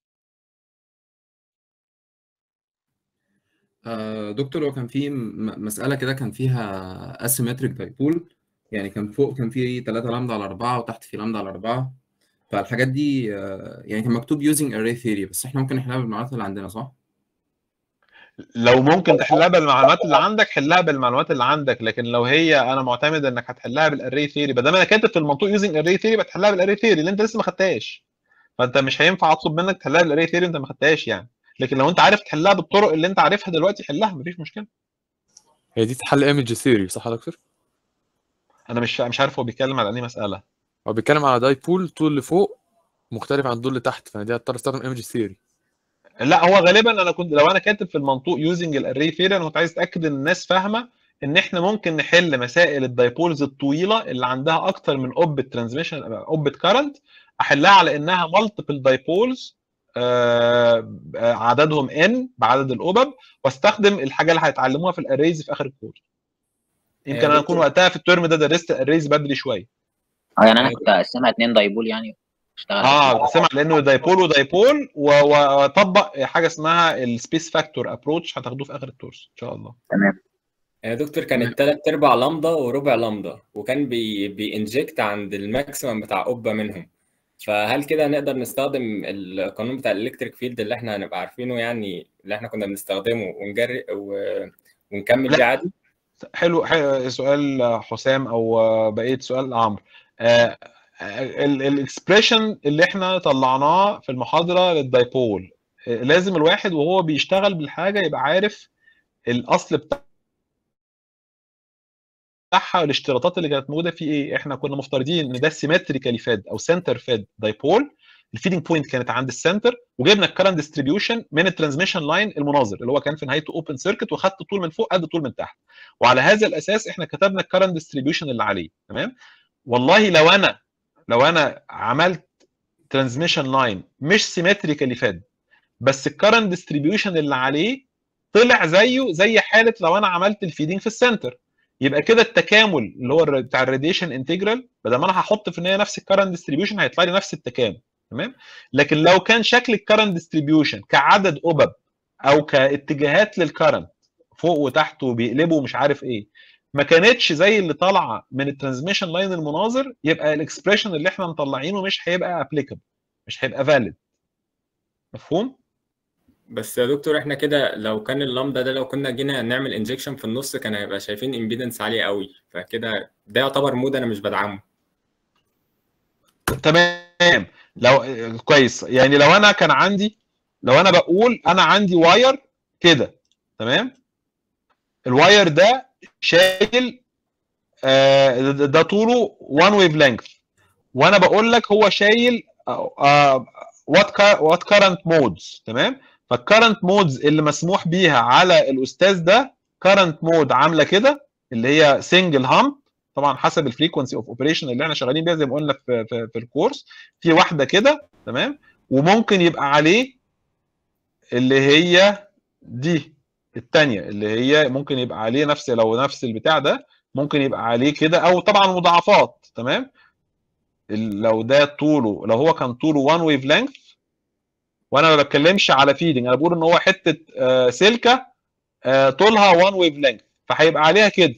آه، دكتور هو كان في م- مسألة كده كان فيها اسيمتريك دايبول يعني كان فوق كان في 3 لامدا على 4 وتحت في لامدا على 4 فالحاجات دي آه، يعني كان مكتوب using array theory بس احنا ممكن نحلها بالمعلومات اللي عندنا صح؟ لو ممكن تحلها بالمعلومات اللي عندك حلها بالمعلومات اللي عندك لكن لو هي انا معتمد انك هتحلها بالاري ثيري بدل ما انا كاتب في المنطوق يوزنج اري ثيري بتحلها بالاري ثيري اللي انت لسه ما خدتهاش فانت مش هينفع اطلب منك تحلها بالاري ثيري انت ما خدتهاش يعني لكن لو انت عارف تحلها بالطرق اللي انت عارفها دلوقتي حلها مفيش مشكله هي دي تحل ايمج ثيوري صح يا دكتور؟ انا مش مش عارف هو بيتكلم على انهي مساله هو بيتكلم على دايبول طول اللي فوق مختلف عن الطول اللي تحت فانا دي هضطر استخدم ايمج ثيوري لا هو غالبا انا كنت لو انا كاتب في المنطوق يوزنج الاري ثيري انا كنت عايز اتاكد ان الناس فاهمه ان احنا ممكن نحل مسائل الدايبولز الطويله اللي عندها اكتر من اوبت ترانسميشن اوبت كارنت احلها على انها مالتيبل دايبولز عددهم ان بعدد الاوبب واستخدم الحاجه اللي هيتعلموها في الاريز في اخر الكورس يمكن انا اكون دكتور وقتها في الترم ده درست الاريز بدري شويه اه يعني انا كنت اقسمها اتنين دايبول يعني اشتغل اه سمع لانه دايبول ودايبول و- واطبق حاجه اسمها السبيس فاكتور ابروتش هتاخدوه في اخر الكورس ان شاء الله تمام يا دكتور كانت تلات ارباع لامدا وربع لامدا وكان بي بينجكت عند الماكسيمم بتاع قبه منهم فهل كده نقدر نستخدم القانون بتاع الالكتريك فيلد اللي احنا هنبقى عارفينه يعني اللي احنا كنا بنستخدمه ونجري و... ونكمل بيه لا عادي؟ حلو حلو سؤال حسام او بقيه سؤال عمرو الاكسبريشن اللي احنا طلعناه في المحاضره للدايبول آه، لازم الواحد وهو بيشتغل بالحاجه يبقى عارف الاصل بتاعها والاشتراطات اللي كانت موجوده فيه ايه احنا كنا مفترضين ان ده سيمتريكالي فيد او سنتر فيد دايبول الفيدنج بوينت كانت عند السنتر وجبنا الكرنت ديستريبيوشن من الترانسميشن لاين المناظر اللي هو كان في نهايته اوبن سيركت وخدت طول من فوق قد طول من تحت وعلى هذا الاساس احنا كتبنا الكرنت ديستريبيوشن اللي عليه تمام والله لو انا لو انا عملت ترانسميشن لاين مش سيمتريكالي فيد بس الكرنت ديستريبيوشن اللي عليه طلع زيه زي حاله لو انا عملت الفيدنج في السنتر يبقى كده التكامل اللي هو الر- بتاع الراديشن انتجرال بدل ما انا هحط في النهايه نفس الكرنت ديستريبيوشن هيطلع لي نفس التكامل تمام لكن لو كان شكل الكرنت ديستريبيوشن كعدد أبب او كاتجاهات للكرنت فوق وتحت وبيقلبوا ومش عارف ايه ما كانتش زي اللي طالعه من الترانسميشن لاين المناظر يبقى الاكسبريشن اللي احنا مطلعينه مش هيبقى ابليكابل مش هيبقى فاليد مفهوم بس يا دكتور احنا كده لو كان اللامدا ده لو كنا جينا نعمل انجكشن في النص كان هيبقى شايفين امبيدنس عاليه قوي فكده ده يعتبر مود انا مش بدعمه تمام لو كويس يعني لو انا كان عندي لو انا بقول انا عندي واير كده تمام الواير ده شايل آه، ده ده طوله 1 ويف لينث وانا بقول لك هو شايل وات وات كارنت مودز تمام فالكرنت مودز اللي مسموح بيها على الاستاذ ده كرنت مود عامله كده اللي هي سنجل هامب طبعا حسب الفريكونسي اوف اوبريشن اللي احنا شغالين بيها زي ما قلنا في في, في الكورس في واحده كده تمام وممكن يبقى عليه اللي هي دي الثانيه اللي هي ممكن يبقى عليه نفس لو نفس البتاع ده ممكن يبقى عليه كده او طبعا مضاعفات تمام ال- لو ده طوله لو هو كان طوله 1 ويف لينث وانا ما بتكلمش على فيدنج انا بقول ان هو حته آه، سلكه آه، طولها 1 ويف لينث فهيبقى عليها كده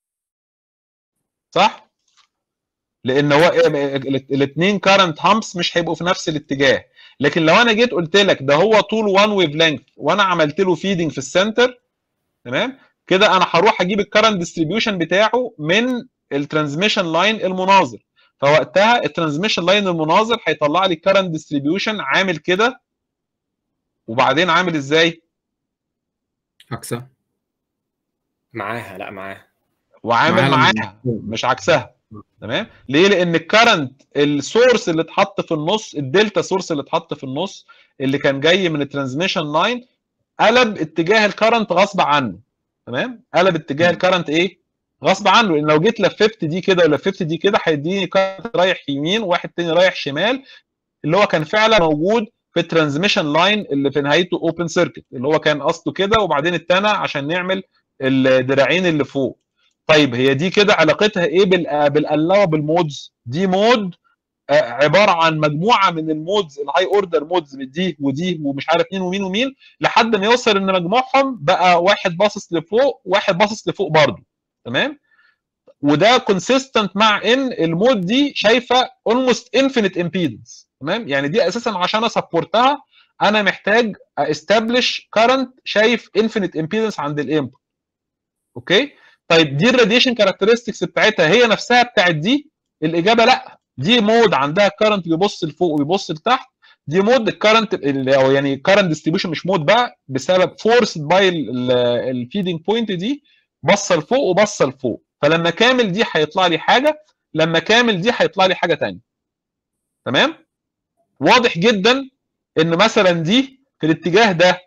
صح لان هو الاثنين كارنت هامبس مش هيبقوا في نفس الاتجاه لكن لو انا جيت قلت لك ده هو طول 1 ويف لينث وانا عملت له فيدنج في السنتر تمام كده انا هروح اجيب الكرنت ديستريبيوشن بتاعه من الترانسميشن لاين المناظر فوقتها الترانسميشن لاين المناظر هيطلع لي الكرنت ديستريبيوشن عامل كده وبعدين عامل ازاي عكسها معاها لا معاها وعامل معاها لما- معاها مش عكسها تمام ليه لان الكرنت السورس اللي اتحط في النص الدلتا سورس اللي اتحط في النص اللي كان جاي من الترانسميشن لاين قلب اتجاه الكرنت غصب عنه تمام قلب اتجاه الكرنت ايه غصب عنه لان لو جيت لففت دي كده ولففت دي كده هيديني كرنت رايح يمين وواحد تاني رايح شمال اللي هو كان فعلا موجود في الترانسميشن لاين اللي في نهايته اوبن سيركت اللي هو كان قصده كده وبعدين اتنى عشان نعمل الدراعين اللي فوق طيب هي دي كده علاقتها ايه بال بالالوبل مودز دي مود آه، عباره عن مجموعه من المودز الهاي اوردر مودز من دي ودي ومش عارف مين ومين ومين لحد ما يوصل ان مجموعهم بقى واحد باصص لفوق واحد باصص لفوق برضه تمام وده كونسيستنت مع ان المود دي شايفه اولموست انفينيت امبيدنس تمام يعني دي اساسا عشان اسبورتها انا محتاج استابلش كارنت شايف انفينيت امبيدنس عند الانبوت اوكي طيب دي الراديشن كاركترستكس بتاعتها هي نفسها بتاعت دي الاجابه لا دي مود عندها كارنت بيبص لفوق وبيبص لتحت دي مود الكارنت او يعني كارنت ديستريبيوشن مش مود بقى بسبب فورس باي الفيدنج بوينت دي بصه لفوق وبصه لفوق فلما كامل دي هيطلع لي حاجه لما كامل دي هيطلع لي حاجه ثانيه تمام واضح جدا ان مثلا دي في الاتجاه ده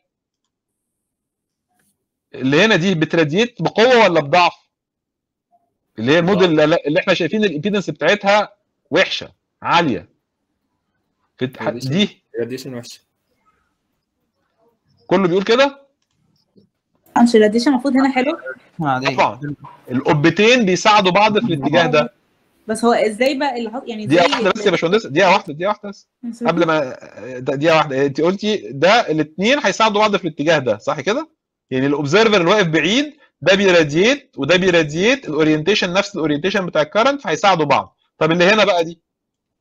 اللي هنا دي بتراديت بقوه ولا بضعف اللي هي الموديل اللي اللي احنا شايفين الامبيدنس بتاعتها وحشه عاليه في الت- دي راديشن وحشه كله بيقول كده مش الراديشن المفروض هنا حلو طبعا القبتين بيساعدوا بعض في الاتجاه ده بس هو ازاي بقى اللي حط يعني دقيقه ازاي واحده بس يا باشمهندس دقيقه واحده دقيقه واحده بس ماشي. قبل ما ده- دقيقه واحده انت قلتي ده الاثنين هيساعدوا بعض في الاتجاه ده صح كده يعني الاوبزرفر اللي واقف بعيد ده بيراديت وده بيراديت الاورينتيشن نفس الاورينتيشن بتاع الكرنت فهيساعدوا بعض طب اللي هنا بقى دي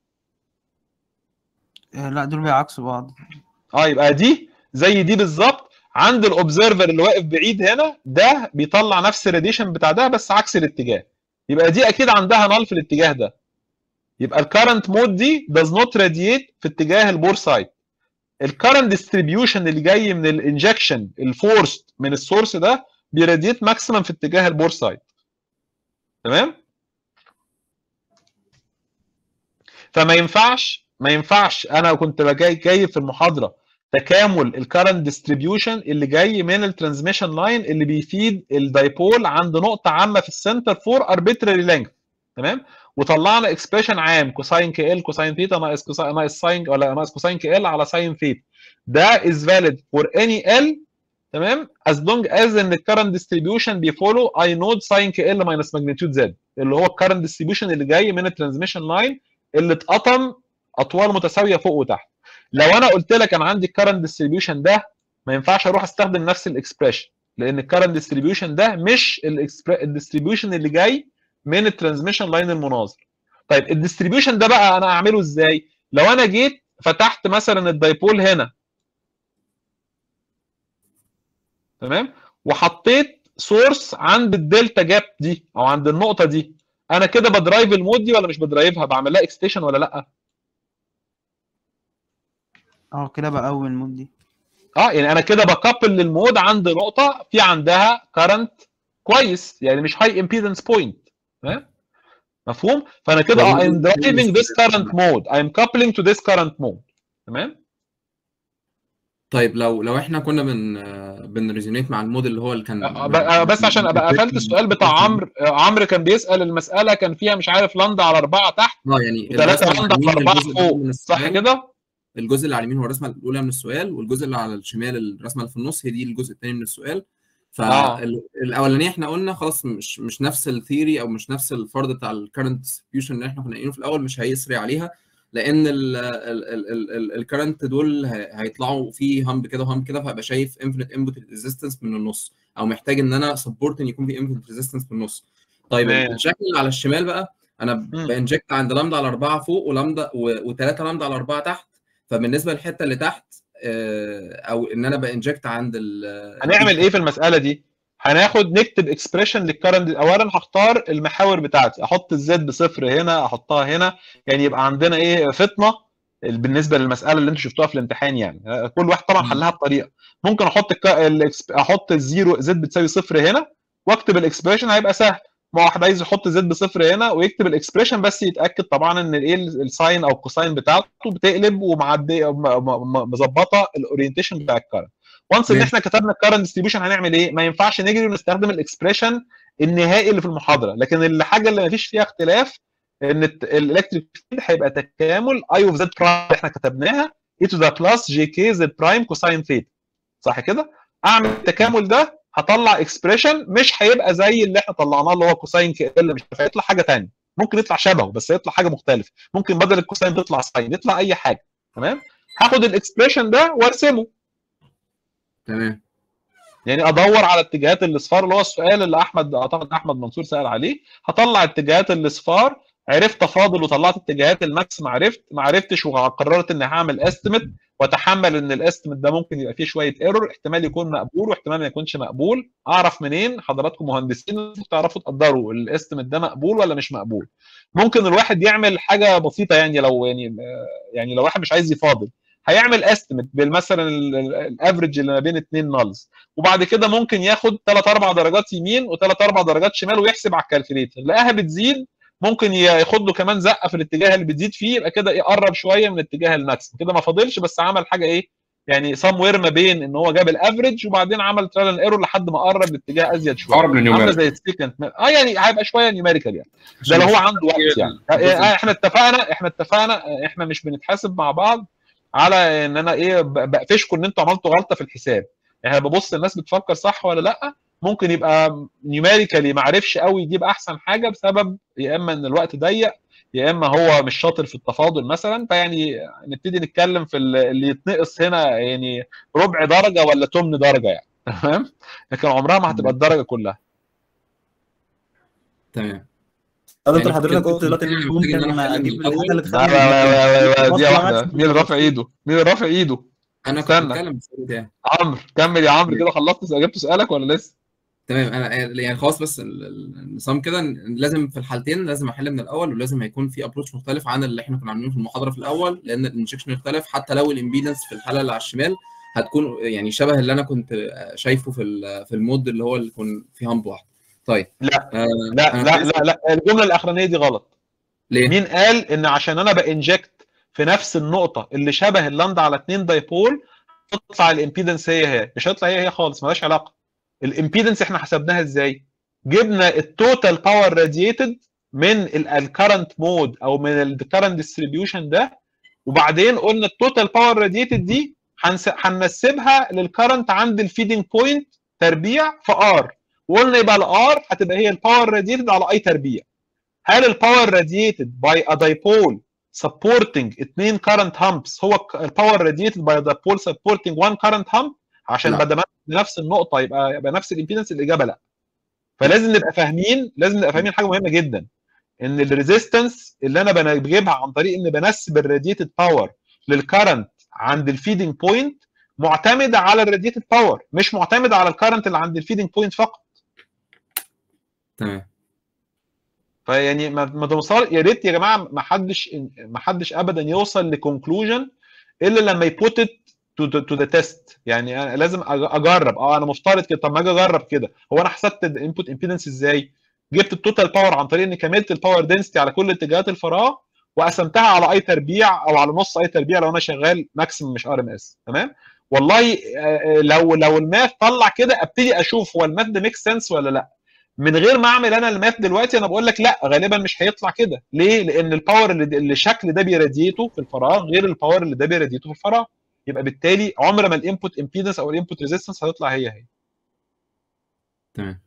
آه، لا دول بيعكسوا بعض اه يبقى دي زي دي بالظبط عند الاوبزرفر اللي واقف بعيد هنا ده بيطلع نفس الراديشن بتاع ده بس عكس الاتجاه يبقى دي اكيد عندها نال في الاتجاه ده يبقى الكرنت مود دي does not radiate في اتجاه البور سايد الكرنت ديستريبيوشن اللي جاي من الانجكشن الفورست من السورس ده بيراديت ماكسيمم في اتجاه البور سايد تمام فما ينفعش ما ينفعش انا كنت جاي جاي في المحاضره تكامل الكرنت ديستريبيوشن اللي جاي من الترانسميشن لاين اللي بيفيد الدايبول عند نقطه عامه في السنتر فور اربيتراري لينث تمام وطلعنا اكسبريشن عام كوساين كي ال كوساين ثيتا ناقص كوساين ناقص ساين ولا ناقص كوساين كي ال على ساين ثيتا ده از فاليد فور اني ال تمام as long as ان الكرنت ديستريبيوشن بيفولو اي نود ساين كي ال ماينس ماجنتيود زد اللي هو الكرنت ديستريبيوشن اللي جاي من الترانسميشن لاين اللي اتقطم اطوال متساويه فوق وتحت لو انا قلت لك انا عندي الكرنت ديستريبيوشن ده ما ينفعش اروح استخدم نفس الاكسبريشن لان الكرنت ديستريبيوشن ده مش الديستريبيوشن اللي جاي من الترانسميشن لاين المناظر طيب الديستريبيوشن ده بقى انا اعمله ازاي لو انا جيت فتحت مثلا الدايبول هنا تمام وحطيت سورس عند الدلتا جاب دي او عند النقطه دي انا كده بدرايف المود دي ولا مش بدرايفها بعمل لها اكستيشن ولا لا اه كده بقى اول مود دي اه يعني انا كده بكابل للمود عند نقطه في عندها كرنت كويس يعني مش هاي امبيدنس بوينت تمام مفهوم فانا كده هو اه I'm ممكن driving يكون this current mode I'm coupling to this current mode تمام طيب لو لو احنا كنا بن بنريزونيت مع المود اللي هو اللي كان آه، ب- آه، بس عشان ابقى قفلت السؤال بتاع عمرو آه، عمرو كان بيسال المساله كان فيها مش عارف لندا على اربعه تحت اه يعني وثلاثه الرسمه لندا اللي على على اليمين اربعه الجزء الأول فوق من صح السؤال كده؟ الجزء اللي على اليمين هو الرسمه الاولى من السؤال والجزء اللي على الشمال الرسمه اللي في النص هي دي الجزء الثاني من السؤال اه فالاولانيه احنا قلنا خلاص مش مش نفس الثيري او مش نفس الفرض بتاع الكرنت ديستريبيوشن اللي احنا كنا قايلينه في الاول مش هيسري عليها لان الكرنت دول هي- هيطلعوا في همب كده وهمب كده فهبقى شايف انفينيت انبوت ريزيستنس من النص او محتاج ان انا سبورت ان يكون في انفينيت ريزيستنس في النص طيب تمام الشكل اللي على الشمال بقى انا مم. بانجكت عند لامدا على اربعه فوق ولامدا وثلاثه لامدا على اربعه تحت فبالنسبه للحته اللي تحت آه، او ان انا بانجكت عند ال هنعمل ايه في المساله دي؟ هناخد نكتب اكسبريشن للكرنت اولا هختار المحاور بتاعتي احط الزد بصفر هنا احطها هنا يعني يبقى عندنا ايه فطنه بالنسبه للمساله اللي انتوا شفتوها في الامتحان يعني كل واحد طبعا حلها بطريقه ممكن احط الك... الإكس- احط الزيرو زد بتساوي صفر هنا واكتب الاكسبريشن هيبقى سهل ما واحد عايز يحط زد بصفر هنا ويكتب الاكسبريشن بس يتاكد طبعا ان الايه الساين او الكوساين بتاعته بتقلب ومعديه م- م- مظبطه الاورينتيشن بتاع الكرنت وانس ان ماشي. احنا كتبنا الكرنت ديستريبيوشن هنعمل ايه؟ ما ينفعش نجري ونستخدم الاكسبريشن النهائي اللي في المحاضره لكن الحاجه اللي ما فيش فيها اختلاف ان الالكتريك فيلد هيبقى تكامل اي اوف زد برايم اللي احنا كتبناها اي تو ذا بلس جي كي زد برايم كوساين ثيتا صح كده؟ اعمل التكامل ده هطلع اكسبريشن مش هيبقى زي اللي احنا طلعناه اللي هو كوساين كي ال مش عارف، هيطلع حاجه ثانيه ممكن يطلع شبهه بس هيطلع حاجه مختلفه ممكن بدل الكوساين تطلع ساين يطلع اي حاجه تمام هاخد الاكسبريشن ده وارسمه تمام يعني ادور على اتجاهات الاصفار اللي هو السؤال اللي احمد اعتقد احمد منصور سال عليه هطلع اتجاهات الاصفار عرفت افاضل وطلعت اتجاهات الماكس ما عرفت ما عرفتش وقررت اني هعمل استيميت واتحمل ان الاستيميت ده ممكن يبقى فيه شويه ايرور احتمال يكون مقبول واحتمال ما يكونش مقبول اعرف منين حضراتكم مهندسين تعرفوا تقدروا الاستيميت ده مقبول ولا مش مقبول ممكن الواحد يعمل حاجه بسيطه يعني لو يعني يعني لو واحد مش عايز يفاضل هيعمل استيميت بالمثلا الافريج اللي ما بين اثنين نالز وبعد كده ممكن ياخد 3 4 درجات يمين و3 4 درجات شمال ويحسب على الكالكوليتر لقاها بتزيد ممكن ياخد له كمان زقه في الاتجاه اللي بتزيد فيه يبقى كده يقرب شويه من اتجاه الماكسيم كده ما فاضلش بس عمل حاجه ايه يعني سام وير ما بين ان هو جاب الافريج وبعدين عمل ترال ايرور لحد ما قرب لاتجاه ازيد شويه قرب عامله للنيوميريك. زي السيكنت اه يعني هيبقى شويه نيوميريكال يعني ده عشان لو هو مش عنده وقت يعني آه، احنا اتفقنا احنا اتفقنا احنا مش بنتحاسب مع بعض على ان انا ايه ب- بقفشكم ان انتوا عملتوا غلطه في الحساب يعني ببص الناس بتفكر صح ولا لا ممكن يبقى نيوميريكالي ما عرفش قوي يجيب احسن حاجه بسبب يا اما ان الوقت ضيق يا اما هو مش شاطر في التفاضل مثلا فيعني نبتدي نتكلم في ال- اللي يتنقص هنا يعني ربع درجه ولا تمن درجه يعني تمام لكن عمرها ما هتبقى الدرجه كلها تمام طب انت يعني حضرتك كده قلت دلوقتي ان محتاج إن ممكن أنا أحل اجيب من الأول. الحاجه اللي لا تخلي لا لا لا لا دي واصلة واحده ماكسيمم مين اللي رافع ايده مين اللي رافع ايده انا كنت استنى بتكلم بس بتاعي عمرو كمل يا عمرو كده خلصت جبت سؤالك ولا لسه تمام انا يعني خلاص بس ال- ال- النظام كده إن لازم في الحالتين لازم احل من الاول ولازم هيكون في ابروتش مختلف عن اللي احنا كنا عاملينه في المحاضره في الاول لان الانجكشن يختلف حتى لو الامبيدنس في الحاله اللي على الشمال هتكون يعني شبه اللي انا كنت شايفه في ال- في المود اللي هو اللي يكون فيه همب واحد طيب لا آه لا انا لا كنت لا لا الجمله الاخرانيه دي غلط ليه؟ مين قال ان عشان انا بانجكت في نفس النقطه اللي شبه اللاندا على 2 دايبول تطلع الامبيدنس هي هي مش هتطلع هي هي خالص مالهاش علاقه الامبيدنس احنا حسبناها ازاي جبنا التوتال باور راديتد من الكرنت مود او من الكرنت ديستريبيوشن ده وبعدين قلنا التوتال باور راديتد دي هنس- هننسبها للكرنت عند الفيدنج بوينت تربيع في ار وقلنا يبقى الار هتبقى هي الباور راديتد على اي تربيع هل الباور راديتد باي ا دايبول supporting اثنين current humps هو الباور radiated by a dipole supporting one current hump عشان لا. بدل ما نفس النقطه يبقى يبقى نفس الامبيدنس الاجابه لا فلازم نبقى فاهمين لازم نبقى فاهمين حاجه مهمه جدا ان الريزيستنس اللي انا بن- بجيبها عن طريق ان بنسب الراديتد باور للكرنت عند الفيدنج بوينت معتمده على الراديتد باور مش معتمده على الكرنت اللي عند الفيدنج بوينت فقط تمام فيعني ما ما توصل يا ريت يا جماعه ما حدش ما حدش ابدا يوصل لكونكلوجن الا لما يبوت تو تو ذا تيست يعني انا لازم أج- اجرب اه انا مفترض كده طب ما اجي اجرب كده هو انا حسبت الانبوت امبيدنس ازاي جبت التوتال باور عن طريق اني كملت الباور دنسيتي على كل اتجاهات الفراغ وقسمتها على اي تربيع او على نص اي تربيع لو انا شغال ماكسيمم مش ار ام اس تمام والله آه، آه، لو لو الماث طلع كده ابتدي اشوف هو الماث ده ميك سنس ولا لا من غير ما اعمل انا الماث دلوقتي انا بقول لك لا غالبا مش هيطلع كده ليه لان الباور اللي اللي الشكل ده بيراديته في الفراغ غير الباور اللي ده بيراديته في الفراغ يبقى بالتالي عمر ما الانبوت امبيدنس او الانبوت ريزيستنس هتطلع هي هي تمام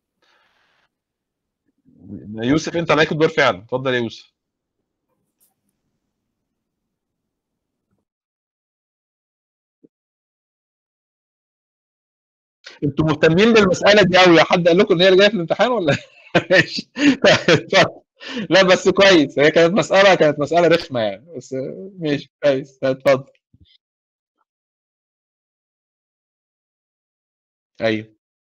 يوسف انت عليك الدور فعلا اتفضل يا يوسف انتوا مهتمين بالمساله دي قوي حد قال لكم ان هي اللي جايه في الامتحان ولا ماشي اتفضل. لا بس كويس هي كانت مساله كانت مساله رخمه يعني بس ماشي كويس اتفضل ايوه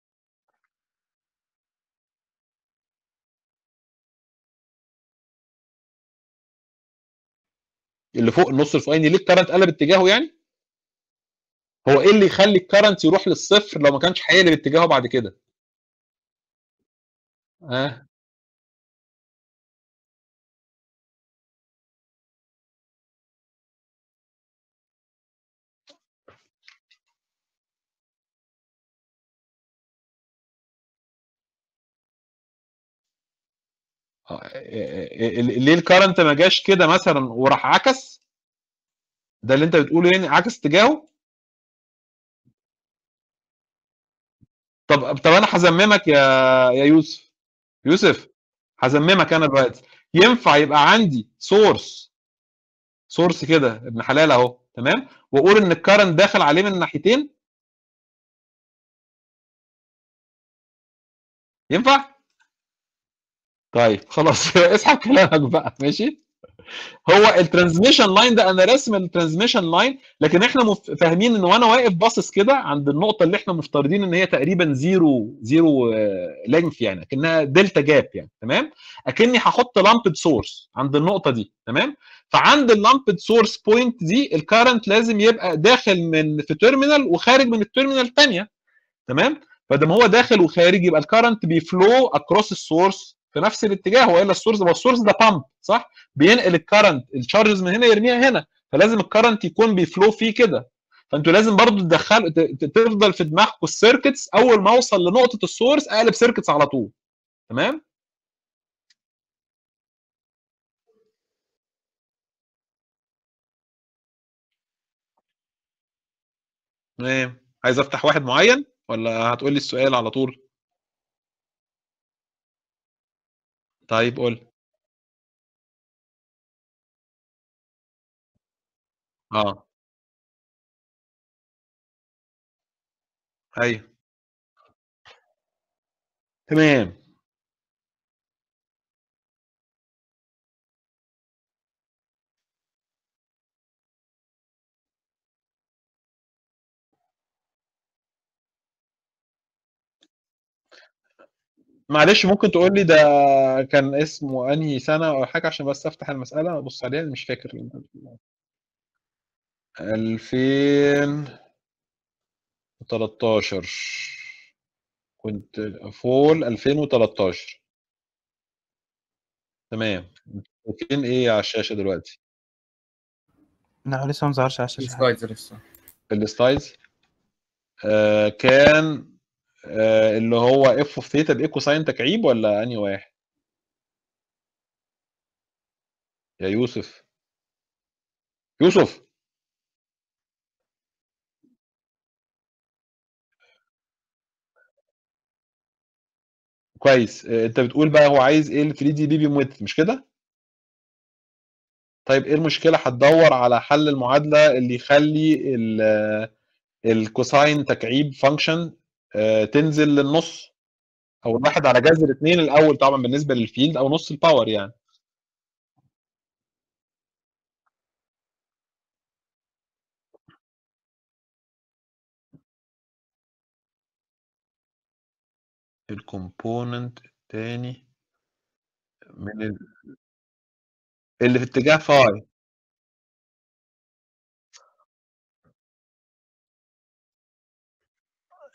اللي فوق النص الفوقاني ليه الكرنت قلب اتجاهه يعني هو ايه اللي يخلي الكرنت يروح للصفر لو ما كانش هيقلب اتجاهه بعد كده اه آه، إيه- إيه- ليه الكرنت ما جاش كده مثلا وراح عكس ده اللي انت بتقوله يعني عكس اتجاهه طب طب انا هذممك يا يا يوسف يوسف هذممك انا دلوقتي ينفع يبقى عندي سورس سورس كده ابن حلال اهو تمام واقول ان الكرنت داخل عليه من الناحيتين ينفع طيب خلاص اسحب كلامك بقى ماشي هو الترانزميشن لاين ده انا راسم الترانزميشن لاين لكن احنا مف- فاهمين ان وانا واقف باصص كده عند النقطه اللي احنا مفترضين ان هي تقريبا زيرو زيرو لينث يعني اكنها دلتا جاب يعني تمام اكني هحط لامبد سورس عند النقطه دي تمام فعند اللامبد سورس بوينت دي الكارنت لازم يبقى داخل من في تيرمينال وخارج من التيرمينال الثانيه تمام فدام هو داخل وخارج يبقى الكارنت بيفلو اكروس السورس في نفس الاتجاه والا السورس ده السورس ده بامب صح بينقل الكرنت الشارجز من هنا يرميها هنا فلازم الكرنت يكون بيفلو فيه كده فانتوا لازم برضو تدخل ت- ت- تفضل في دماغكم السيركتس اول ما اوصل لنقطه السورس اقلب سيركتس على طول تمام تمام عايز افتح واحد معين ولا هتقول لي السؤال على طول طيب قول اه ايوه تمام معلش ممكن تقول لي ده كان اسمه انهي سنه او حاجه عشان بس افتح المساله ابص عليها مش فاكر 2013 كنت فول 2013 تمام شايفين ايه على الشاشه دلوقتي لا لسه ما ظهرش على الشاشة السلايدز لسه السلايدز آه كان آه اللي هو اف اوف ثيتا بايكو ساين تكعيب ولا انهي واحد يا يوسف يوسف كويس آه انت بتقول بقى هو عايز ايه ال 3 دي بي بي مويت مش كده طيب ايه المشكله هتدور على حل المعادله اللي يخلي ال- الكوساين تكعيب فانكشن تنزل للنص او الواحد على جذر اتنين الاول طبعا بالنسبه للفيلد او نص الباور يعني الكومبوننت الثاني من ال... اللي في اتجاه فاي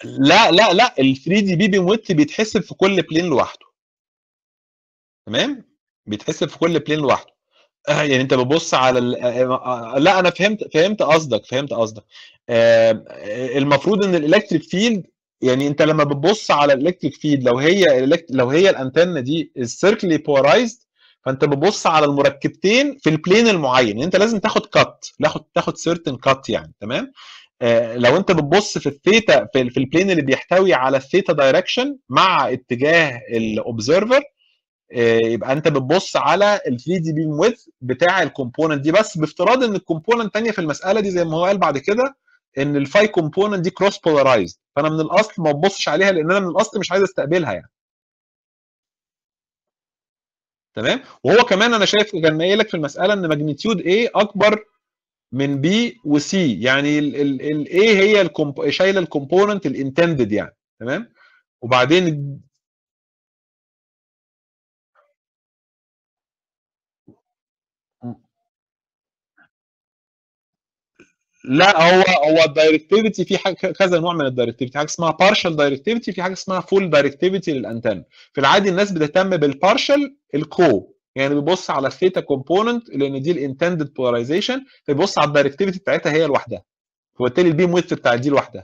لا لا لا ال 3 دي بي بيم ويدث بيتحسب في كل بلين لوحده تمام بيتحسب في كل بلين لوحده آه، يعني انت بتبص على ال... آه، آه، لا انا فهمت فهمت قصدك فهمت قصدك آه، المفروض ان الالكتريك فيلد يعني انت لما بتبص على الالكتريك فيلد لو هي الإلكت- لو هي الانتنه دي السيركلي بولارايزد فانت بتبص على المركبتين في البلين المعين يعني انت لازم تاخد كات تاخد تاخد سيرتن كات يعني تمام آه، لو انت بتبص في الثيتا في, في البلين اللي بيحتوي على الثيتا دايركشن مع اتجاه الاوبزرفر يبقى انت بتبص على ال 3 دي بيم ويدث بتاع الكومبوننت دي بس بافتراض ان الكومبوننت الثانيه في المساله دي زي ما هو قال بعد كده ان الفاي كومبوننت دي كروس بولارايزد فانا من الاصل ما ببصش عليها لان انا من الاصل مش عايز استقبلها يعني تمام وهو كمان انا شايف كان قايل لك في المساله ان ماجنتيود A اكبر من B وC يعني ال ال ال A هي الكومب... شايله الكومبوننت الانتندد يعني تمام وبعدين لا هو هو الدايركتيفيتي في حاجه كذا نوع من الدايركتيفيتي حاجه اسمها بارشال دايركتيفيتي في حاجه اسمها فول دايركتيفيتي للانتن في العادي الناس بتهتم بالبارشال الكو يعني بيبص على الثيتا كومبوننت لان دي الانتندد بولاريزيشن فبيبص على الدايركتيفيتي بتاعتها هي لوحدها فبالتالي البيم ويدث بتاع دي لوحدها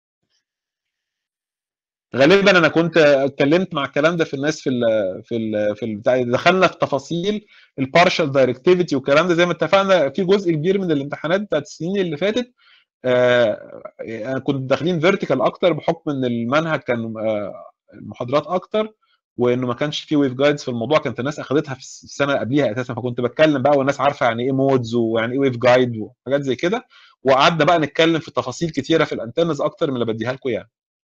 غالبا انا كنت اتكلمت مع الكلام ده في الناس في ال في ال في ال دخلنا في تفاصيل البارشال دايركتيفيتي والكلام ده زي ما اتفقنا في جزء كبير من الامتحانات بتاعت السنين اللي فاتت آه انا كنت داخلين فيرتيكال اكتر بحكم ان المنهج كان آه المحاضرات اكتر وانه ما كانش في ويف جايدز في الموضوع كانت الناس اخذتها في السنه اللي قبليها اساسا فكنت بتكلم بقى والناس عارفه يعني ايه مودز ويعني ايه ويف جايد وحاجات زي كده وقعدنا بقى نتكلم في تفاصيل كتيره في الانتنز اكتر من اللي بديها لكم يعني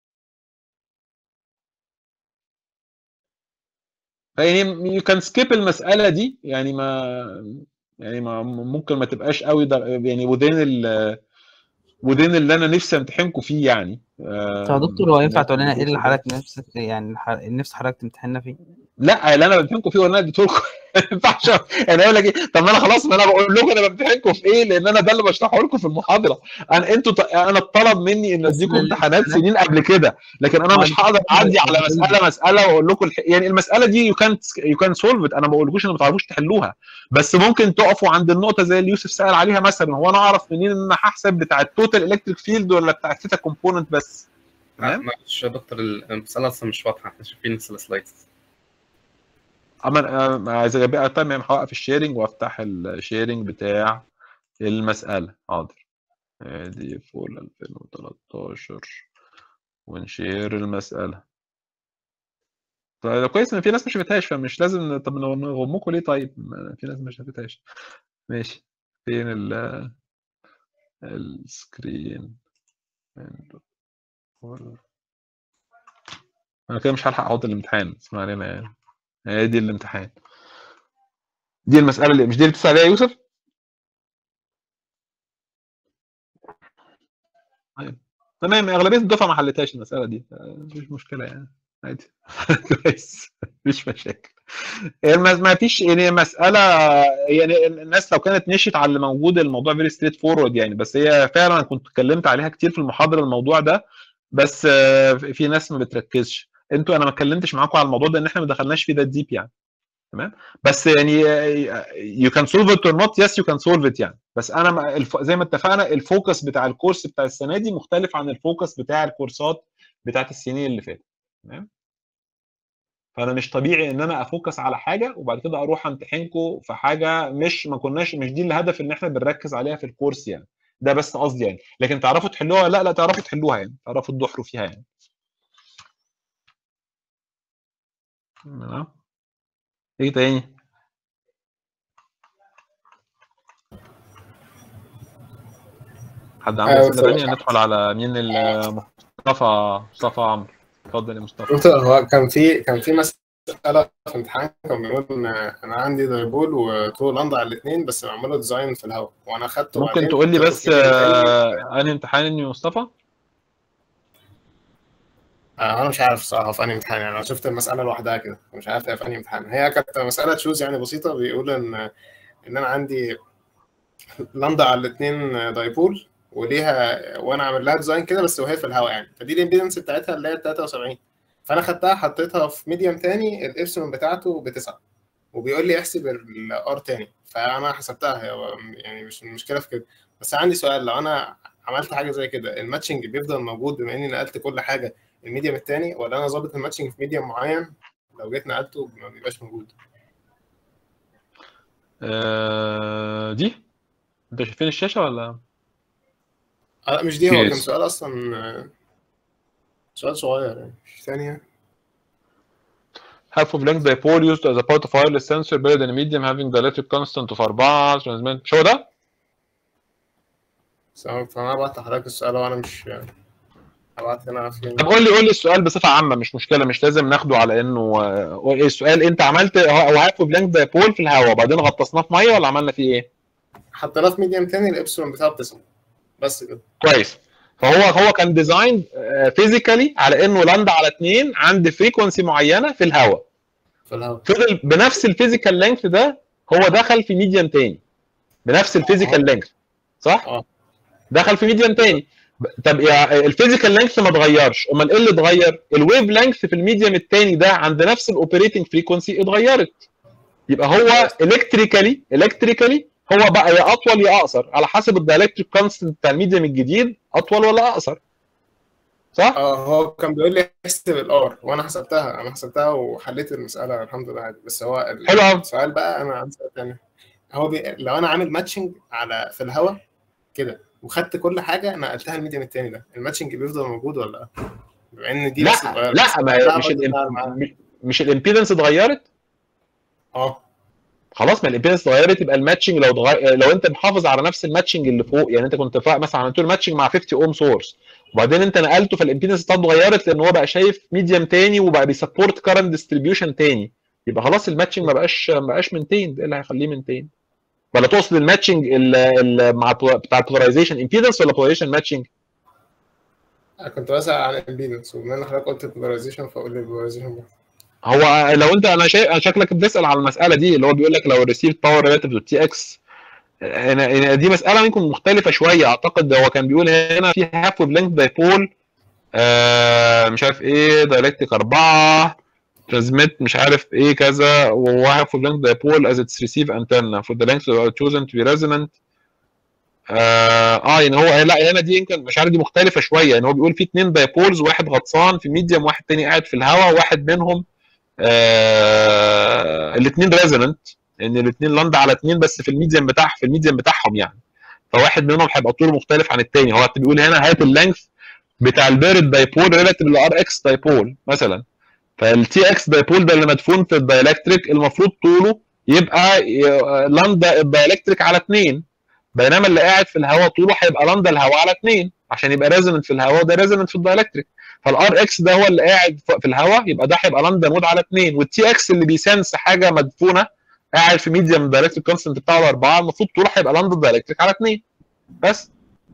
يعني يو كان سكيب المساله دي يعني ما يعني ما ممكن ما تبقاش قوي ده يعني ودين ال ودين اللي انا نفسي امتحنكم فيه يعني طب يا دكتور هو ينفع تقول لنا ايه اللي حضرتك نفسك يعني الح- نفس حضرتك تمتحننا فيه؟ لا اللي انا بمتحنكم فيه وانا اديته لكم ما ينفعش يعني اقول لك ايه طب ما انا خلاص ما انا بقول لكم انا بمتحنكم في ايه لان انا ده اللي بشرحه لكم في المحاضره انا انتوا ط... انا اتطلب مني ان اديكم امتحانات سنين قبل كده لكن انا مش هقدر اعدي على مساله مساله واقول لكم الح... يعني المساله دي يو كان يو كان سولف انا ما بقولكوش ان ما تعرفوش تحلوها بس ممكن تقفوا عند النقطه زي اللي يوسف سال عليها مثلا هو انا اعرف منين ان انا هحسب بتاع التوتال الكتريك فيلد ولا بتاع الثيتا كومبوننت بس تمام معلش يا دكتور المسألة أصلا مش واضحة احنا شايفين لسه السلايدز اما عايز بقى تمام هوقف الشيرنج وافتح الشيرنج بتاع المسألة حاضر ادي فول 2013 ونشير المسألة طيب كويس ان في ناس ما شافتهاش فمش لازم طب نغمكم ليه طيب في ناس ما شافتهاش ماشي فين ال السكرين انا كده مش هلحق احط الامتحان اسمع علينا يعني هي دي الامتحان دي المسألة اللي مش دي اللي بتسأل عليها يا يوسف؟ طيب تمام اغلبيه الدفعه ما حلتهاش المساله دي مفيش مشكله يعني عادي كويس مفيش مشاكل ما فيش يعني مساله يعني الناس لو كانت مشيت على اللي موجود الموضوع فيري ستريت فورورد يعني بس هي فعلا انا كنت اتكلمت عليها كتير في المحاضره الموضوع ده بس في ناس ما بتركزش انتوا انا ما اتكلمتش معاكم على الموضوع ده ان احنا ما دخلناش فيه ده ديب يعني تمام بس يعني يو كان سولف ات اور نوت يس يو كان سولف ات يعني بس انا الف... زي ما اتفقنا الفوكس بتاع الكورس بتاع السنه دي مختلف عن الفوكس بتاع الكورسات بتاعت السنين اللي فاتت تمام فانا مش طبيعي ان انا افوكس على حاجه وبعد كده اروح امتحنكم في حاجه مش ما كناش مش دي الهدف ان احنا بنركز عليها في الكورس يعني ده بس قصدي يعني لكن تعرفوا تحلوها لا لا تعرفوا تحلوها يعني تعرفوا تدحروا فيها يعني ايه تاني حد عنده اسئله تانية ندخل على مين مصطفى مصطفى عمرو اتفضل يا مصطفى هو كان في كان في مساله في امتحان كان بيقول ان انا عندي دايبول وطول لندا على الاثنين بس معموله ديزاين في الهواء وانا اخدته ممكن تقول لي بس آه انهي امتحان اني مصطفى؟ انا مش عارف صراحه في انهي امتحان يعني انا شفت المساله لوحدها كده مش عارف هي في انهي امتحان هي كانت مساله تشوز يعني بسيطه بيقول ان ان انا عندي لندا على الاثنين دايبول وليها وانا عامل لها ديزاين كده بس وهي في الهواء يعني فدي الامبيدنس بتاعتها اللي هي 73 فانا خدتها حطيتها في ميديم تاني الابسلون بتاعته بتسعه وبيقول لي احسب الار تاني فانا حسبتها هي يعني مش المشكله في كده بس عندي سؤال لو انا عملت حاجه زي كده الماتشنج بيفضل موجود بما اني نقلت كل حاجه الميديم التاني ولا انا ظابط الماتشنج في ميديم معين لو جيت نقلته ما بيبقاش موجود آه دي انت شايفين الشاشه ولا آه مش دي هو Yes. كان سؤال اصلا آه، سؤال صغير يعني مش ثانيه half of length dipole used as a part of wireless sensor buried in a medium having dielectric constant of 4 transmit مش هو ده؟ سواء- فانا بعت لحضرتك السؤال وانا مش هبعت هنا فين طب قول لي قول لي السؤال بصفه عامه مش مشكله مش لازم ناخده على انه آه، السؤال انت عملت هو هو half of length dipole في الهواء وبعدين غطسناه في ميه ولا عملنا فيه ايه؟ حطيناه في ميديم تاني الابسلون بتاعه بتسعه بس كده كويس فهو هو كان ديزاين فيزيكالي على انه لاند على اثنين عند فريكونسي معينه في الهواء في الهواء فضل بنفس الفيزيكال لينث ده هو دخل في ميديم تاني بنفس الفيزيكال لينث صح؟ اه دخل في ميديم تاني ب- طب يا الفيزيكال لينث ما اتغيرش امال ايه اللي اتغير؟ الويف لينث في الميديم التاني ده عند نفس الاوبريتنج فريكونسي اتغيرت يبقى هو الكتريكالي الكتريكالي هو بقى يا اطول يا اقصر على حسب الدايلكتريك كونستنت بتاع الميديم الجديد اطول ولا اقصر صح؟ اه هو كان بيقول لي احسب الار وانا حسبتها انا حسبتها وحليت المساله الحمد لله عادي بس هو ال- حلو أوي. السؤال بقى انا عندي سؤال تاني هو بي... لو انا عامل ماتشنج على في الهواء كده وخدت كل حاجه نقلتها الميديم التاني ده الماتشنج بيفضل موجود ولا لا؟ بما ان دي بس لا اتغيرت. لا بس ما لا، مش برضه الإم- بتعمل معاها. مش- مش الامبيدنس اتغيرت اه خلاص ما الامبيدنس اتغيرت يبقى الماتشنج لو اتغير لو انت محافظ على نفس الماتشنج اللي فوق يعني انت كنت فا... مثلا عملت له الماتشنج مع 50 اوم سورس وبعدين انت نقلته فالامبيدنس بتاعته اتغيرت لان هو بقى شايف ميديم تاني وبقى بيسبورت كارنت ديستريبيوشن تاني يبقى خلاص الماتشنج ما بقاش ما بقاش من 200 ايه اللي هيخليه من 200 ولا تقصد الماتشنج ال... ال... مع بتاع البولاريزيشن امبيدنس ولا بولاريزيشن ماتشنج انا كنت بسال عن الامبيدنس وبما ان حضرتك قلت البولاريزيشن فاقول لي البولاريزيشن بقى هو لو انت انا شايف انا شكلك بتسال على المساله دي اللي هو بيقول لك لو الريسيف باور ريلاتيف تو تي اكس انا دي مساله يمكن مختلفه شويه اعتقد هو كان بيقول هنا في هاف ويف لينث دايبول آه مش عارف ايه دايلكتيك 4 ترانسميت مش عارف ايه كذا وهاف ويف لينث دايبول از اتس ريسيف انتنا for the length that are chosen to be resonant اه, آه يعني هو لا هنا دي يمكن مش عارف دي مختلفه شويه يعني هو بيقول في اثنين دايبولز واحد غطسان في ميديم واحد تاني قاعد في الهواء واحد منهم آه الاثنين ريزونانت ان الاثنين لاند على اثنين بس في الميديم بتاع في الميديم بتاعهم يعني فواحد منهم هيبقى طوله مختلف عن الثاني هو بيقول هنا هات اللينث بتاع البيرد دايبول ريلاتيف للار اكس دايبول مثلا فالتي اكس دايبول ده اللي مدفون في الدايلكتريك المفروض طوله يبقى لاند الدايلكتريك على اثنين بينما اللي قاعد في الهواء طوله هيبقى لاند الهواء على اثنين عشان يبقى ريزونانت في الهواء وده ريزونانت في الدايلكتريك فالار اكس ده هو اللي قاعد في الهواء يبقى ده هيبقى لاندا مود على اثنين والتي اكس اللي بيسنس حاجه مدفونه قاعد في ميديم دايلكتريك كونستنت بتاعه اربعه المفروض طوله هيبقى لاندا دايلكتريك على اثنين بس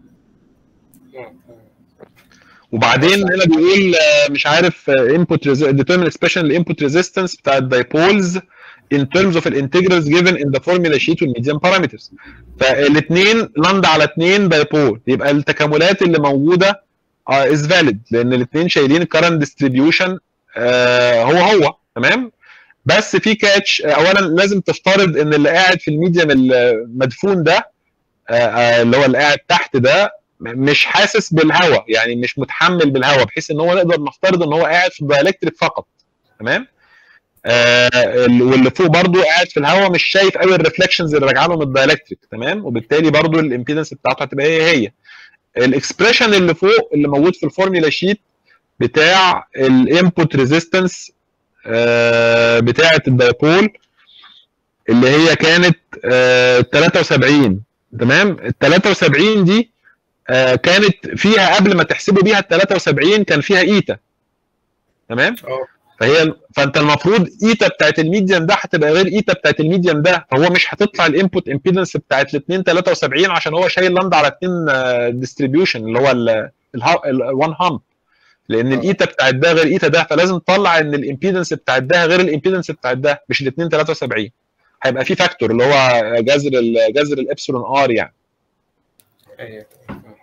وبعدين هنا بيقول آه، مش عارف انبوت determine expression الانبوت ريزيستنس بتاع الدايبولز in terms of the integrals given in the formula sheet والميديم parameters فالاثنين لاند على اثنين دايبول يبقى التكاملات اللي موجوده از فاليد لان الاثنين شايلين الكرنت ديستريبيوشن هو هو تمام بس في كاتش اولا لازم تفترض ان اللي قاعد في الميديم المدفون ده آه، آه، اللي هو اللي قاعد تحت ده م- مش حاسس بالهواء يعني مش متحمل بالهواء بحيث ان هو نقدر نفترض ان هو قاعد في الدايلكتريك فقط تمام آه ال- واللي فوق برضو قاعد في الهواء مش شايف قوي الريفلكشنز اللي راجعه له من الدايلكتريك تمام وبالتالي برضو الامبيدنس بتاعته هتبقى هي هي الاكسبريشن اللي فوق اللي موجود في الفورميلا شيت بتاع الانبوت ريزيستنس بتاعه الدايبول اللي هي كانت آه 73 تمام ال 73 دي آه كانت فيها قبل ما تحسبوا بيها ال 73 كان فيها ايتا تمام فهي فانت المفروض ايتا بتاعت الميديم ده هتبقى غير ايتا بتاعت الميديم ده فهو مش هتطلع الانبوت امبيدنس بتاعت الاثنين 73 عشان هو شايل لاند على اثنين ديستريبيوشن اللي هو الوان هامب لان الايتا بتاعت ده غير ايتا ده فلازم تطلع ان الامبيدنس بتاعت ده غير الامبيدنس بتاعت ده مش الاثنين 73 هيبقى في فاكتور اللي هو جذر ال- جذر الابسلون ار يعني ايوه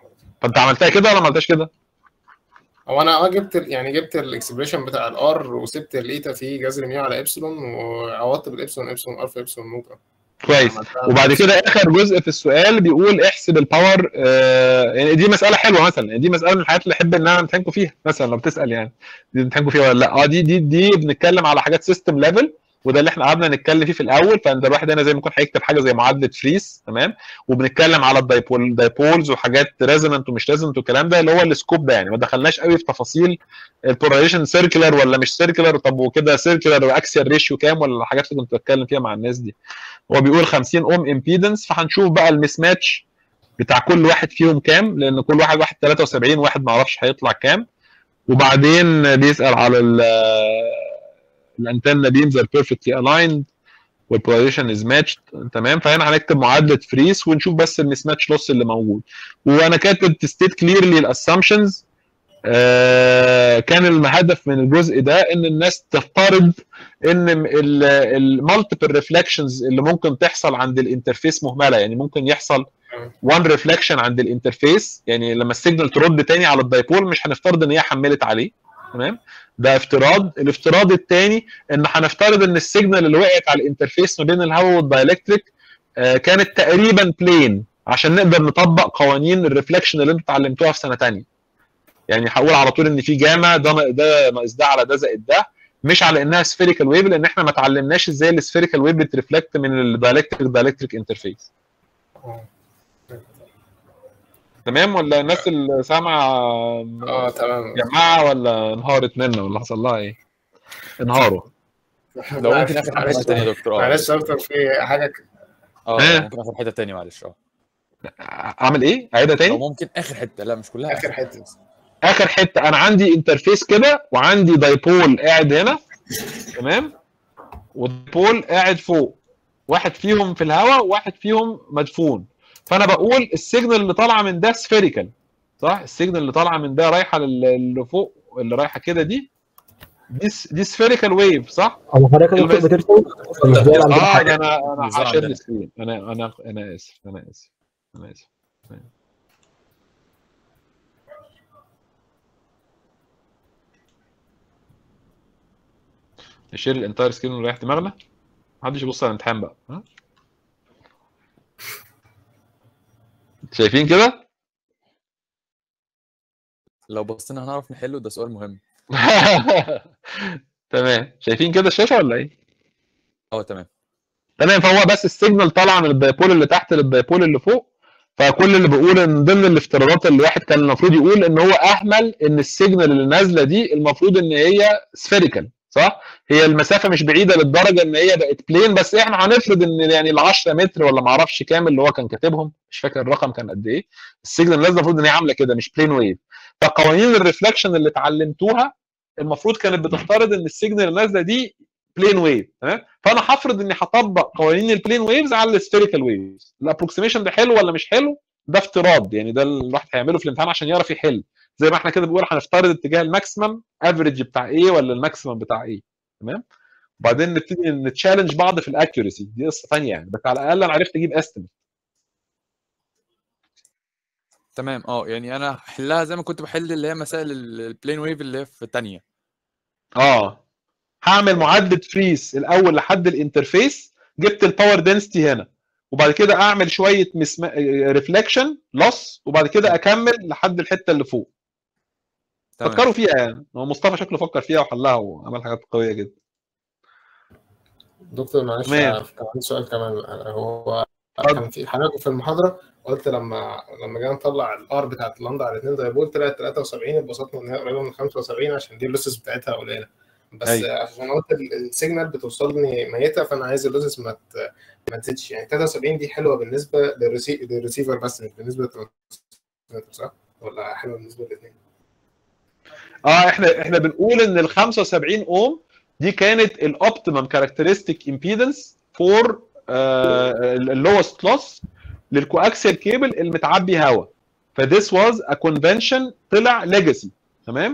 فانت عملتها كده ولا ما عملتهاش كده؟ هو انا اه جبت ال- يعني جبت الاكسبريشن بتاع الار وسبت الايتا في جذر ميو على ابسلون وعوضت بالابسلون ابسلون ار في ابسلون نوت كويس وبعد كده اخر جزء في السؤال بيقول احسب الباور آه يعني دي مساله حلوه مثلا يعني دي مساله من الحاجات اللي احب ان انا امتحنكم فيها مثلا لو بتسال يعني دي امتحنكم فيها ولا لا اه دي دي دي بنتكلم على حاجات سيستم ليفل وده اللي احنا قعدنا نتكلم فيه في الاول فانت الواحد هنا زي ما يكون هيكتب حاجه زي معادله فريس تمام وبنتكلم على الدايبول الدايبولز وحاجات ريزونانت ومش ريزونانت والكلام ده اللي هو السكوب ده يعني ما دخلناش قوي في تفاصيل البولاريزيشن سيركلر ولا مش سيركلر طب وكده سيركلر واكسيال ريشيو كام ولا الحاجات اللي كنت بتكلم فيها مع الناس دي هو بيقول 50 اوم امبيدنس فهنشوف بقى المس ماتش بتاع كل واحد فيهم كام لان كل واحد واحد 73 واحد ما اعرفش هيطلع كام وبعدين بيسال على الانتنا بيمز ار بيرفكتلي الايند والبولاريزيشن از ماتشد تمام فهنا هنكتب معادله فريس ونشوف بس المس ماتش لوس اللي موجود وانا كاتب تستيت كليرلي الاسامبشنز كان الهدف من الجزء ده ان الناس تفترض ان المالتيبل ريفلكشنز اللي ممكن تحصل عند الانترفيس مهمله يعني ممكن يحصل وان ريفلكشن عند الانترفيس يعني لما السيجنال ترد تاني على الدايبول مش هنفترض ان هي حملت عليه تمام ده افتراض الافتراض الثاني ان هنفترض ان السيجنال اللي وقعت على الانترفيس ما بين الهواء والدايلكتريك آه كانت تقريبا بلين عشان نقدر نطبق قوانين الريفلكشن اللي انتوا اتعلمتوها في سنه ثانيه يعني هقول على طول ان في جاما ده ده ناقص ده على ده زائد ده مش على انها سفيريكال ويف لان احنا ما اتعلمناش ازاي السفيريكال ويف بترفلكت من الدايلكتريك دايلكتريك انترفيس تمام ولا الناس اللي سامعه اه تمام جماعه ولا انهارت منا ولا حصل لها ايه؟ انهاروا لو ممكن اخر حته تانية يا دكتور اه معلش يا دكتور في حاجه ك- اه ها؟ ممكن اخر حته تاني معلش اه اعمل ايه؟ اعيدها لو تاني؟ ممكن اخر حته لا مش كلها اخر حته اخر حته انا عندي انترفيس كده وعندي دايبول قاعد هنا تمام والدايبول قاعد فوق واحد فيهم في الهواء وواحد فيهم مدفون فانا بقول السيجنال اللي طالعه من ده سفيريكال صح السيجنال اللي طالعه من ده رايحه لل- اللي فوق اللي رايحه كده دي دي س- دي سفيريكال ويف صح هو حضرتك يا دكتور المس- بترسم مش زي عندنا اه حاجه ده انا انا بالظبط هشير عندنا. السكرين انا انا انا اسف انا اسف انا اسف نشير الانتاير سكرين ونريح دماغنا محدش يبص على الامتحان بقى ها شايفين كده لو بصينا هنعرف نحله ده سؤال مهم تمام شايفين كده الشاشه ولا ايه اه تمام تمام فهو بس السيجنال طالعه من الدايبول اللي تحت للدايبول اللي فوق فكل اللي بقول ان ضمن الافتراضات اللي الواحد كان المفروض يقول ان هو اهمل ان السيجنال اللي نازله دي المفروض ان هي سفيريكال صح؟ هي المسافه مش بعيده للدرجه ان هي بقت بلين بس احنا هنفرض ان يعني ال 10 متر ولا ما اعرفش كام اللي هو كان كاتبهم مش فاكر الرقم كان قد ايه السيجنال نازله المفروض ان هي عامله كده مش بلين ويف فقوانين الريفلكشن اللي اتعلمتوها المفروض كانت بتفترض ان السيجنال اللي نازله دي بلين ويف تمام فانا هفرض اني هطبق قوانين البلين ويفز على السفيريكال ويفز الابروكسيميشن ده حلو ولا مش حلو ده افتراض يعني ده اللي الواحد هيعمله في الامتحان عشان يعرف يحل زي ما احنا كده بنقول هنفترض اتجاه الماكسيمم افريج بتاع ايه ولا الماكسيمم بتاع ايه تمام وبعدين نبتدي نتشالنج بعض في الاكيورسي دي قصه ثانيه يعني بس على الاقل انا عرفت اجيب استيميت تمام اه يعني انا هحلها زي ما كنت بحل اللي هي مسائل البلين ويف اللي هي في الثانيه اه هعمل معادله فريس الاول لحد الانترفيس جبت الباور دنسيتي هنا وبعد كده اعمل شويه مسم... ريفلكشن لوس وبعد كده اكمل لحد الحته اللي فوق تمام فكروا فيها يعني هو مصطفى شكله فكر فيها وحلها وعمل حاجات قويه جدا دكتور معلش تمام. كان عندي سؤال كمان هو كان في حضرتك في المحاضره قلت لما لما جينا نطلع الار بتاعت اللندا على 2 دايبول طلعت 73 اتبسطنا ان هي قريبه من 75 عشان دي اللوسز بتاعتها قليله بس أيوة. عشان قلت ال- السيجنال بتوصلني ميته فانا عايز اللوسز ما ت- ما تزيدش يعني 73 دي حلوه بالنسبه للريسي- للريسيفر بس مش بالنسبه للترانسميتر صح؟ ولا حلوه بالنسبه للاثنين؟ اه احنا احنا بنقول ان ال 75 اوم دي كانت الاوبتيمم كاركترستيك امبيدنس فور اللوست لوس للكواكسيال كيبل المتعبي هواء فذس واز ا كونفنشن طلع ليجاسي تمام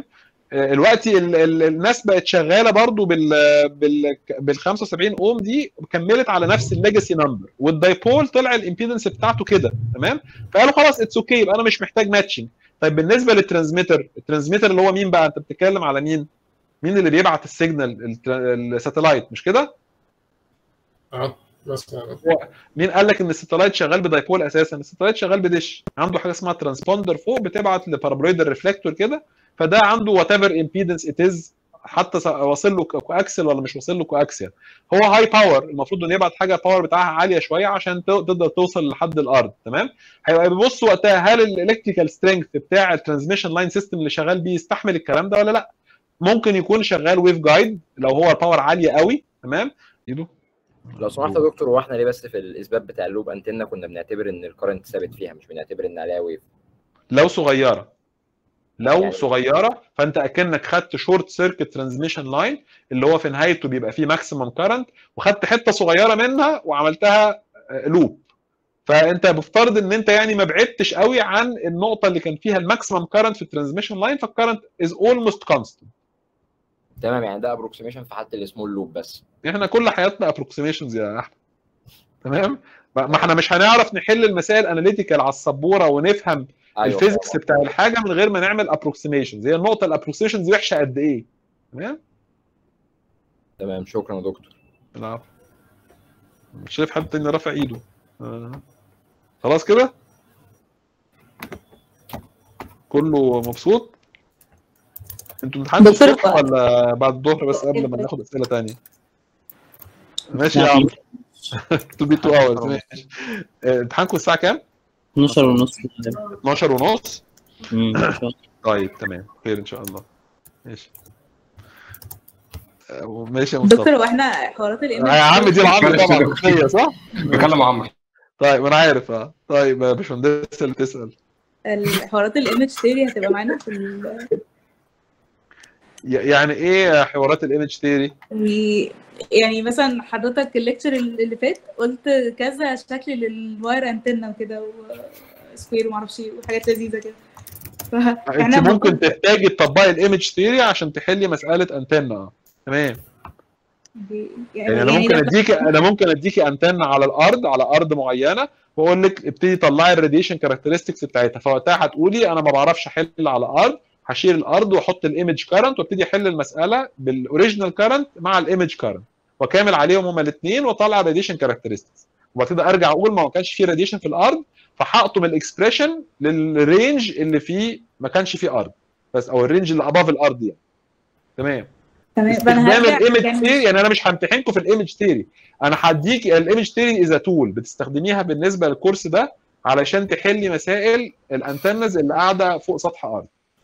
آه، دلوقتي ال- ال- الناس بقت شغاله برضو بال بال بال 75 اوم دي كملت على نفس الليجاسي نمبر والدايبول طلع الامبيدنس بتاعته كده تمام فقالوا خلاص اتس اوكي يبقى انا مش محتاج ماتشنج طيب بالنسبه للترانسميتر الترانسميتر اللي هو مين بقى انت بتتكلم على مين مين اللي بيبعت السيجنال التر- الساتلايت مش كده اه مثلا هو مين قال لك ان الستلايت شغال بدايبول اساسا الستلايت شغال بديش عنده حاجه اسمها ترانسبوندر فوق بتبعت لبارابرويدال ريفلكتور كده فده عنده وات ايفر امبيدنس ات از حتى س- واصل له كواكسل ولا مش واصل له كواكسل هو هاي باور المفروض انه يبعت حاجه باور بتاعها عاليه شويه عشان ت- تقدر توصل لحد الارض تمام هيبقى بيبص وقتها هل الالكتريكال سترينث بتاع الترانسميشن لاين سيستم اللي شغال بيه يستحمل الكلام ده ولا لا ممكن يكون شغال ويف جايد لو هو الباور عاليه قوي تمام يدو لو سمحت يا دكتور هو احنا ليه بس في الاثبات بتاع اللوب انتنا كنا بنعتبر ان الكرنت ثابت فيها مش بنعتبر ان عليها ويف لو صغيره لو يعني- صغيره فانت اكنك خدت شورت سيركت ترانسميشن لاين اللي هو في نهايته بيبقى فيه ماكسيمم كارنت وخدت حته صغيره منها وعملتها لوب فانت بفترض ان انت يعني ما بعدتش قوي عن النقطه اللي كان فيها الماكسيمم كارنت في الترانسميشن لاين فالكارنت از اولموست كونستنت تمام يعني ده ابروكسيميشن في حاله السمول لوب بس احنا كل حياتنا ابروكسيميشنز يا احمد تمام ما احنا مش هنعرف نحل المسائل اناليتيكال على السبوره ونفهم أيوة الفيزيكس بتاع الحاجه من غير ما نعمل ابروكسيميشنز هي النقطه الابروكسيميشنز وحشه قد ايه تمام تمام شكرا يا دكتور العفو مش شايف حد تاني رافع ايده آه. خلاص كده كله مبسوط انتوا امتحانكم دكتور الصبح ولا بعد الظهر بس قبل ما ناخد اسئله تانية ماشي يا عمرو تو بي 2 اورز ماشي آه، امتحانكم الساعه كام 12 ونص 12 ونص مم، إن شاء الله. طيب تمام خير ان شاء الله ماشي آه، ماشي يا مصطفى دكتور هو احنا حوارات الام آه، يا عم دي العمرو طبعا مصرية صح؟ بكلم عمرو طيب انا عارف اه طيب يا باشمهندس اللي تسال الحوارات الايمج ثيوري هتبقى معانا في ال... ي- يعني ايه حوارات الايمج ثيوري؟ و- يعني مثلا حضرتك الليكتشر اللي فات قلت كذا شكل للواير انتنا وكده وسكوير ومعرفش ايه وحاجات لذيذه كده انت فاحنا ممكن تحتاجي تطبقي الايمج ثيوري عشان تحلي مساله انتنا اه تمام بي- يعني انا ممكن لو- اديكي انا ممكن اديكي انتنا على الارض على ارض معينه واقول لك ابتدي طلعي الراديشن كاركترستكس بتاعتها فوقتها هتقولي انا ما بعرفش احل على الارض هشيل الارض واحط الايمج كارنت وابتدي احل المساله بالاوريجينال كارنت مع الايمج كارنت واكامل عليهم هما الاثنين واطلع الراديشن كاركترستكس وبعد كده ارجع اقول ما كانش في راديشن في الارض فهقطم الاكسبريشن للرينج اللي فيه ما كانش فيه ارض بس او الرينج اللي اباف الارض يعني تمام تمام فانا استخدام هرجع الايمج يعني ثيري يعني انا مش همتحنكم في الايمج ثيري انا هديك الايمج ثيري از تول بتستخدميها بالنسبه للكورس ده علشان تحلي مسائل الانتنز اللي قاعده فوق سطح ارض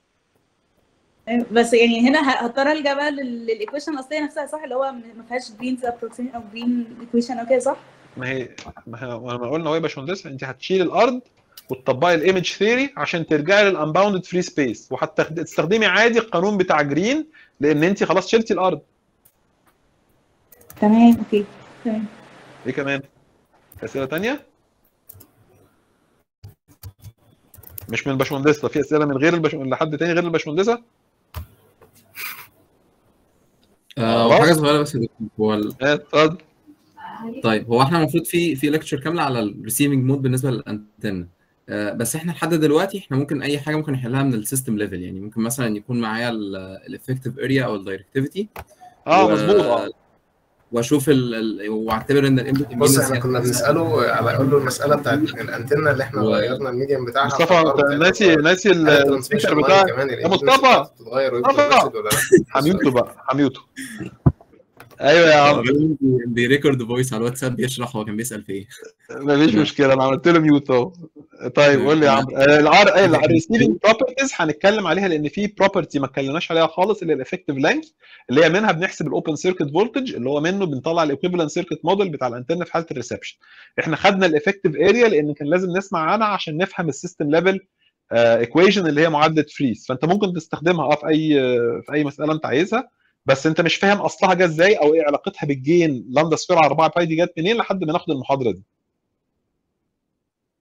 بس يعني هنا ه- هضطر الجا بقى لل- للايكويشن الاصليه نفسها صح اللي هو م- ما فيهاش جرينز ابروكسيميشن او جرين ايكويشن او كده صح؟ ما هي ما هي ما قلنا اهو يا باشمهندس انت هتشيل الارض وتطبقي الايمج ثيري عشان ترجعي للانباوندد فري سبيس وهتستخدمي عادي القانون بتاع جرين لان انت خلاص شلتي الارض تمام اوكي تمام ايه كمان اسئله تانية مش من الباشمهندسه في اسئله من غير الباش... لحد تاني غير الباشمهندسه آه وحاجه صغيره بس يا دكتور هو ال... اتفضل طيب هو احنا المفروض في في ليكتشر كامله على الريسيفنج مود بالنسبه للانتنه آه بس احنا لحد دلوقتي احنا ممكن اي حاجه ممكن نحلها من السيستم ليفل يعني ممكن مثلا يكون معايا الافكتيف اريا او الدايركتيفيتي اه مظبوط اه واشوف ال... ال... واعتبر ان الانبوت بص احنا كنا بنساله على اقول له المساله بتاعت الانتنه اللي احنا و- غيرنا الميديم بتاعها مصطفى في الأرض انت ناسي ناسي هل السبيكر الترانسميشن لاين بتاعك كمان يا الامبيدنس مصطفى بتاعته تتغير ويفضل مصطفى فاسد ولا لا؟ حميوته بقى حميوته ايوه يا عم بيريكورد فويس على الواتساب بيشرح هو كان بيسال في ايه مفيش مشكله انا عملت له ميوت اهو طيب قول لي يا عمرو الار الريسيفنج بروبرتيز هنتكلم عليها لان في بروبرتي ما اتكلمناش عليها خالص اللي هي الافكتيف لينث اللي هي منها بنحسب الاوبن سيركت فولتج اللي هو منه بنطلع الايكويفالنت سيركت موديل بتاع الانتنه في حاله الريسبشن احنا خدنا الافكتيف اريا لان كان لازم نسمع عنها عشان نفهم السيستم ليفل ايكويشن اللي هي معادله فريز فانت ممكن تستخدمها اه في اي في اي مساله انت عايزها بس انت مش فاهم اصلها جه ازاي او ايه علاقتها بالجين لامدا سفير على 4 باي دي جت منين لحد ما ناخد المحاضره دي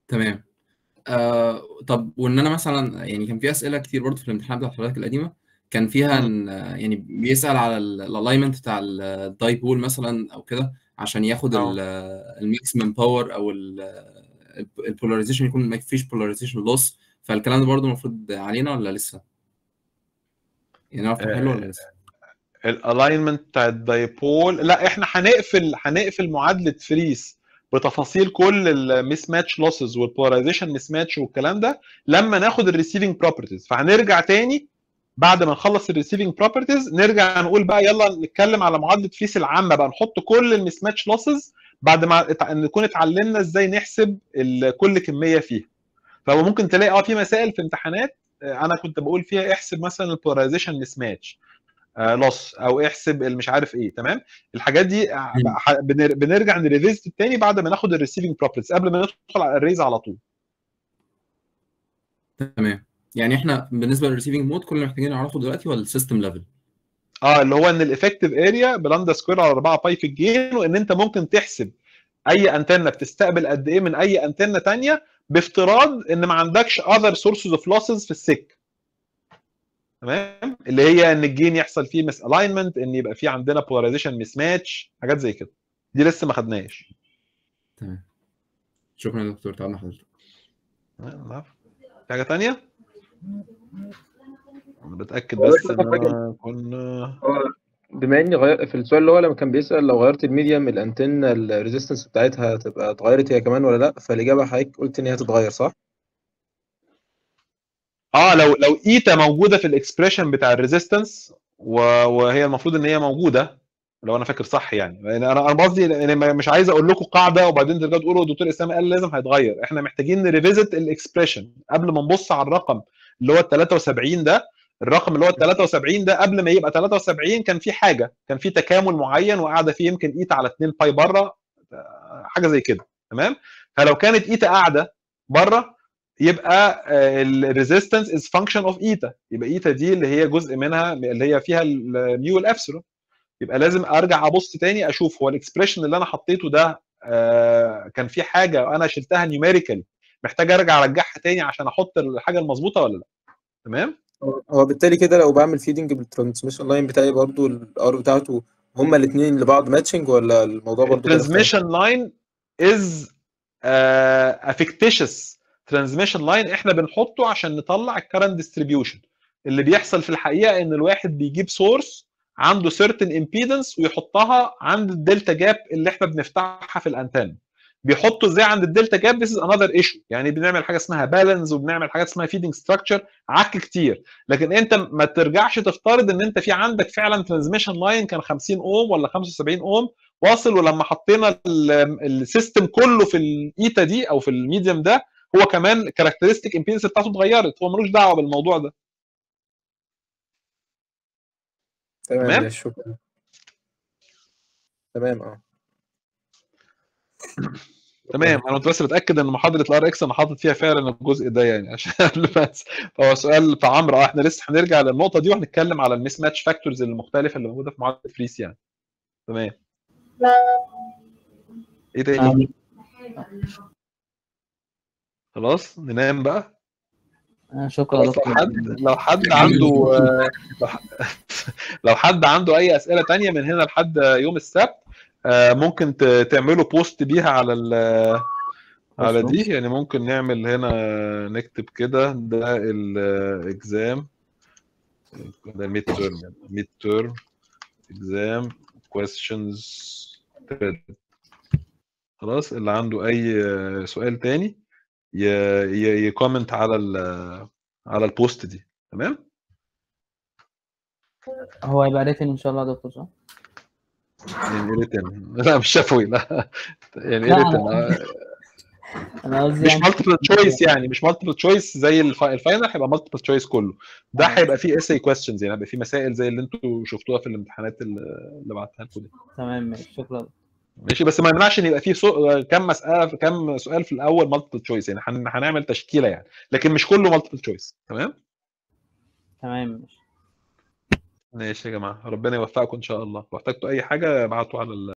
تمام آه طب وان انا مثلا يعني كان في اسئله كتير برضه في الامتحانات بتاعت حضرتك القديمه كان فيها إن- يعني بيسأل على الالاينمنت بتاع الدايبول مثلا او كده عشان ياخد اه الماكسيمم باور او البولاريزيشن يكون ما فيش بولاريزيشن لوس فالكلام ده برضه المفروض علينا ولا لسه؟ يعني نعرف نحله ولا لسه؟ الالاينمنت بتاع الدايبول لا احنا هنقفل هنقفل معادله فريس بتفاصيل كل الميس ماتش لوسز والبولاريزيشن ميس ماتش والكلام ده لما ناخد الريسيفنج بروبرتيز فهنرجع تاني بعد ما نخلص الريسيفنج بروبرتيز نرجع نقول بقى يلا نتكلم على معادله فريس العامه بقى نحط كل الميس ماتش لوسز بعد ما اتع- نكون اتعلمنا ازاي نحسب ال- كل كميه فيها فهو ممكن تلاقي اه في مسائل في امتحانات آه، انا كنت بقول فيها احسب مثلا البولاريزيشن ميس ماتش لوس او احسب المش عارف ايه تمام الحاجات دي ع- ح- بنر- بنرجع نريفيزت تاني بعد ما ناخد الريسيفنج بروبرتيز قبل ما ندخل على الريز على طول تمام يعني احنا بالنسبه للريسيفنج مود كل اللي محتاجين نعرفه دلوقتي هو السيستم ليفل اه اللي هو ان الافكتيف اريا بلاندا سكوير على 4 باي في الجين وان انت ممكن تحسب اي انتنه بتستقبل قد ايه من اي انتنه تانية بافتراض ان ما عندكش اذر سورسز اوف لوسز في السك تمام اللي هي ان الجين يحصل فيه مس الاينمنت ان يبقى فيه عندنا بولاريزيشن مس ماتش حاجات زي كده دي لسه ما خدناش تمام شكرا يا دكتور تعالى حضرتك العفو. في حاجه تانية انا بتاكد هو بس بس ان آخر حاجة انا كنا هو بما اني غير في السؤال اللي هو لما كان بيسأل لو غيرت الميديم الانتنة الريزيستنس بتاعتها تبقى اتغيرت هي كمان ولا لا فالإجابة حضرتك قلت ان هي تتغير صح؟ اه لو لو ايتا موجوده في الاكسبريشن بتاع الريزيستنس وهي المفروض ان هي موجوده لو انا فاكر صح يعني يعني انا انا قصدي يعني ما- مش عايز اقول لكم قاعده وبعدين ترجعوا تقولوا الدكتور اسامه قال لازم هيتغير احنا محتاجين نريفيزت الاكسبريشن قبل ما نبص على الرقم اللي هو ال 73 ده الرقم اللي هو ال 73 ده قبل ما يبقى 73 كان في حاجه كان في تكامل معين وقاعده فيه يمكن ايتا على 2 باي بره حاجه زي كده تمام فلو كانت ايتا قاعده بره يبقى الريزيستنس از فانكشن اوف ايتا يبقى ايتا دي اللي هي جزء منها اللي هي فيها الميو والابسلون يبقى لازم ارجع ابص تاني اشوف هو الاكسبريشن اللي انا حطيته ده آه، كان في حاجه انا شلتها نيوميريكالي محتاج ارجع ارجعها تاني عشان احط الحاجه المظبوطه ولا لا تمام هو هو بالتالي كده لو بعمل فيدنج بالترانسميشن لاين بتاعي برضو الار بتاعته هما الاثنين لبعض ماتشنج ولا الموضوع برضو كده اختلف؟ الترانسميشن لاين از افكتيشس ترانسميشن لاين احنا بنحطه عشان نطلع الكرنت ديستريبيوشن اللي بيحصل في الحقيقه ان الواحد بيجيب سورس عنده certain impedance ويحطها عند الدلتا جاب اللي احنا بنفتحها في الانتن بيحطوا ازاي عند الدلتا جاب this is another issue يعني بنعمل حاجه اسمها بالانس وبنعمل حاجه اسمها فيدنج ستراكشر عك كتير لكن انت ما ترجعش تفترض ان انت في عندك فعلا ترانسميشن لاين كان 50 اوم ولا 75 اوم واصل ولما حطينا السيستم كله في الايتا دي او في الميديم ده هو كمان كاركترستيك امبيدنس بتاعته اتغيرت هو ملوش دعوه بالموضوع ده تمام تمام ماشي شكرا تمام اه تمام انا كنت بس بتاكد ان محاضره الار اكس انا حاطط فيها فعلا الجزء ده يعني عشان قبل بس هو سؤال في عمرو اه احنا لسه هنرجع للنقطه دي وهنتكلم على الميس ماتش فاكتورز المختلفه اللي موجوده في معادله فريس يعني تمام ايه تاني خلاص ننام بقى آه، شكرا يا خلاص لو دكتور حد لو حد عنده آه، لو ح- لو حد عنده اي اسئله تانية من هنا لحد يوم السبت آه، ممكن ت- تعملوا بوست بيها على ال على دي يعني ممكن نعمل هنا نكتب كده ده الاكزام ده الميد تيرم ميد تيرم اكزام questions خلاص اللي عنده اي سؤال تاني يكومنت على ال على البوست دي تمام هو هيبقى ريتن ان شاء الله يا دكتور صح؟ يعني ريتن لا مش شفوي لا يعني لا، ريتن أنا- انا قصدي مش يعني مالتيبل تشويس يعني مش مالتيبل تشويس زي الف- الفاينل هيبقى مالتيبل تشويس كله ده هيبقى فيه اساي كويستشنز يعني هيبقى فيه مسائل زي اللي انتوا شفتوها في الامتحانات اللي اللي بعتها لكم دي تمام ماشي شكرا ماشي بس ما يمنعش ان يبقى فيه سو... كم مساله كم سؤال في الاول مالتيبل تشويس يعني هن... هنعمل تشكيله يعني لكن مش كله مالتيبل تشويس تمام تمام ماشي ماشي يا جماعه ربنا يوفقكم ان شاء الله لو احتجتوا اي حاجه ابعتوا على ال...